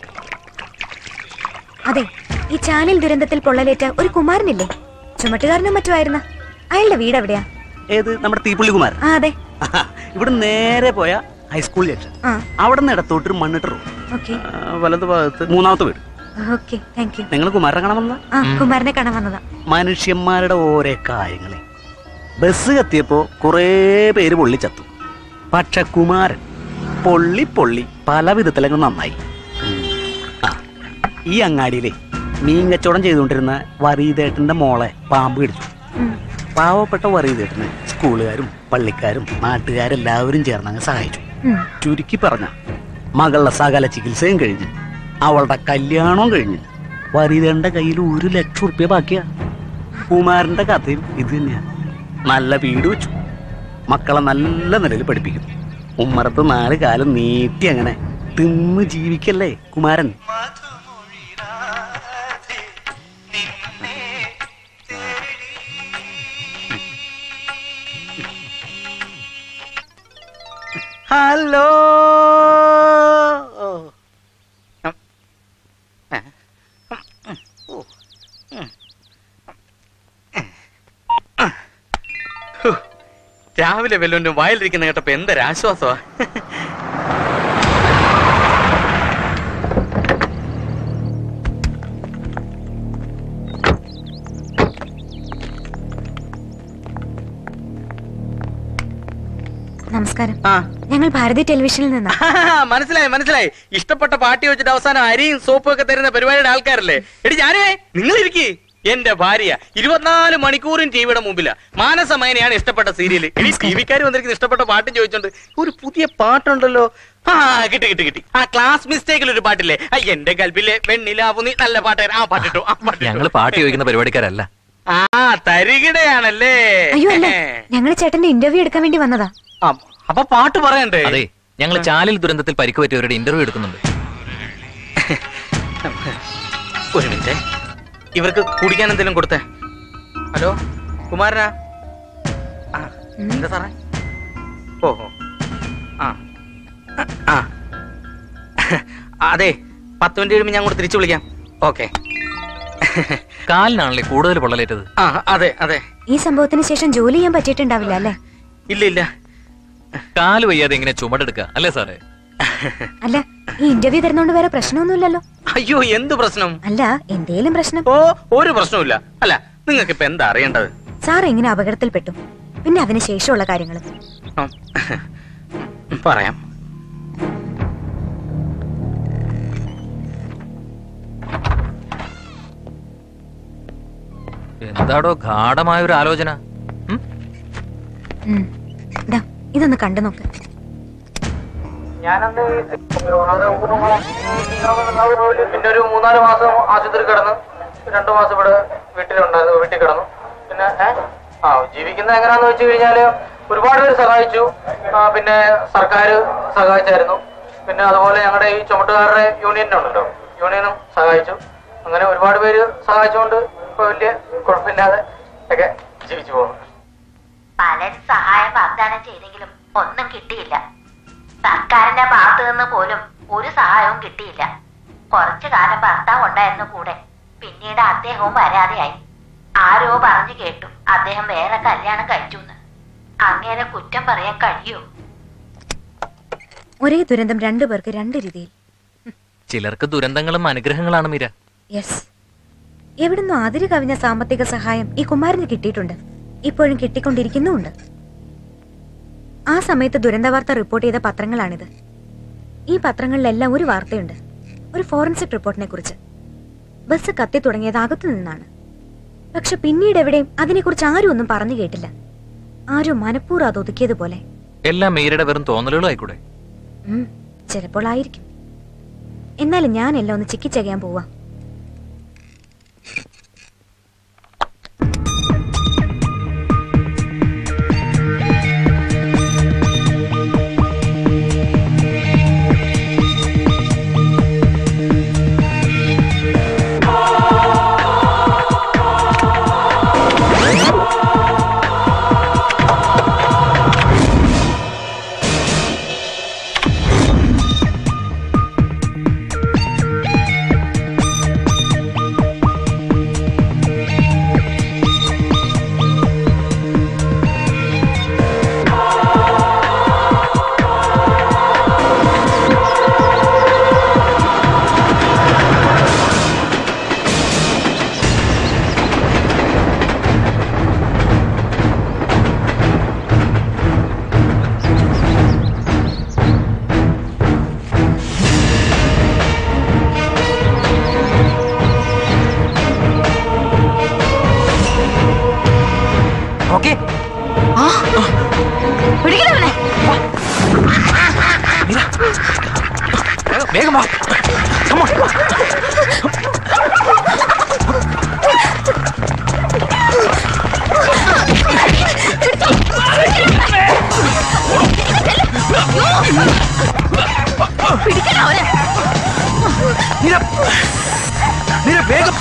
O: അതെ ഈ ചാനൽ ദുരന്തത്തിൽ പൊള്ളലേറ്റ ഒരു കുമാരനില്ലേ ചുമട്ടുകാരനും മറ്റുമായിരുന്ന അയാളുടെ വീട് എവിടെയാ
L: ഏത് നമ്മുടെ തീപ്പുള്ളി കുമാരൻ
O: ആ അതെ
L: ഇവിടെ നേരെ പോയ ഹൈസ്കൂൾ ജംഗ്ഷൻ
O: ആ
L: അവിടെ നിന്ന് ഇടത്തോട്ട് ഒരു മണ്ണിട്ട് റോഡ്
O: ഓക്കെ
L: ആ, വലത് ഭാഗത്ത് മൂന്നാമത്തെ വീട്
O: ഓക്കെ താങ്ക് യു
L: നിങ്ങൾ കുമാരനെ കാണാൻ വന്ന
O: ആ കുമാരനെ കാണാൻ വന്നതാ
L: മനുഷ്യന്മാരുടെ ഓരോ കാര്യങ്ങളെ ബസ് കത്തിയപ്പോ കുറേ പേര് പൊള്ളി ചത്തു പക്ഷെ കുമാരൻ പൊള്ളി പൊള്ളി പല വിധത്തിലങ്ങ് നന്നായി ആ ഈ അങ്ങാടിയിലെ മീൻ കച്ചവടം ചെയ്തുകൊണ്ടിരുന്ന വറീതേട്ടന്റെ മോളെ പാമ്പ് കടിച്ചു പാവപ്പെട്ട വറീതേട്ടന് സ്കൂളുകാരും പള്ളിക്കാരും നാട്ടുകാരെല്ലാവരും ചേർന്ന് അങ്ങ് സഹായിച്ചു ചുരുക്കി പറഞ്ഞ മകളുടെ സകല ചികിത്സയും കഴിഞ്ഞ് അവളുടെ കല്യാണവും കഴിഞ്ഞ് വറീതേട്ടന്റെ കയ്യിൽ ഒരു ലക്ഷം ഉറുപ്പ്യ ബാക്കിയാ കുമാരന്റെ കഥയും ഇത് തന്നെയാ നല്ല വീട് വെച്ചു മക്കളെ നല്ല നിലയിൽ പഠിപ്പിക്കും ഉമ്മറത്ത് നാല് കാലം നീട്ടി അങ്ങനെ തിന്ന് ജീവിക്കല്ലേ കുമാരൻ ഹലോ
G: രാവിലെ വല്ലവന്റെ വായിലിരിക്കുന്ന കേട്ടപ്പോ എന്തൊരാശ്വാസമാ
O: നമസ്കാരം ഞങ്ങൾ ഭാരതി ടെലിവിഷനിൽ നിന്നാ
C: മനസ്സിലായി മനസ്സിലായി ഇഷ്ടപ്പെട്ട പാട്ടി വെച്ചിട്ട് അവസാനം അരിയും സോപ്പും ഒക്കെ തരുന്ന പരിപാടിയുടെ ആൾക്കാരല്ലേ എടി ഞാനേ നിങ്ങൾ ഇരിക്കി എന്റെ ഭാര്യ ഇരുപത്തിനാല് മണിക്കൂറും ടിവിയുടെ മുമ്പിലാ മാനസമയനെയാണ് ഇഷ്ടപ്പെട്ട സീരിയൽ ഇനി ടി വിക്കാർ വന്നിരിക്കുന്ന ഇഷ്ടപ്പെട്ട പാട്ടും ചോദിച്ചോണ്ട് ഒരു പുതിയ പാട്ടുണ്ടല്ലോ ആ കിട്ടി കിട്ടി കിട്ടി ആ ക്ലാസ് മിസ്റ്റേക്കിൽ ഒരു പാട്ടില്ലേ ആ, എന്റെ കൽപ്പിലെ വെണ്ണിലാവുന്നി നല്ല പാട്ടുകാരൻ ആ പാട്ടിട്ടു ആ പാട്ടിട്ടു
N: ഞങ്ങള് പാട്ട് ചോദിക്കുന്ന പരിപാടിക്കാരല്ല
C: ആ തരികിടയാണല്ലേ
O: അയ്യോ അല്ല ഞങ്ങൾ ചേട്ടന്റെ ഇന്റർവ്യൂ എടുക്കാൻ വേണ്ടി വന്നതാ
C: അപ്പൊ പാട്ട് പറയണ്ടേ
N: അതെ ഞങ്ങൾ ചാലിൽ ദുരന്തത്തിൽ പരിക്ക് പറ്റിയവരുടെ ഇന്റർവ്യൂ എടുക്കുന്നുണ്ട്
C: ഒരു മിനിറ്റ് ഇവർക്ക് കുടിക്കാൻ എന്തെങ്കിലും കൊടുത്തേ ഹലോ കുമാരനാ ആ, എന്താ സാറേ ഓഹോ ആ ആ അതെ പത്ത് മിനിറ്റ് കഴിയുമ്പോൾ ഞാൻ കൂടെ തിരിച്ചു വിളിക്കാം ഓക്കെ
N: കാലിനാണല്ലേ കൂടുതൽ പൊള്ളലേറ്റത്
C: ആ അതെ അതെ
O: ഈ സംഭവത്തിന് ശേഷം ജോലി ചെയ്യാൻ പറ്റിയിട്ടുണ്ടാവില്ല അല്ലേ
C: ഇല്ല ഇല്ല
N: കാല് വയ്യാതെ എങ്ങനെ ചുമടെടുക്കുക അല്ലേ സാറേ
O: അല്ല ഈ ഇന്റർവ്യൂ തരുന്നോണ്ട് വേറെ പ്രശ്നമൊന്നുമില്ലല്ലോ
C: അയ്യോ എന്ത് പ്രശ്നം
O: അല്ല എന്തേലും പ്രശ്നം
C: ഓ ഒരു പ്രശ്നവുമില്ല അല്ല നിങ്ങൾക്ക് ഇപ്പൊ എന്താ അറിയേണ്ടത്
O: സാർ എങ്ങനെ അപകടത്തിൽപ്പെട്ടു പിന്നെ അതിന് ശേഷമുള്ള കാര്യങ്ങൾ
C: പറയാം
N: എന്താടോ ഗാഠമായ ഒരു ആലോചന
O: ഇതൊന്ന് കണ്ടു നോക്ക്
C: ഞാനന്ന് പിന്നെ ഒരു മൂന്നാല് മാസം ആശുപത്രി കിടന്നു രണ്ടു മാസം ഇവിടെ വീട്ടിലുണ്ടായിരുന്നു വീട്ടിൽ കിടന്നു പിന്നെ ഏ? ആ ജീവിക്കുന്നത് എങ്ങനെയാന്ന് വെച്ച് കഴിഞ്ഞാല് ഒരുപാട് പേര് സഹായിച്ചു ആ, പിന്നെ സർക്കാർ സഹായിച്ചായിരുന്നു പിന്നെ അതുപോലെ ഞങ്ങളുടെ ഈ ചുമട്ടുകാരുടെ യൂണിയൻ ഉണ്ടല്ലോ യൂണിയനും സഹായിച്ചു അങ്ങനെ ഒരുപാട് പേര് സഹായിച്ചുകൊണ്ട് ഇപ്പൊ വലിയ കുഴപ്പമില്ലാതെ ഒക്കെ ജീവിച്ചു പോകുന്നു
S: പലരും സഹായം വാഗ്ദാനം ചെയ്തെങ്കിലും ഒന്നും കിട്ടിയില്ല സർക്കാരിന്റെ ഭാഗത്തു നിന്ന് പോലും ഒരു സഹായവും കിട്ടിയില്ല കുറച്ചു കാലം ഭർത്താവ് ഉണ്ടായിരുന്നു കൂടെ പിന്നീട് അദ്ദേഹവും വരാതെയായി ആരോ പറഞ്ഞു കേട്ടു അദ്ദേഹം വേറെ കല്യാണം കഴിച്ചു എന്ന് അങ്ങനെ കുറ്റം പറയാൻ കഴിയൂ
O: ഒരേ ദുരന്തം രണ്ടു പേർക്ക് രണ്ട് രീതിയിൽ
N: ചിലർക്ക് ദുരന്തങ്ങളും അനുഗ്രഹങ്ങളാണ് മീര
O: യെസ് എവിടുന്നോ അതിര് കവിഞ്ഞ സാമ്പത്തിക സഹായം ഈ കുമാരന് കിട്ടിയിട്ടുണ്ട് ഇപ്പോഴും കിട്ടിക്കൊണ്ടിരിക്കുന്നുമുണ്ട് ആ സമയത്ത് ദുരന്ത വാർത്ത റിപ്പോർട്ട് ചെയ്ത പത്രങ്ങളാണിത് ഈ പത്രങ്ങളിലെല്ലാം ഒരു വാർത്തയുണ്ട് ഒരു ഫോറൻസിക് റിപ്പോർട്ടിനെ കുറിച്ച് ബസ് കത്തി തുടങ്ങിയത് അകത്തു നിന്നാണ് പക്ഷെ പിന്നീട് എവിടെയും അതിനെക്കുറിച്ച് ആരും ഒന്നും പറഞ്ഞു കേട്ടില്ല ആരും മനഃപൂർവ്വം അത് ഒതുക്കിയതുപോലെ
N: എല്ലാം മീരയുടെ വെറും തോന്നലുകളും ആയിക്കൂടെ
O: ഉം, ചിലപ്പോൾ ആയിരിക്കും എന്നാലും ഞാനെല്ലാം ഒന്ന് ചിക്കിച്ചകയാൻ പോവാ
A: ഓക്കെ
S: പിടിക്കണവനെ
A: വേഗം വാ Come on.
S: പിടിക്കണവനെ
A: നിര നിര വേഗം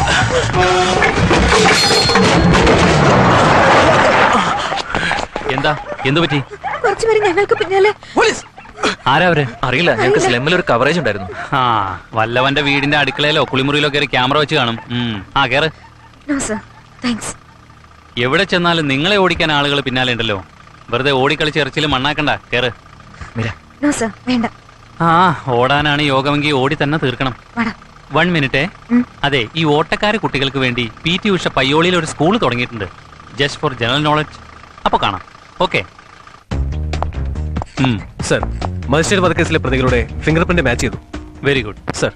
F: എന്താ എന്തു പറ്റി
O: കുറച്ചുപേര് ഞങ്ങൾക്ക് പിന്നാലെ
F: ആരാ അവര്
N: അറിയില്ല ഞങ്ങൾക്ക് സ്ലെമ്മിൽ ഒരു കവറേജ് ഉണ്ടായിരുന്നു
F: ആ വല്ലവന്റെ വീടിന്റെ അടുക്കളയിലോ കുളിമുറിയിലോ കയറി ക്യാമറ വെച്ച് കാണും ഉം. ആ കേറ്
O: നോ സർ താങ്ക്സ്
F: എവിടെ ചെന്നാലും നിങ്ങളെ ഓടിക്കാൻ ആളുകൾ പിന്നാലെ ഉണ്ടല്ലോ വെറുതെ ഓടിക്കളിച്ച് ഇറച്ചിൽ മണ്ണാക്കണ്ട കേറ്
O: നോ സർ വേണ്ട
F: ആ ഓടാനാണ് യോഗമെങ്കിൽ ഓടി തന്നെ തീർക്കണം
O: വാടാ.
F: വൺ മിനിറ്റ് അതെ ഈ ഓട്ടക്കാര കുട്ടികൾക്ക് വേണ്ടി പി ടി ഉഷ പയ്യോളിയിൽ ഒരു സ്കൂൾ തുടങ്ങിയിട്ടുണ്ട് ജസ്റ്റ് ഫോർ ജനറൽ നോളജ് അപ്പൊ കാണാം ഓക്കെ
M: സർ മജിസ്ട്രേറ്റ് വധക്കേസിലെ പ്രതികളുടെ ഫിംഗർ പ്രിന്റ് മാച്ച് ചെയ്തു
F: വെരി ഗുഡ്
M: സർ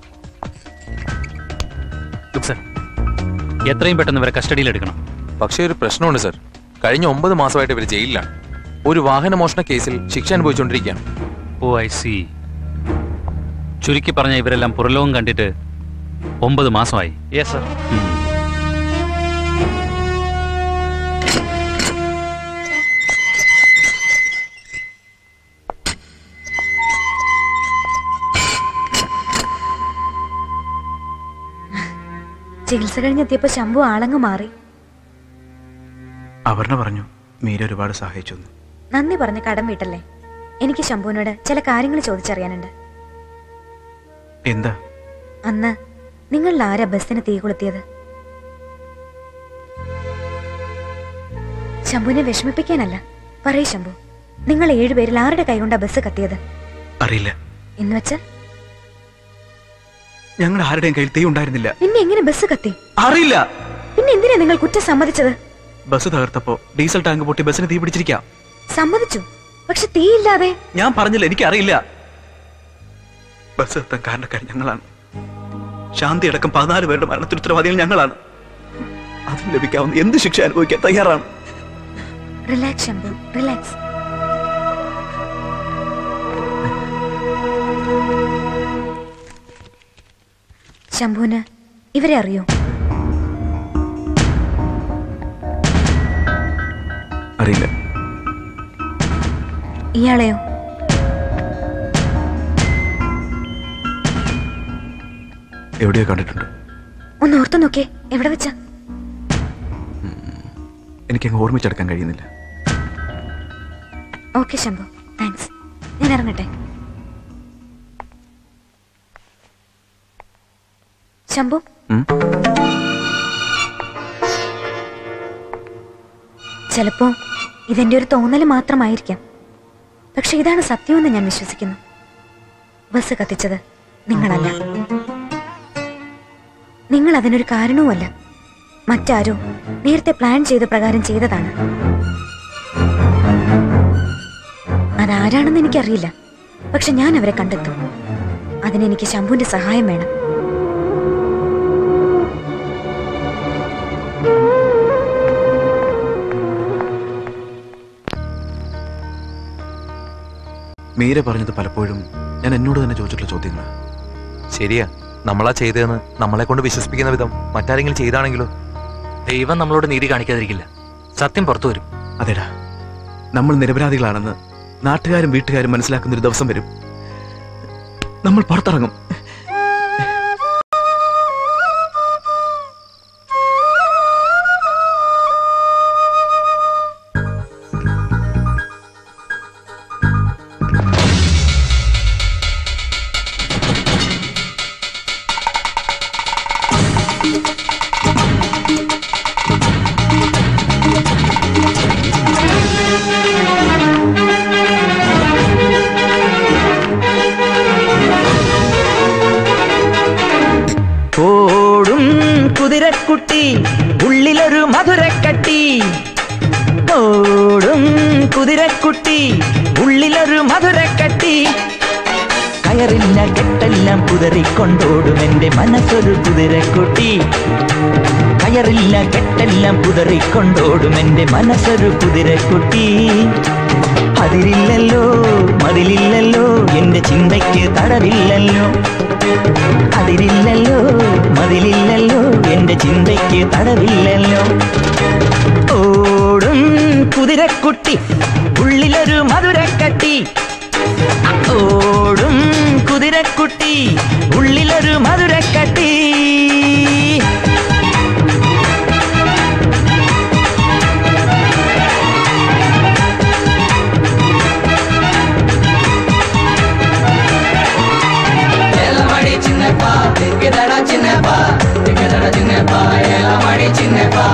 F: സർ എത്രയും പെട്ടെന്ന് ഇവരെ കസ്റ്റഡിയിൽ എടുക്കണം
E: പക്ഷേ ഒരു പ്രശ്നമുണ്ട് സർ കഴിഞ്ഞ ഒമ്പത് മാസമായിട്ട് ഇവർ ജയിലിലാണ് ഒരു വാഹന മോഷണ കേസിൽ ശിക്ഷ അനുഭവിച്ചുകൊണ്ടിരിക്കുകയാണ്
F: ഓ ഐ സി ചുരുക്കി പറഞ്ഞ ഇവരെല്ലാം പുറലോകം കണ്ടിട്ട് ഒമ്പത് മാസമായി
M: യെസ് സർ
O: ചികിത്സ കഴിഞ്ഞെത്തിയപ്പോ ശംഭു ആളങ്ങ് മാറി
V: അപർണ പറഞ്ഞു മീര ഒരുപാട് സഹായിച്ചു എന്ന്.
O: നന്ദി പറഞ്ഞ് കടം വീട്ടല്ലേ എനിക്ക് ശംഭുവിനോട് ചില കാര്യങ്ങൾ ചോദിച്ചറിയാനുണ്ട്
V: എന്താ
O: അന്ന് നിങ്ങളിൽ ആരാ ബസ്സിന് തീ കൊളുത്തിയത് ശംഭുവിനെ വിഷമിപ്പിക്കാനല്ല പറയൂ ശംഭു നിങ്ങൾ ഏഴുപേരിൽ ആരുടെ കൈകൊണ്ടാ ബസ് കത്തിയത്
V: അറിയില്ല
O: എന്ന് വെച്ചാൽ
V: ഞങ്ങളുടെ ആരുടെയും കയ്യിൽ തീ ഉണ്ടായിരുന്നില്ല
O: പിന്നെ എങ്ങനെ ബസ് കത്തി
V: അറിയില്ല
O: പിന്നെ എന്തിനാ നിങ്ങൾ കുറ്റം സമ്മതിച്ചത്
V: ബസ് തകർത്തപ്പോ ഡീസൽ ടാങ്ക് പൊട്ടി ബസ്സിന് തീ പിടിച്ചിരിക്കാം
O: സമ്മതിച്ചു പക്ഷെ തീയില്ലാതെ
V: ഞാൻ പറഞ്ഞില്ല എനിക്ക് അറിയില്ല ബസ് എത്താൻ കാരണക്കാർ ഞങ്ങളാണ് ശാന്തി അടക്കം പതിനാല് പേരുടെ മരണത്തിന് ഉത്തരവാദികൾ ഞങ്ങളാണ് അതിന് ലഭിക്കാവുന്ന എന്ത് ശിക്ഷ അനുഭവിക്കാൻ തയ്യാറാണ്
O: റിലാക്സ് ശംഭു റിലാക്സ് ശംഭുവിന് ഇവരെ അറിയോ
V: അറിയില്ല
O: ഇയാളെയോ
V: എവിടെയോ കണ്ടിട്ടുണ്ട്
O: ഒന്ന് ഓർത്തു നോക്കേ എവിടെ വെച്ചാ
V: എനിക്കങ്ങ് ഓർമ്മിച്ചെടുക്കാൻ കഴിയുന്നില്ല
O: ഓക്കെ ശംഭു താങ്ക്സ് ഞാൻ ഇറങ്ങട്ടെ ശംഭു
V: ഉം?
O: ചിലപ്പോ ഇതെന്റെ ഒരു തോന്നൽ മാത്രമായിരിക്കാം പക്ഷെ ഇതാണ് സത്യമെന്ന് ഞാൻ വിശ്വസിക്കുന്നു ബസ് കത്തിച്ചത് നിങ്ങളല്ല നിങ്ങൾ അതിനൊരു കാരണവുമല്ല മറ്റാരോ നേരത്തെ പ്ലാൻ ചെയ്ത പ്രകാരം ചെയ്തതാണ് അതാരാണെന്ന് എനിക്കറിയില്ല പക്ഷെ ഞാൻ അവരെ കണ്ടെത്തും അതിനെനിക്ക് ശംഭുവിന്റെ സഹായം വേണം
V: മീര പറഞ്ഞത് പലപ്പോഴും ഞാൻ എന്നോട് തന്നെ ചോദിച്ചിട്ടുള്ള ചോദ്യങ്ങളാണ്
E: ശരിയാ നമ്മളാ ചെയ്തതെന്ന് നമ്മളെ കൊണ്ട് വിശ്വസിപ്പിക്കുന്ന വിധം മറ്റാരെങ്കിലും ചെയ്താണെങ്കിലോ
N: ദൈവം നമ്മളോട് നീതി കാണിക്കാതിരിക്കില്ല സത്യം പുറത്തു വരും
V: അതേടാ നമ്മൾ നിരപരാധികളാണെന്ന് നാട്ടുകാരും വീട്ടുകാരും മനസ്സിലാക്കുന്ന ഒരു ദിവസം വരും നമ്മൾ പുറത്തിറങ്ങും
Q: ഓടും കുതിരക്കുട്ടി ഉള്ളിലൊരു മധുരക്കട്ടി ഓടും കുതിരക്കുട്ടി ഉള്ളിലൊരു മധുരക്കട്ടി കയറില്ല കെട്ടെല്ലാം കുതറിക്കൊണ്ടോടും എന്റെ മനസ്സൊരു കുതിരക്കുട്ടി കയറില്ല കെട്ടെല്ലാം കുതറിക്കൊണ്ടോടും എന്റെ മനസ്സൊരു കുതിരക്കുട്ടി അതിരില്ലല്ലോ മതിലില്ലല്ലോ എന്റെ ചിന്തയ്ക്ക് തടവില്ലല്ലോ അതിരില്ലല്ലോ മതിലില്ലല്ലോ എന്റെ ചിന്തയ്ക്ക് തടവില്ലല്ലോ ഓടും കുതിരക്കുട്ടി ഉള്ളിലൊരു മധുരക്കട്ടി ഓടും കുതിരക്കുട്ടി ഉള്ളിലൊരു മധുരക്കട്ടി
I: ஏலமடி சின்னப்பா திக்குதடா சின்னப்பா திக்குதடா சின்னப்பா ஏலமடி சின்னப்பா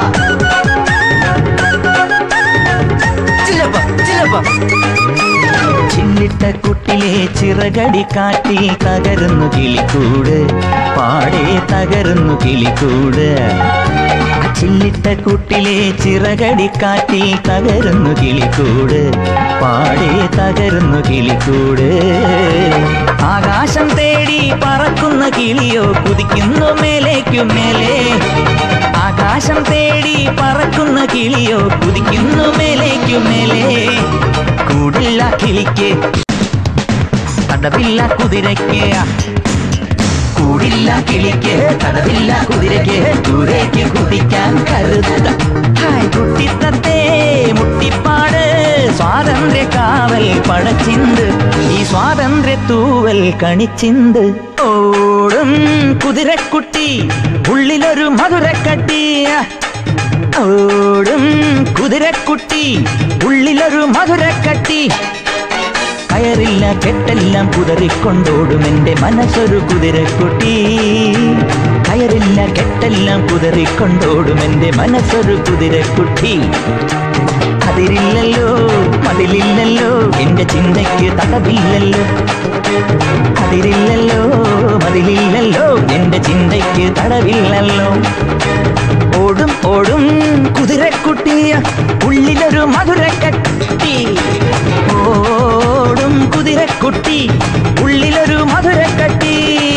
Q: ചിലപ്പ ചിലപ്പ ചില്ലിട്ട കുട്ടിലെ ചിറകടി കാട്ടി തകരുന്നു കിളിക്കൂട് പാടെ തകരുന്നു കിളിക്കൂട് ആ ചില്ലിട്ട കുട്ടിലെ ചിറകടി കാട്ടി തകരുന്നു കിളിക്കൂട് പാടെ തകരുന്നു കിളിക്കൂട് ആകാശം തേടി പറക്കുന്ന കിളിയോ കുതിക്കുന്നു മേലേക്കു മേലേ ആകാശം തേടി പറക്കുന്ന കിളിയോ കുതിക്കുന്നു മേലേക്കു മേലേ കൂടില്ല കിളിക്ക് തടവില്ല കുതിരയ്ക്ക് കൂടില്ല കിളിക്ക് തടവില്ല കുതിരയ്ക്ക് ദൂരേക്ക് കുതിക്കാൻ കരുത്ത ഹായ് കുട്ടിത്തത്തേ മുട്ടിപ്പാട് സ്വാതന്ത്ര്യ കാവൽ പടച്ചിന്ത് ഈ സ്വാതന്ത്ര്യ തൂവൽ കണിച്ചിന്ത് ഓടും കുതിരക്കുട്ടി ഉള്ളിലൊരു മധുരക്കട്ടി ഓടും കുതിരക്കുട്ടി ഉള്ളിലൊരു മധുരക്കട്ടി കയറില്ല കെട്ടെല്ലാം കുതറിക്കൊണ്ടോടും എന്റെ മനസ്സൊരു കുതിരക്കുട്ടി കയറില്ല കെട്ടെല്ലാം കുതറിക്കൊണ്ടോടും എന്റെ മനസ്സൊരു കുതിരക്കുട്ടി അതിരില്ലല്ലോ മതിലില്ലല്ലോ എന്റെ ചിന്തയ്ക്ക് തടവില്ലല്ലോ അതിരില്ലല്ലോ മതിലില്ലല്ലോ എന്റെ ചിന്തയ്ക്ക് തടവില്ലല്ലോ ഓടും ഓടും കുതിരക്കുട്ടിയ ഉള്ളിലൊരു മധുരക്കട്ടി ഓടും കുതിരക്കുട്ടി ഉള്ളിലൊരു മധുരക്കട്ടി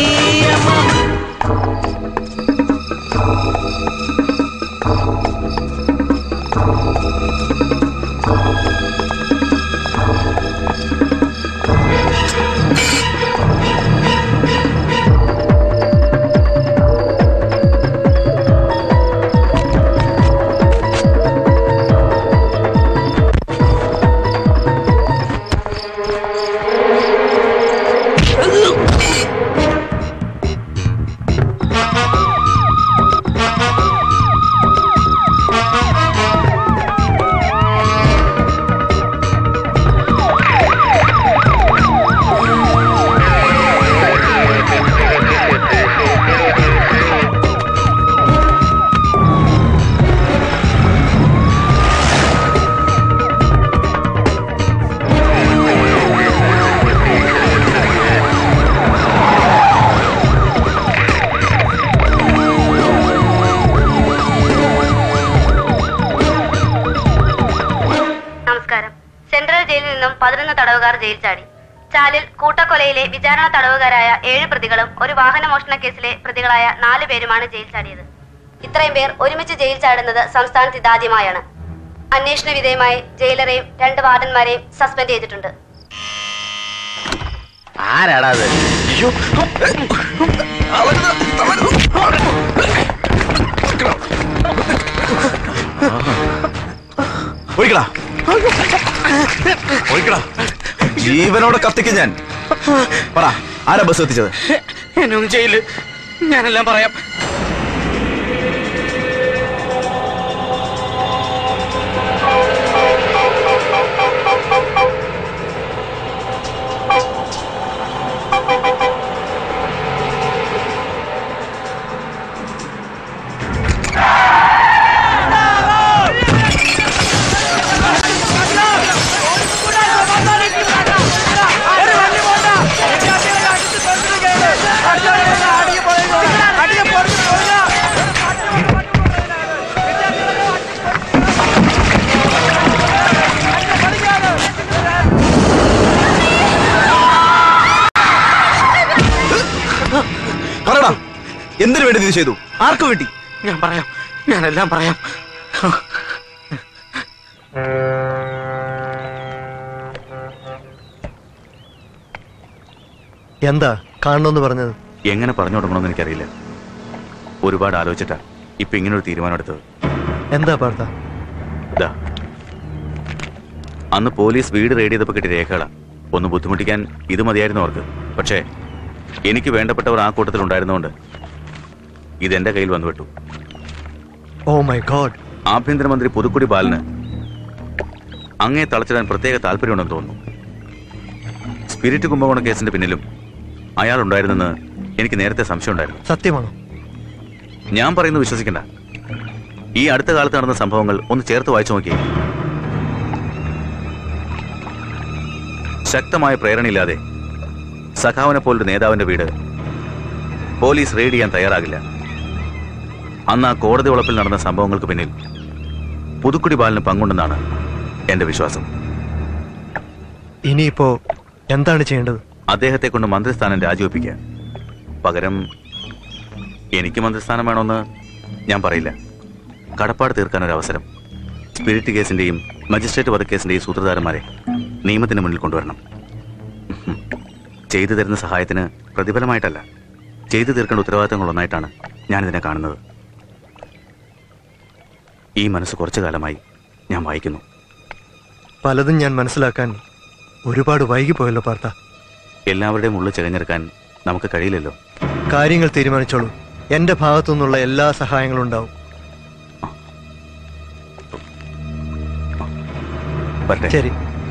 K: നമസ്കാരം സെൻട്രൽ ജയിലിൽ നിന്നും പതിനൊന്ന് തടവുകാർ ജയിൽ ചാടി ചാലിൽ കൂട്ടക്കൊലയിലെ വിചാരണ തടവുകാരായ ഏഴ് പ്രതികളും ഒരു വാഹന മോഷണ കേസിലെ പ്രതികളായ നാല് പേരുമാണ് ജയിൽ ചാടിയത് ഇത്രയും പേർ ഒരുമിച്ച് ജയിൽ ചാടുന്നത് സംസ്ഥാനത്ത് ഇതാദ്യമായാണ് അന്വേഷണ വിധേയമായി ജയിലറെയും രണ്ട് വാർഡന്മാരെയും സസ്പെൻഡ് ചെയ്തിട്ടുണ്ട്
R: ആരാടാ അത്
U: ഒഴിക്കടാ ഒഴിക്കടാ ജീവനോടെ കത്തിക്കും ഞാൻ പറ ആരാ ബസ് എത്തിച്ചത്
R: എന്നെ ഒന്ന് ജയില് ഞാനെല്ലാം പറയാം
U: പറയടാ എന്തിനു വേണ്ടി ഇത് ചെയ്തു ആർക്കു വേണ്ടി
R: ഞാൻ പറയാം ഞാനെല്ലാം പറയാം
H: എന്താ കാണണമെന്ന് പറഞ്ഞത്
G: എങ്ങനെ പറഞ്ഞു തുടങ്ങണമെന്ന് എനിക്കറിയില്ല ഒരുപാട് ആലോചിച്ചിട്ടാ ഇപ്പൊ ഇങ്ങനെ ഒരു തീരുമാനം എടുത്തത്
H: എന്താ പാർത്ത
G: ഇതാ അന്ന് പോലീസ് വീട് റെയ്ഡ് ചെയ്തപ്പോൾ കിട്ടിയ രേഖകളാ ഒന്ന് ബുദ്ധിമുട്ടിക്കാൻ ഇത് മതിയായിരുന്നു അവർക്ക് പക്ഷേ എനിക്ക് വേണ്ടപ്പെട്ടവർ ആ കൂട്ടത്തിൽ ഉണ്ടായിരുന്നുകൊണ്ട് ഇതെന്റെ കയ്യിൽ വന്നുവിട്ടു
H: ഓ മൈ ഗോഡ്
G: ആഭ്യന്തരമന്ത്രി പുതുക്കുടി ബാലന് അങ്ങേ തളച്ചിടാൻ പ്രത്യേക താല്പര്യമുണ്ടെന്ന് തോന്നുന്നു സ്പിരിറ്റ് കുംഭകോണ കേസിന്റെ പിന്നിലും അയാൾ ഉണ്ടായിരുന്നെന്ന് എനിക്ക് നേരത്തെ സംശയമുണ്ടായിരുന്നു
H: സത്യമാണോ
G: ഞാൻ പറയുന്നത് വിശ്വസിക്കണ്ട ഈ അടുത്ത കാലത്ത് നടന്ന സംഭവങ്ങൾ ഒന്ന് ചേർത്ത് വായിച്ചു നോക്കിയേ ശക്തമായ പ്രേരണയില്ലാതെ സഖാവിനെ പോലൊരു നേതാവിന്റെ വീട് പോലീസ് റെയ്ഡ് ചെയ്യാൻ തയ്യാറാകില്ല അന്ന് ആ കോടതി വളപ്പിൽ നടന്ന സംഭവങ്ങൾക്ക് പിന്നിൽ പുതുക്കുടി ബാലിന് പങ്കുണ്ടെന്നാണ് എന്റെ വിശ്വാസം
H: ഇനിയിപ്പോ എന്താണ് ചെയ്യേണ്ടത്
G: അദ്ദേഹത്തെ കൊണ്ട് മന്ത്രിസ്ഥാനം രാജിവെപ്പിക്കുക പകരം എനിക്ക് മന്ത്രിസ്ഥാനം വേണമെന്ന് ഞാൻ പറയില്ല കടപ്പാട് തീർക്കാൻ ഒരു അവസരം സ്പിരിറ്റ് കേസിന്റെയും മജിസ്ട്രേറ്റ് വധക്കേസിന്റെയും സൂത്രധാരന്മാരെ നിയമത്തിന് മുന്നിൽ കൊണ്ടുവരണം ഉഹും. ചെയ്തു തരുന്ന സഹായത്തിന് പ്രതിഫലമായിട്ടല്ല ചെയ്തു തീർക്കേണ്ട ഉത്തരവാദിത്തങ്ങളൊന്നായിട്ടാണ് ഞാനിതിനെ കാണുന്നത് ഈ മനസ്സ് കുറച്ചു കാലമായി ഞാൻ വായിക്കുന്നു
H: പലതും ഞാൻ മനസ്സിലാക്കാൻ ഒരുപാട് വൈകിപ്പോയല്ലോ പാർത്ത
G: എല്ലാവരുടെയും ഉള്ളിൽ ചികഞ്ഞെടുക്കാൻ നമുക്ക് കഴിയില്ലല്ലോ
H: കാര്യങ്ങൾ തീരുമാനിച്ചോളൂ എന്റെ ഭാഗത്തുനിന്നുള്ള എല്ലാ സഹായങ്ങളും ഉണ്ടാവും
G: വരട്ടെ
H: ശരി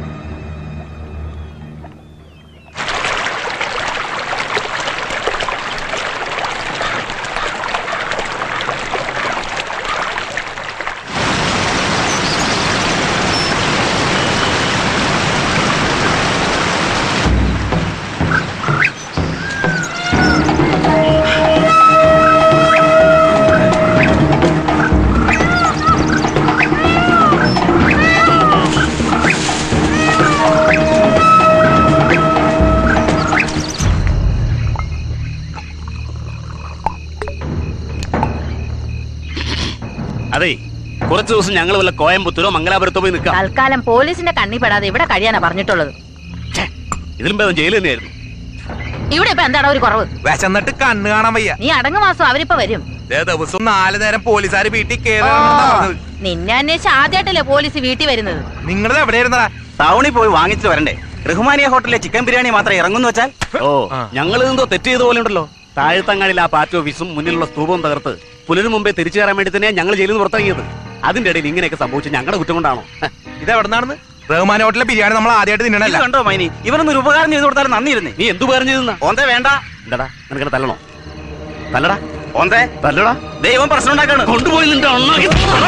L: അതെ കുറച്ച് ദിവസം ഞങ്ങൾ വല്ല കോയമ്പത്തൂരോ മംഗലാപുരത്തോ പോയി നിൽക്കാം
B: തൽക്കാലം പോലീസിന്റെ കണ്ണി പെടാതെ ഇവിടെ കഴിയാനാ പറഞ്ഞിട്ടുള്ളത്
L: ഇതിലും ഭേദം ജയിൽ തന്നെയായിരുന്നു
B: ഇവിടെ ഇപ്പൊ എന്താടാ ഒരു കുറവ്
E: വിശന്നിട്ട് കണ്ണ് കാണാൻ വയ്യ
B: നീ അടങ്ങു മാസം അവരിപ്പോ വരും
E: ദേ ദിവസം നാല് നേരം പോലീസുകാർ വീട്ടിൽ
B: ഓ,
E: കയറി
B: നിന്നെ അന്വേഷിച്ച് ആദ്യമായിട്ടല്ലേ പോലീസ് വീട്ടിൽ വരുന്നത്
E: നിങ്ങളത് എവിടെയായിരുന്നടാ
D: ടൗണിൽ പോയി വാങ്ങിച്ചിട്ട് വരണ്ടേ റഹ്മാനിയ ഹോട്ടലിലെ ചിക്കൻ ബിരിയാണി മാത്രം ഇറങ്ങുന്നു വെച്ചാൽ
L: ഓ ഞങ്ങൾ എന്തോ തെറ്റ് ചെയ്ത പോലെ ഉണ്ടല്ലോ താഴത്തങ്ങാടിയിൽ ആ പാർട്ടി ഓഫീസും മുന്നിലുള്ള സ്തൂപവും തകർത്ത് പുലരും മുമ്പേ തിരിച്ചു കയറാൻ വേണ്ടി തന്നെയാണ് ഞങ്ങൾ ജയിലിൽ നിന്ന് പുറത്തിറങ്ങിയത് അതിന്റെ ഇടയിൽ ഇങ്ങനെയൊക്കെ സംഭവിച്ചു ഞങ്ങളുടെ കുറ്റം കൊണ്ടാണോ
E: ഇത് എവിടെ നിന്നാണ് റഹ്മാൻ ഹോട്ടലിലെ ബിരിയാണി നമ്മൾ ആദ്യമായിട്ട്
D: ഇത്
E: തിന്നണല്ല
D: കണ്ടോ മൈനി ഇവനൊന്നും ഒരു ഉപകാരം ചെയ്തു കൊടുത്താലും നന്ദിയിരുന്നേ
L: നീ എന്തു ഉപകാരം ചെയ്തെന്നാ
D: ഓന്തേ വേണ്ട
L: എന്താടാ നിനക്ക് തല്ലണോ തല്ലടാ
D: ഓന്തേ
L: തല്ലടാ
D: ദൈവം പ്രശ്നം ഉണ്ടാക്കാണ്
L: കൊണ്ടുപോയി നിന്റെ അണ്ണാക്കി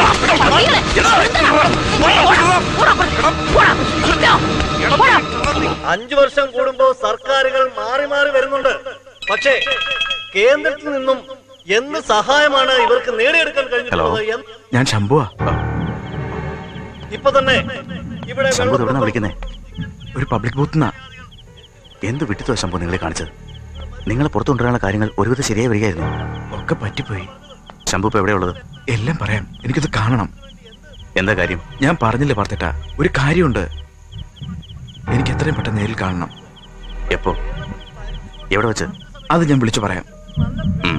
J: അഞ്ചു വർഷം കൂടുമ്പോ സർക്കാരുകൾ മാറി മാറി വരുന്നുണ്ട് പക്ഷേ കേന്ദ്രത്തിൽ നിന്നും എന്ത് സഹായമാണ് ഇവർക്ക് നേടിയെടുക്കാൻ കഴിഞ്ഞിട്ടുള്ളത് എന്ന്
V: ഞാൻ ശംഭുവാ
J: ഇപ്പൊ തന്നെ ഇവിടെ
G: ശംഭു എവിടെ വിളിക്കുന്നേ
V: ഒരു പബ്ലിക് ബൂത്ത്
G: എന്ത് വിട്ടിത്തോ ശംഭു നിങ്ങളെ കാണിച്ചത് നിങ്ങളെ പുറത്തു കൊണ്ടുവരാനുള്ള കാര്യങ്ങൾ ഒരുവിധം ശരിയായി വരികയായിരുന്നു
V: ഒക്കെ പറ്റിപ്പോയി
G: ശംഭു ഇപ്പൊ എവിടെയുള്ളത്
V: എല്ലാം പറയാം എനിക്കത് കാണണം
G: എന്താ കാര്യം
V: ഞാൻ പറഞ്ഞില്ലേ പാർത്തേട്ടാ ഒരു കാര്യമുണ്ട് എനിക്ക് എത്രയും പെട്ടെന്ന് നേരിൽ കാണണം
G: എപ്പോ എവിടെ വെച്ച്
V: അത് ഞാൻ വിളിച്ചു പറയാം
G: ഉം.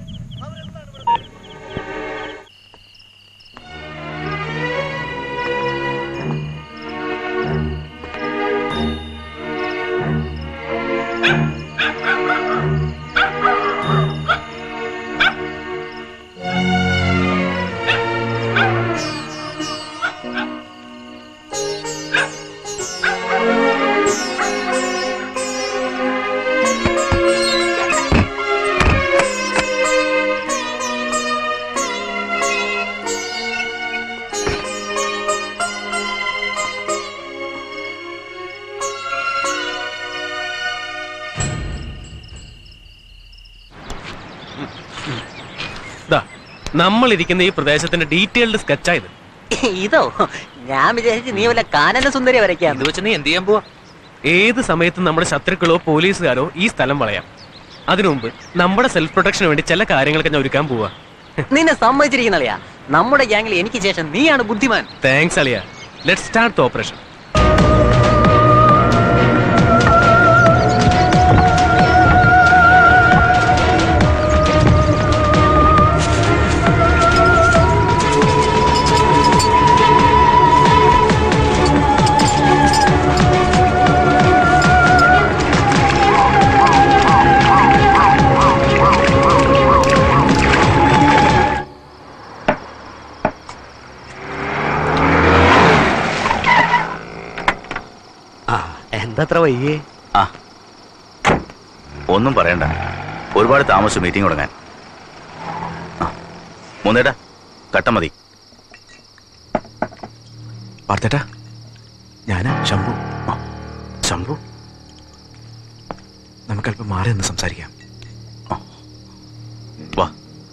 M: ദാ, നമ്മൾ ഇരിക്കുന്ന ഈ പ്രദേശത്തിന്റെ ഡീറ്റെയിൽഡ് സ്കെച്ചായത്
W: ഇതോ ഞാൻ വിചാരിച്ചു നീ വല്ല കാനന സുന്ദരി വരയ്ക്കാം
M: ഇത് വെച്ച് നീ എന്ത് ചെയ്യാൻ പോവാ ഏത് സമയത്തും നമ്മുടെ ശത്രുക്കളോ പോലീസുകാരോ ഈ സ്ഥലം വളയാം അതിനു മുമ്പ് നമ്മുടെ സെൽഫ് പ്രൊട്ടക്ഷന് വേണ്ടി ചില കാര്യങ്ങളൊക്കെ ഞാൻ ഒരുക്കാൻ പോവാ
W: നിന്നെ സമ്മതിച്ചിരിക്കുന്നളിയാ നമ്മുടെ ഗ്യാങ്ങിൽ എനിക്ക് ശേഷം നീയാണ് ബുദ്ധിമാൻ
M: താങ്ക്സ് അളിയ ലെറ്റ് സ്റ്റാർട്ട് ദ ഓപ്പറേഷൻ
L: ആ എന്തത്ര വയ്യേ
G: ആ ഒന്നും പറയണ്ട ഒരുപാട് താമസിച്ചു മീറ്റിംഗ് തുടങ്ങാൻ ആ, മൂന്നേട്ടാ കട്ട മതി
V: പാർത്തേട്ടാ ഞാനാ ശംഭു
G: ആ, ശംഭു
V: നമുക്കല്പം മാറി നിന്ന് സംസാരിക്കാം
G: വാ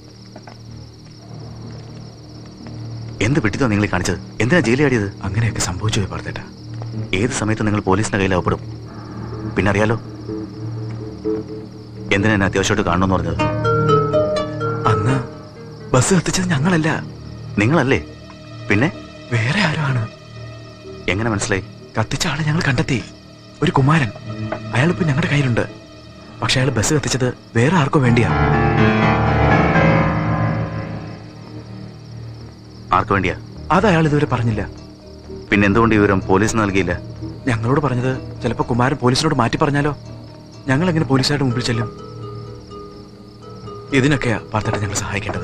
G: എന്ത് വിട്ടിത്തോ നിങ്ങൾ ഈ കാണിച്ചത് എന്തിനാ ജയിലിൽ ആടിയത്
V: അങ്ങനെയൊക്കെ സംഭവിച്ചു പോയി പാർത്തേട്ടാ
G: ഏത് സമയത്ത് നിങ്ങൾ പോലീസിന്റെ കയ്യിൽ അകപ്പെടും പിന്നെ അറിയാലോ എന്തിനാ എന്നെ അത്യാവശ്യമായിട്ട് കാണണമെന്ന് പറഞ്ഞത്
U: അന്ന് ബസ് കത്തിച്ചത് ഞങ്ങളല്ല
G: നിങ്ങളല്ലേ പിന്നെ
U: വേറെ ആരോ ആണ്
G: എങ്ങനെ മനസ്സിലായി
U: കത്തിച്ച ആളെ ഞങ്ങൾ കണ്ടെത്തി ഒരു കുമാരൻ അയാളിപ്പോ ഞങ്ങളുടെ കയ്യിലുണ്ട് പക്ഷെ അയാൾ ബസ് കത്തിച്ചത് വേറെ ആർക്കോ വേണ്ടിയാ
G: ആർക്കു വേണ്ടിയാ
U: അത് അയാൾ ഇതുവരെ പറഞ്ഞില്ല
G: പിന്നെ എന്തുകൊണ്ട് ഈ വിവരം പോലീസ് നൽകിയില്ല
U: ഞങ്ങളോട് പറഞ്ഞത് ചിലപ്പോ കുമാരൻ പോലീസിനോട് മാറ്റി പറഞ്ഞാലോ ഞങ്ങൾ എങ്ങനെ പോലീസുകാരുടെ മുമ്പിൽ ചെല്ലും ഇതിനൊക്കെയാ പാർത്തട്ടെ ഞങ്ങൾ സഹായിക്കേണ്ടത്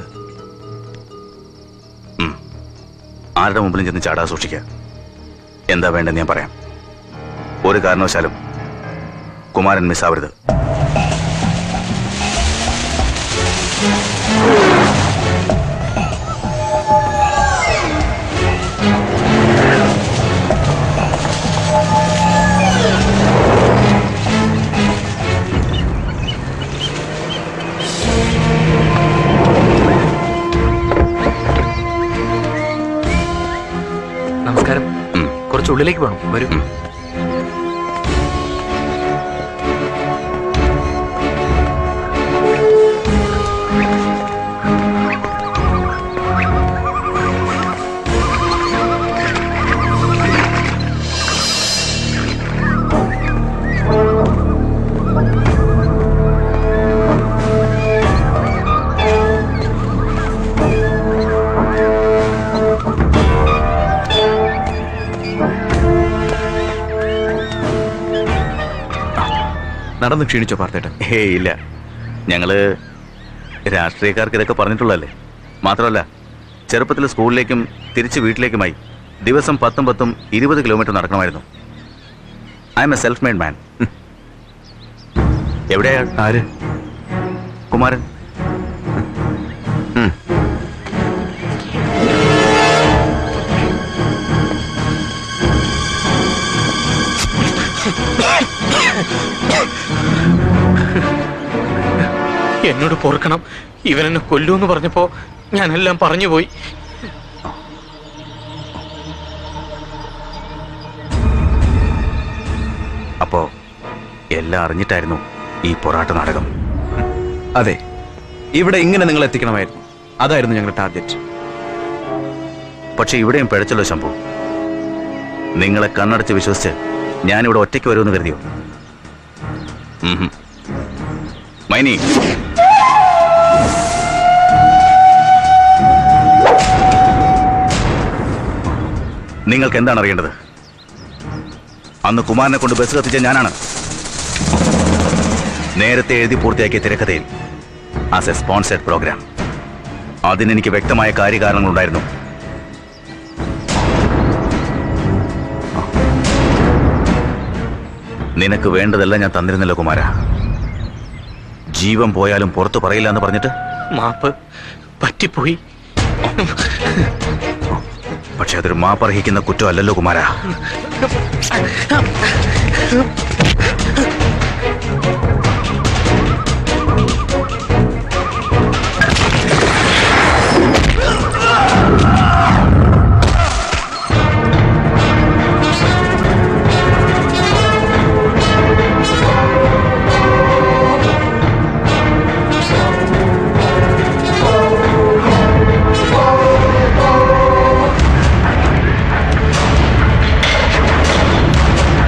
G: ആരുടെ മുമ്പിലും ചെന്ന് ചാടാതെ സൂക്ഷിക്കുക എന്താ വേണ്ടെന്ന് ഞാൻ പറയാം ഒരു കാരണവശാലും കുമാരൻ മിസ്സാവരുത്
M: നമസ്കാരം കുറച്ച് ഉള്ളിലേക്ക് പോകണം വരൂ
U: നടന്ന് ക്ഷീണിച്ചോ പാർത്തേട്ടൻ
G: ഹേ ഇല്ല ഞങ്ങള് രാഷ്ട്രീയക്കാർക്ക് ഇതൊക്കെ പറഞ്ഞിട്ടുള്ളതല്ലേ മാത്രമല്ല ചെറുപ്പത്തിൽ സ്കൂളിലേക്കും തിരിച്ച് വീട്ടിലേക്കുമായി ദിവസം പത്തും പത്തും ഇരുപത് കിലോമീറ്റർ നടക്കണമായിരുന്നു I'm a self made man എവിടെയാ
U: ആര്
G: കുമാരൻ ഉം.
R: എന്നോട് പൊറുക്കണം ഇവനെന്നെ കൊല്ലൂന്ന് പറഞ്ഞപ്പോ ഞാനെല്ലാം പറഞ്ഞുപോയി
G: അപ്പോ എല്ലാം അറിഞ്ഞിട്ടായിരുന്നു ഈ പൊറാട്ട് നാടകം
U: അതെ ഇവിടെ ഇങ്ങനെ നിങ്ങൾ എത്തിക്കണമായിരുന്നു അതായിരുന്നു ഞങ്ങളുടെ ടാർഗറ്റ്
G: പക്ഷെ ഇവിടെയും പിഴച്ചല്ലോ ശംഭു നിങ്ങളെ കണ്ണടച്ച് വിശ്വസിച്ച് ഞാനിവിടെ ഒറ്റയ്ക്ക് വരുമെന്ന് കരുതിയോ ഉം ഹും. മൈനി നിങ്ങൾക്ക് എന്താണ് അറിയേണ്ടത് അന്ന് കുമാരനെ കൊണ്ട് ബസ് കത്തിച്ച ഞാനാണ് നേരത്തെ എഴുതി പൂർത്തിയാക്കിയ തിരക്കഥയിൽ ആസ് എ സ്പോൺസേഡ് പ്രോഗ്രാം അതിനെനിക്ക് വ്യക്തമായ കാര്യകാരണങ്ങളുണ്ടായിരുന്നു നിനക്ക് വേണ്ടതെല്ലാം ഞാൻ തന്നിരുന്നല്ലോ കുമാര ജീവൻ പോയാലും പുറത്തു പറയില്ല എന്ന് പറഞ്ഞിട്ട്
R: മാപ്പ് പറ്റിപ്പോയി
G: പക്ഷെ അതൊരു മാപ്പർഹിക്കുന്ന കുറ്റമല്ലല്ലോ കുമാര
I: Oh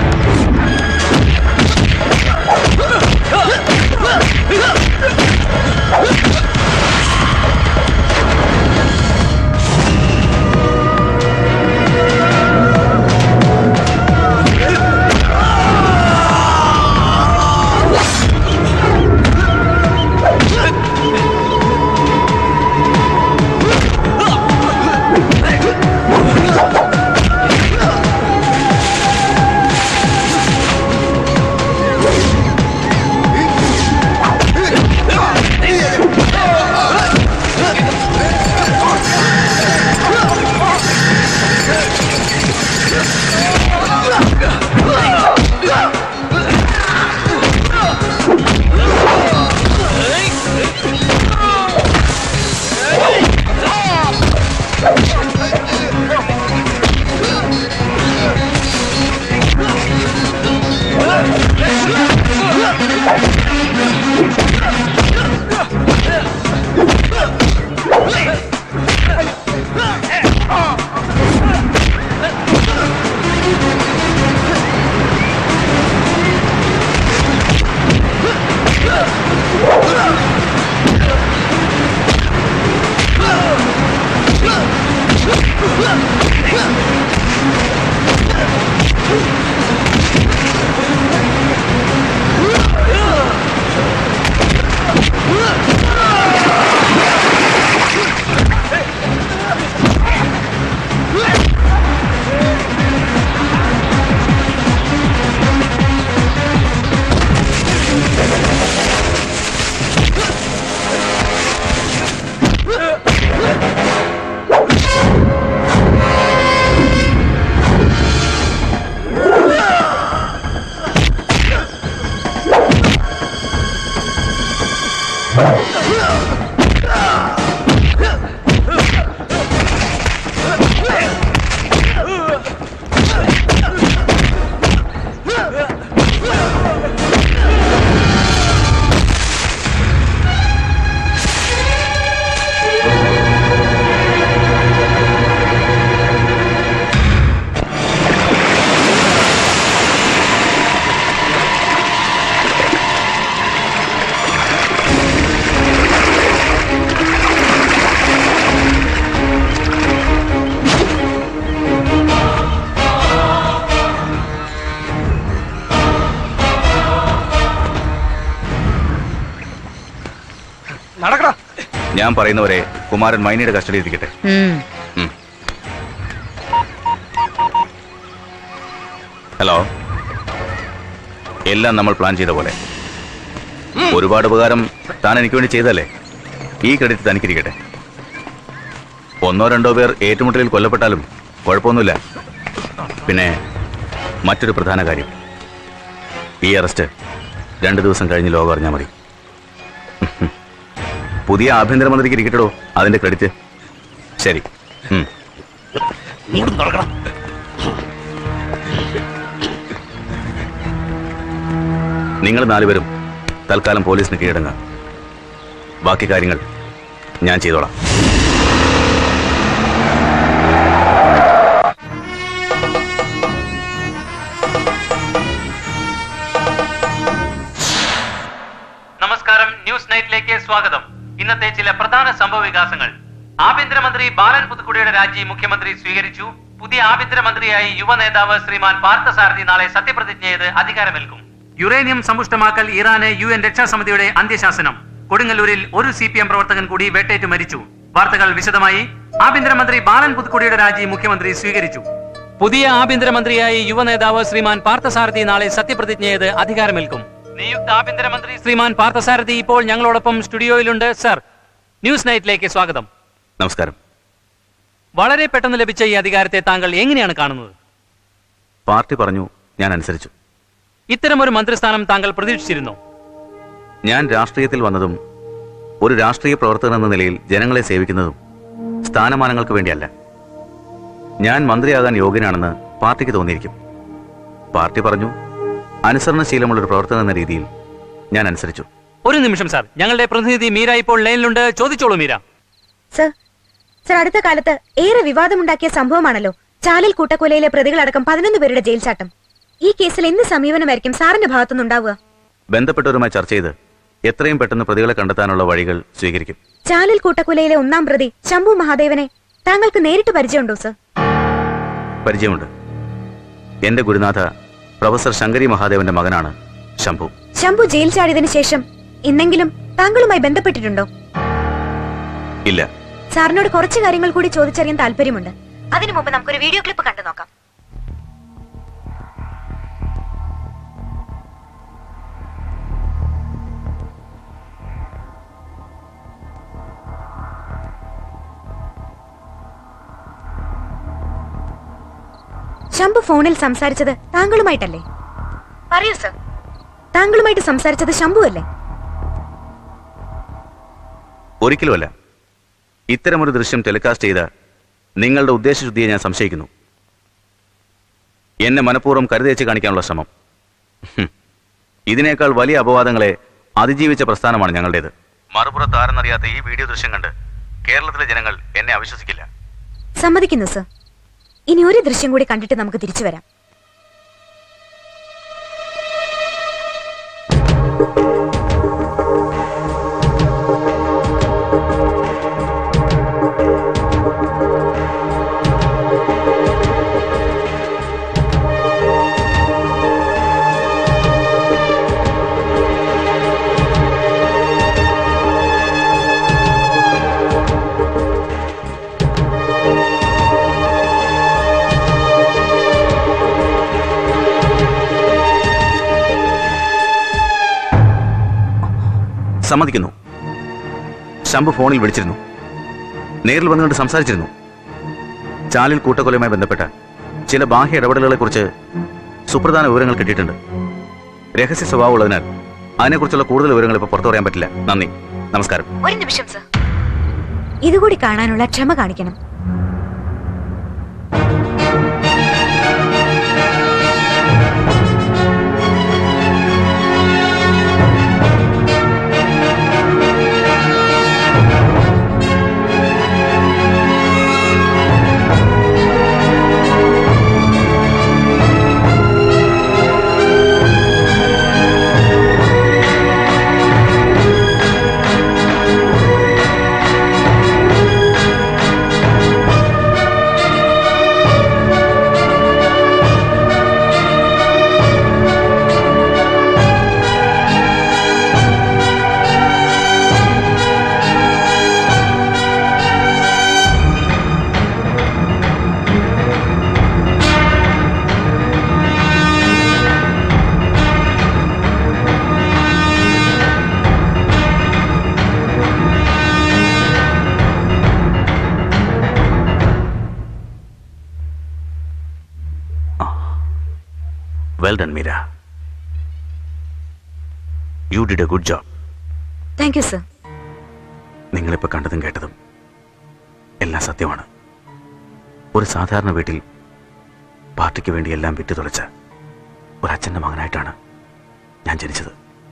U: നടക്കടാ
V: ഞാൻ പറയുന്നവരെ കുമാരൻ മൈനിയുടെ കസ്റ്റഡിയിൽ ഇരിക്കട്ടെ ഉം. ഹലോ എല്ലാം നമ്മൾ പ്ലാൻ ചെയ്ത പോലെ ഒരുപാട് ഉപകാരം താൻ എനിക്ക് വേണ്ടി ചെയ്തല്ലേ ഈ ക്രെഡിറ്റ് തനിക്കിരിക്കട്ടെ ഒന്നോ രണ്ടോ പേർ ഏറ്റുമുട്ടലിൽ കൊല്ലപ്പെട്ടാലും കുഴപ്പമൊന്നുമില്ല പിന്നെ മറ്റൊരു പ്രധാന കാര്യം ഈ അറസ്റ്റ് രണ്ട് ദിവസം കഴിഞ്ഞ് ലോകം അറിഞ്ഞാൽ മതി പുതിയ ആഭ്യന്തരമന്ത്രിക്ക് ഇരിക്കട്ടോ അതിന്റെ ക്രെഡിറ്റ് ശരി ഉം. നിങ്ങൾ നാലുപേരും തൽക്കാലം പോലീസിന് കീഴടങ്ങുക ബാക്കി കാര്യങ്ങൾ ഞാൻ ചെയ്തോളാം
F: നമസ്കാരം ന്യൂസ് നൈറ്റിലേക്ക് സ്വാഗതം ഇന്നത്തെ ചില പ്രധാന സംഭവ വികാസങ്ങൾ ആഭ്യന്തരമന്ത്രി ബാലൻ പുതുക്കുടിയുടെ രാജി മുഖ്യമന്ത്രി സ്വീകരിച്ചു പുതിയ ആഭ്യന്തരമന്ത്രിയായി യുവ നേതാവ് ശ്രീമാൻ പാർത്ഥസാരഥി നാളെ സത്യപ്രതിജ്ഞ ചെയ്ത് അധികാരമേൽക്കും യുറേനിയം സമ്പുഷ്ടമാക്കൽ ഇറാന് യു എൻ രക്ഷാസമിതിയുടെ അന്ത്യശാസനം കൊടുങ്ങല്ലൂരിൽ ഒരു സി പി എം പ്രവർത്തകൻ കൂടി വെട്ടേറ്റ് മരിച്ചു വാർത്തകൾ വിശദമായി ആഭ്യന്തരമന്ത്രി ബാലൻ പുതുക്കുടിയുടെ രാജി മുഖ്യമന്ത്രി സ്വീകരിച്ചു പുതിയ ആഭ്യന്തരമന്ത്രിയായി യുവ നേതാവ് ശ്രീമാൻ പാർത്ഥസാരഥി നാളെ സത്യപ്രതിജ്ഞ ചെയ്ത് അധികാരമേൽക്കും നിയുക്ത ആഭ്യന്തരമന്ത്രി ശ്രീമാൻ പാർത്ഥസാരഥി ഇപ്പോൾ ഞങ്ങളോടൊപ്പം സ്റ്റുഡിയോയിലുണ്ട് സർ ന്യൂസ് നൈറ്റിലേക്ക് സ്വാഗതം
V: നമസ്കാരം
F: വളരെ പെട്ടെന്ന് ലഭിച്ച ഈ അധികാരത്തെ താങ്കൾ എങ്ങനെയാണ് കാണുന്നത്
V: പാർട്ടി പറഞ്ഞു ഞാൻ അനുസരിച്ചു
F: ഇത്തരമൊരു മന്ത്രിസ്ഥാനം താങ്കൾ പ്രതീക്ഷിച്ചിരുന്നു
V: ഞാൻ രാഷ്ട്രീയത്തിൽ വന്നതും ഒരു രാഷ്ട്രീയ പ്രവർത്തകൻ എന്ന നിലയിൽ ജനങ്ങളെ സേവിക്കുന്നതും സ്ഥാനമാനങ്ങൾക്ക് വേണ്ടിയല്ല ഞാൻ മന്ത്രിയാകാൻ യോഗ്യനാണെന്ന് പാർട്ടിക്ക് തോന്നിയിരിക്കും പാർട്ടി പറഞ്ഞു അനുസരണശീലമുള്ള ഒരു പ്രവർത്തകൻ എന്ന രീതിയിൽ ഞാൻ അനുസരിച്ചു
F: ഒരു നിമിഷം സാർ ഞങ്ങളുടെ പ്രതിനിധി മീര ഇപ്പോൾ ലൈനിലുണ്ട് ചോദിച്ചോളൂ മീര
O: സർ സർ അടുത്ത കാലത്ത് ഏറെ വിവാദമുണ്ടാക്കിയ സംഭവമാണല്ലോ ചാലിൽ കൂട്ടക്കൊലയിലെ പ്രതികളടക്കം പതിനൊന്ന് പേരുടെ ജയിൽ ചാട്ടം ഈ കേസിൽ എന്ത് സമീപനമായിരിക്കും സാറിന്റെ ഭാഗത്തുനിന്നുണ്ടാവുക
V: ബന്ധപ്പെട്ടവരുമായി ചർച്ച ചെയ്ത് എത്രയും പെട്ടെന്ന് പ്രതികളെ കണ്ടെത്താനുള്ള വഴികൾ സ്വീകരിക്കും
O: ചാലിൽ കൂട്ടക്കൊലയിലെ ഒന്നാം പ്രതി ശംഭു മഹാദേവനെ താങ്കൾക്ക് നേരിട്ട് പരിചയമുണ്ടോ സർ
V: പരിചയമുണ്ട് എന്റെ ഗുരുനാഥ പ്രൊഫസർ ശങ്കരി മഹാദേവന്റെ മകനാണ് ശംഭു
O: ശംഭു ജയിൽ ചാടിയതിനു ശേഷം എന്നെങ്കിലും താങ്കളുമായി ബന്ധപ്പെട്ടിട്ടുണ്ടോ
V: ഇല്ല
O: സാറിനോട് കുറച്ച് കാര്യങ്ങൾ കൂടി ചോദിച്ചറിയാൻ താല്പര്യമുണ്ട് അതിനു മുമ്പ് നമുക്കൊരു വീഡിയോ ക്ലിപ്പ് കണ്ടു നോക്കാം ശംഭു ഫോണിൽ സംസാരിച്ചത് താങ്കളുമായിട്ടല്ലേ പറയൂ സർ താങ്കളുമായിട്ട് സംസാരിച്ചത് ശംഭു അല്ലേ
V: ഒരിക്കലുമല്ല ഇത്തരമൊരു ദൃശ്യം ടെലികാസ്റ്റ് ചെയ്ത നിങ്ങളുടെ ഉദ്ദേശശുദ്ധിയെ ഞാൻ സംശയിക്കുന്നു എന്നെ മനഃപൂർവ്വം കരുതേച്ച് കാണിക്കാനുള്ള ശ്രമം ഹും. ഇതിനേക്കാൾ വലിയ അപവാദങ്ങളെ അതിജീവിച്ച പ്രസ്ഥാനമാണ് ഞങ്ങളുടേത് മറുപുറത്ത് ആരെന്നറിയാത്ത ഈ വീഡിയോ ദൃശ്യം കണ്ട് കേരളത്തിലെ ജനങ്ങൾ എന്നെ അവിശ്വസിക്കില്ല
O: സമ്മതിക്കുന്നു സർ ഇനി ഒരു ദൃശ്യം കൂടി കണ്ടിട്ട് നമുക്ക് തിരിച്ചു വരാം
V: സമ്മതിക്കുന്നു ശംഭു ഫോണിൽ വിളിച്ചിരുന്നു നേരിൽ വന്നുകൊണ്ട് സംസാരിച്ചിരുന്നു ചാലിൽ കൂട്ടക്കൊലയുമായി ബന്ധപ്പെട്ട ചില ബാഹ്യ ഇടപെടലുകളെ കുറിച്ച് സുപ്രധാന വിവരങ്ങൾ കിട്ടിയിട്ടുണ്ട് രഹസ്യ സ്വഭാവം ഉള്ളതിനാൽ അതിനെക്കുറിച്ചുള്ള കൂടുതൽ വിവരങ്ങൾ ഇപ്പോൾ പുറത്തു പറയാൻ പറ്റില്ല നന്ദി
G: നമസ്കാരം
O: ഒരു നിമിഷം സർ ഇതുകൂടി കാണാനുള്ള ക്ഷമ കാണിക്കണം
G: well done Meera you did a good job
O: thank you sir
G: നിങ്ങളിപ്പോൾ കണ്ടതും കേട്ടതും എല്ലാം സത്യമാണ് ഒരു സാധാരണ വീട്ടിൽ പാർട്ടിക്ക് വേണ്ടി എല്ലാം വിറ്റു തുളച്ച ഒരച്ഛൻ്റെ മകനായിട്ടാണ് ഞാൻ ജനിച്ചത്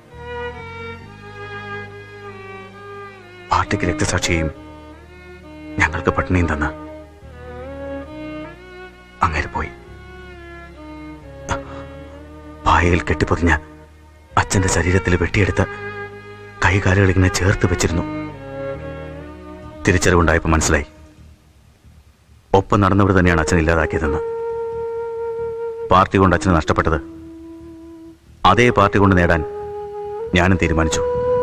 G: പാർട്ടിക്ക് രക്തസാക്ഷിയെയും ഞങ്ങൾക്ക് പട്ടിണിയും തന്ന് അങ്ങേര് പോയി പായയിൽ കെട്ടിപ്പൊതിഞ്ഞ അച്ഛന്റെ ശരീരത്തിൽ വെട്ടിയെടുത്ത കൈകാലുകൾ ഇങ്ങനെ ചേർത്ത് വെച്ചിരുന്നു തിരിച്ചറിവുണ്ടായപ്പോൾ മനസ്സിലായി ഒപ്പം നടന്നവർ തന്നെയാണ് അച്ഛൻ ഇല്ലാതാക്കിയതെന്ന് പാർട്ടി കൊണ്ട് അച്ഛന് നഷ്ടപ്പെട്ടത് അതേ പാർട്ടി കൊണ്ട് നേടാൻ ഞാനും തീരുമാനിച്ചു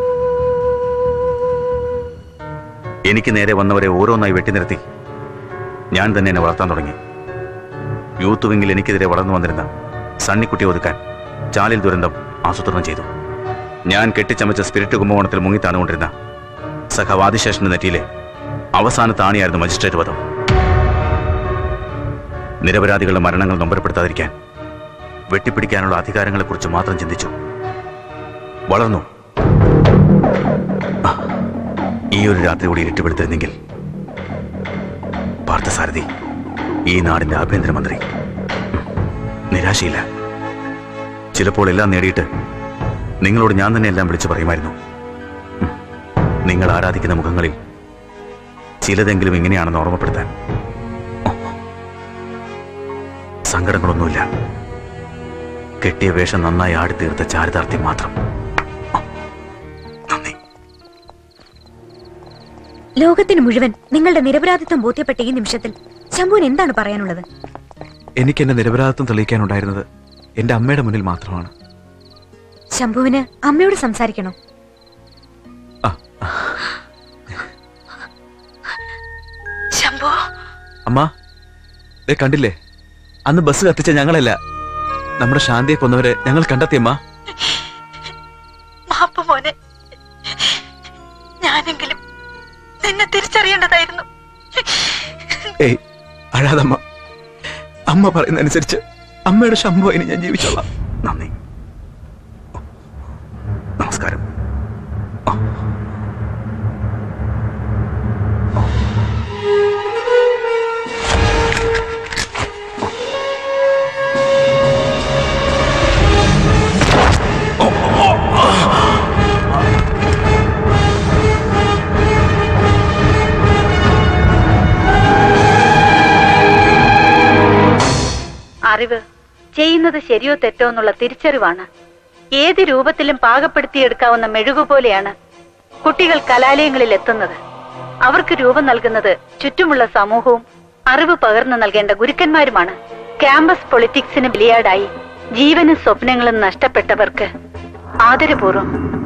G: എനിക്ക് നേരെ വന്നവരെ ഓരോന്നായി വെട്ടിനിർത്തി ഞാൻ തന്നെ എന്നെ വളർത്താൻ തുടങ്ങി യൂത്ത് വിങ്ങിൽ എനിക്കെതിരെ വളർന്നു വന്നിരുന്ന സണ്ണിക്കുട്ടിയെ ഒതുക്കാൻ ചാലിൽ ദുരന്തം ആസൂത്രണം ചെയ്തു ഞാൻ കെട്ടിച്ചമച്ച സ്പിരിറ്റ് കുംഭകോണത്തിൽ മുങ്ങിത്താണുകൊണ്ടിരുന്ന സഖവാദിശേഷന്റെ നെറ്റിയിലെ അവസാന താണിയായിരുന്നു മജിസ്ട്രേറ്റ് വധം നിരപരാധികളുടെ മരണങ്ങൾ നൊമ്പരപ്പെടുത്താതിരിക്കാൻ വെട്ടിപ്പിടിക്കാനുള്ള അധികാരങ്ങളെക്കുറിച്ച് മാത്രം ചിന്തിച്ചു വളർന്നു ആ, ഈ ഒരു രാത്രി കൂടി ഇരുട്ടുപെടുത്തിരുന്നെങ്കിൽ പാർത്ഥസാരഥി ഈ നാടിന്റെ ആഭ്യന്തരമന്ത്രി ഉം, നിരാശയില്ല ചിലപ്പോൾ എല്ലാം നേടിയിട്ട് നിങ്ങളോട് ഞാൻ തന്നെ എല്ലാം വിളിച്ചു പറയുമായിരുന്നു ഉം, നിങ്ങൾ ആരാധിക്കുന്ന മുഖങ്ങളിൽ ചിലതെങ്കിലും ഇങ്ങനെയാണെന്ന് ഓർമ്മപ്പെടുത്താൻ സങ്കടങ്ങളൊന്നുമില്ല കെട്ടിയ വേഷം നന്നായി ആടിത്തീർത്ത ചാരിതാർത്ഥ്യം മാത്രം
O: ലോകത്തിന് മുഴുവൻ നിങ്ങളുടെ നിരപരാധിത്വം ബോധ്യപ്പെട്ട ഈ നിമിഷത്തിൽ ശംഭുവിന് എന്താണ് പറയാനുള്ളത്
U: എനിക്ക് എന്റെ നിരപരാധിത്വം തെളിയിക്കാനുണ്ടായിരുന്നത് എന്റെ അമ്മയുടെ മുന്നിൽ മാത്രമാണ്
O: ശംഭുവിന് അമ്മയോട് സംസാരിക്കണോ ശംഭു
U: അമ്മ ദേ കണ്ടില്ലേ അന്ന് ബസ് കത്തിച്ച ഞങ്ങളല്ല നമ്മുടെ ശാന്തിയെ കൊന്നവരെ ഞങ്ങൾ കണ്ടെത്തിയമ്മ
O: മാപ്പ് മോനെ ഞാനെങ്കിലും നിന്നെ തിരിച്ചറിയേണ്ടതായിരുന്നു
U: ഏയ് അഴാതമ്മ അമ്മ പറയുന്ന അനുസരിച്ച് അമ്മയുടെ ശംഭുവിന് ഞാൻ ജീവിച്ചോളാം
G: നന്ദി നമസ്കാരം
C: അറിവ് ചെയ്യുന്നത് ശരിയോ തെറ്റോ എന്നുള്ള തിരിച്ചറിവാണ് ഏത് രൂപത്തിലും പാകപ്പെടുത്തിയെടുക്കാവുന്ന മെഴുകുപോലെയാണ് കുട്ടികൾ കലാലയങ്ങളിൽ എത്തുന്നത് അവർക്ക് രൂപം നൽകുന്നത് ചുറ്റുമുള്ള സമൂഹവും അറിവ് പകർന്നു നൽകേണ്ട ഗുരുക്കന്മാരുമാണ് ക്യാമ്പസ് പൊളിറ്റിക്സിന് ബലിയാടായി ജീവനും സ്വപ്നങ്ങളും നഷ്ടപ്പെട്ടവർക്ക് ആദരപൂർവ്വം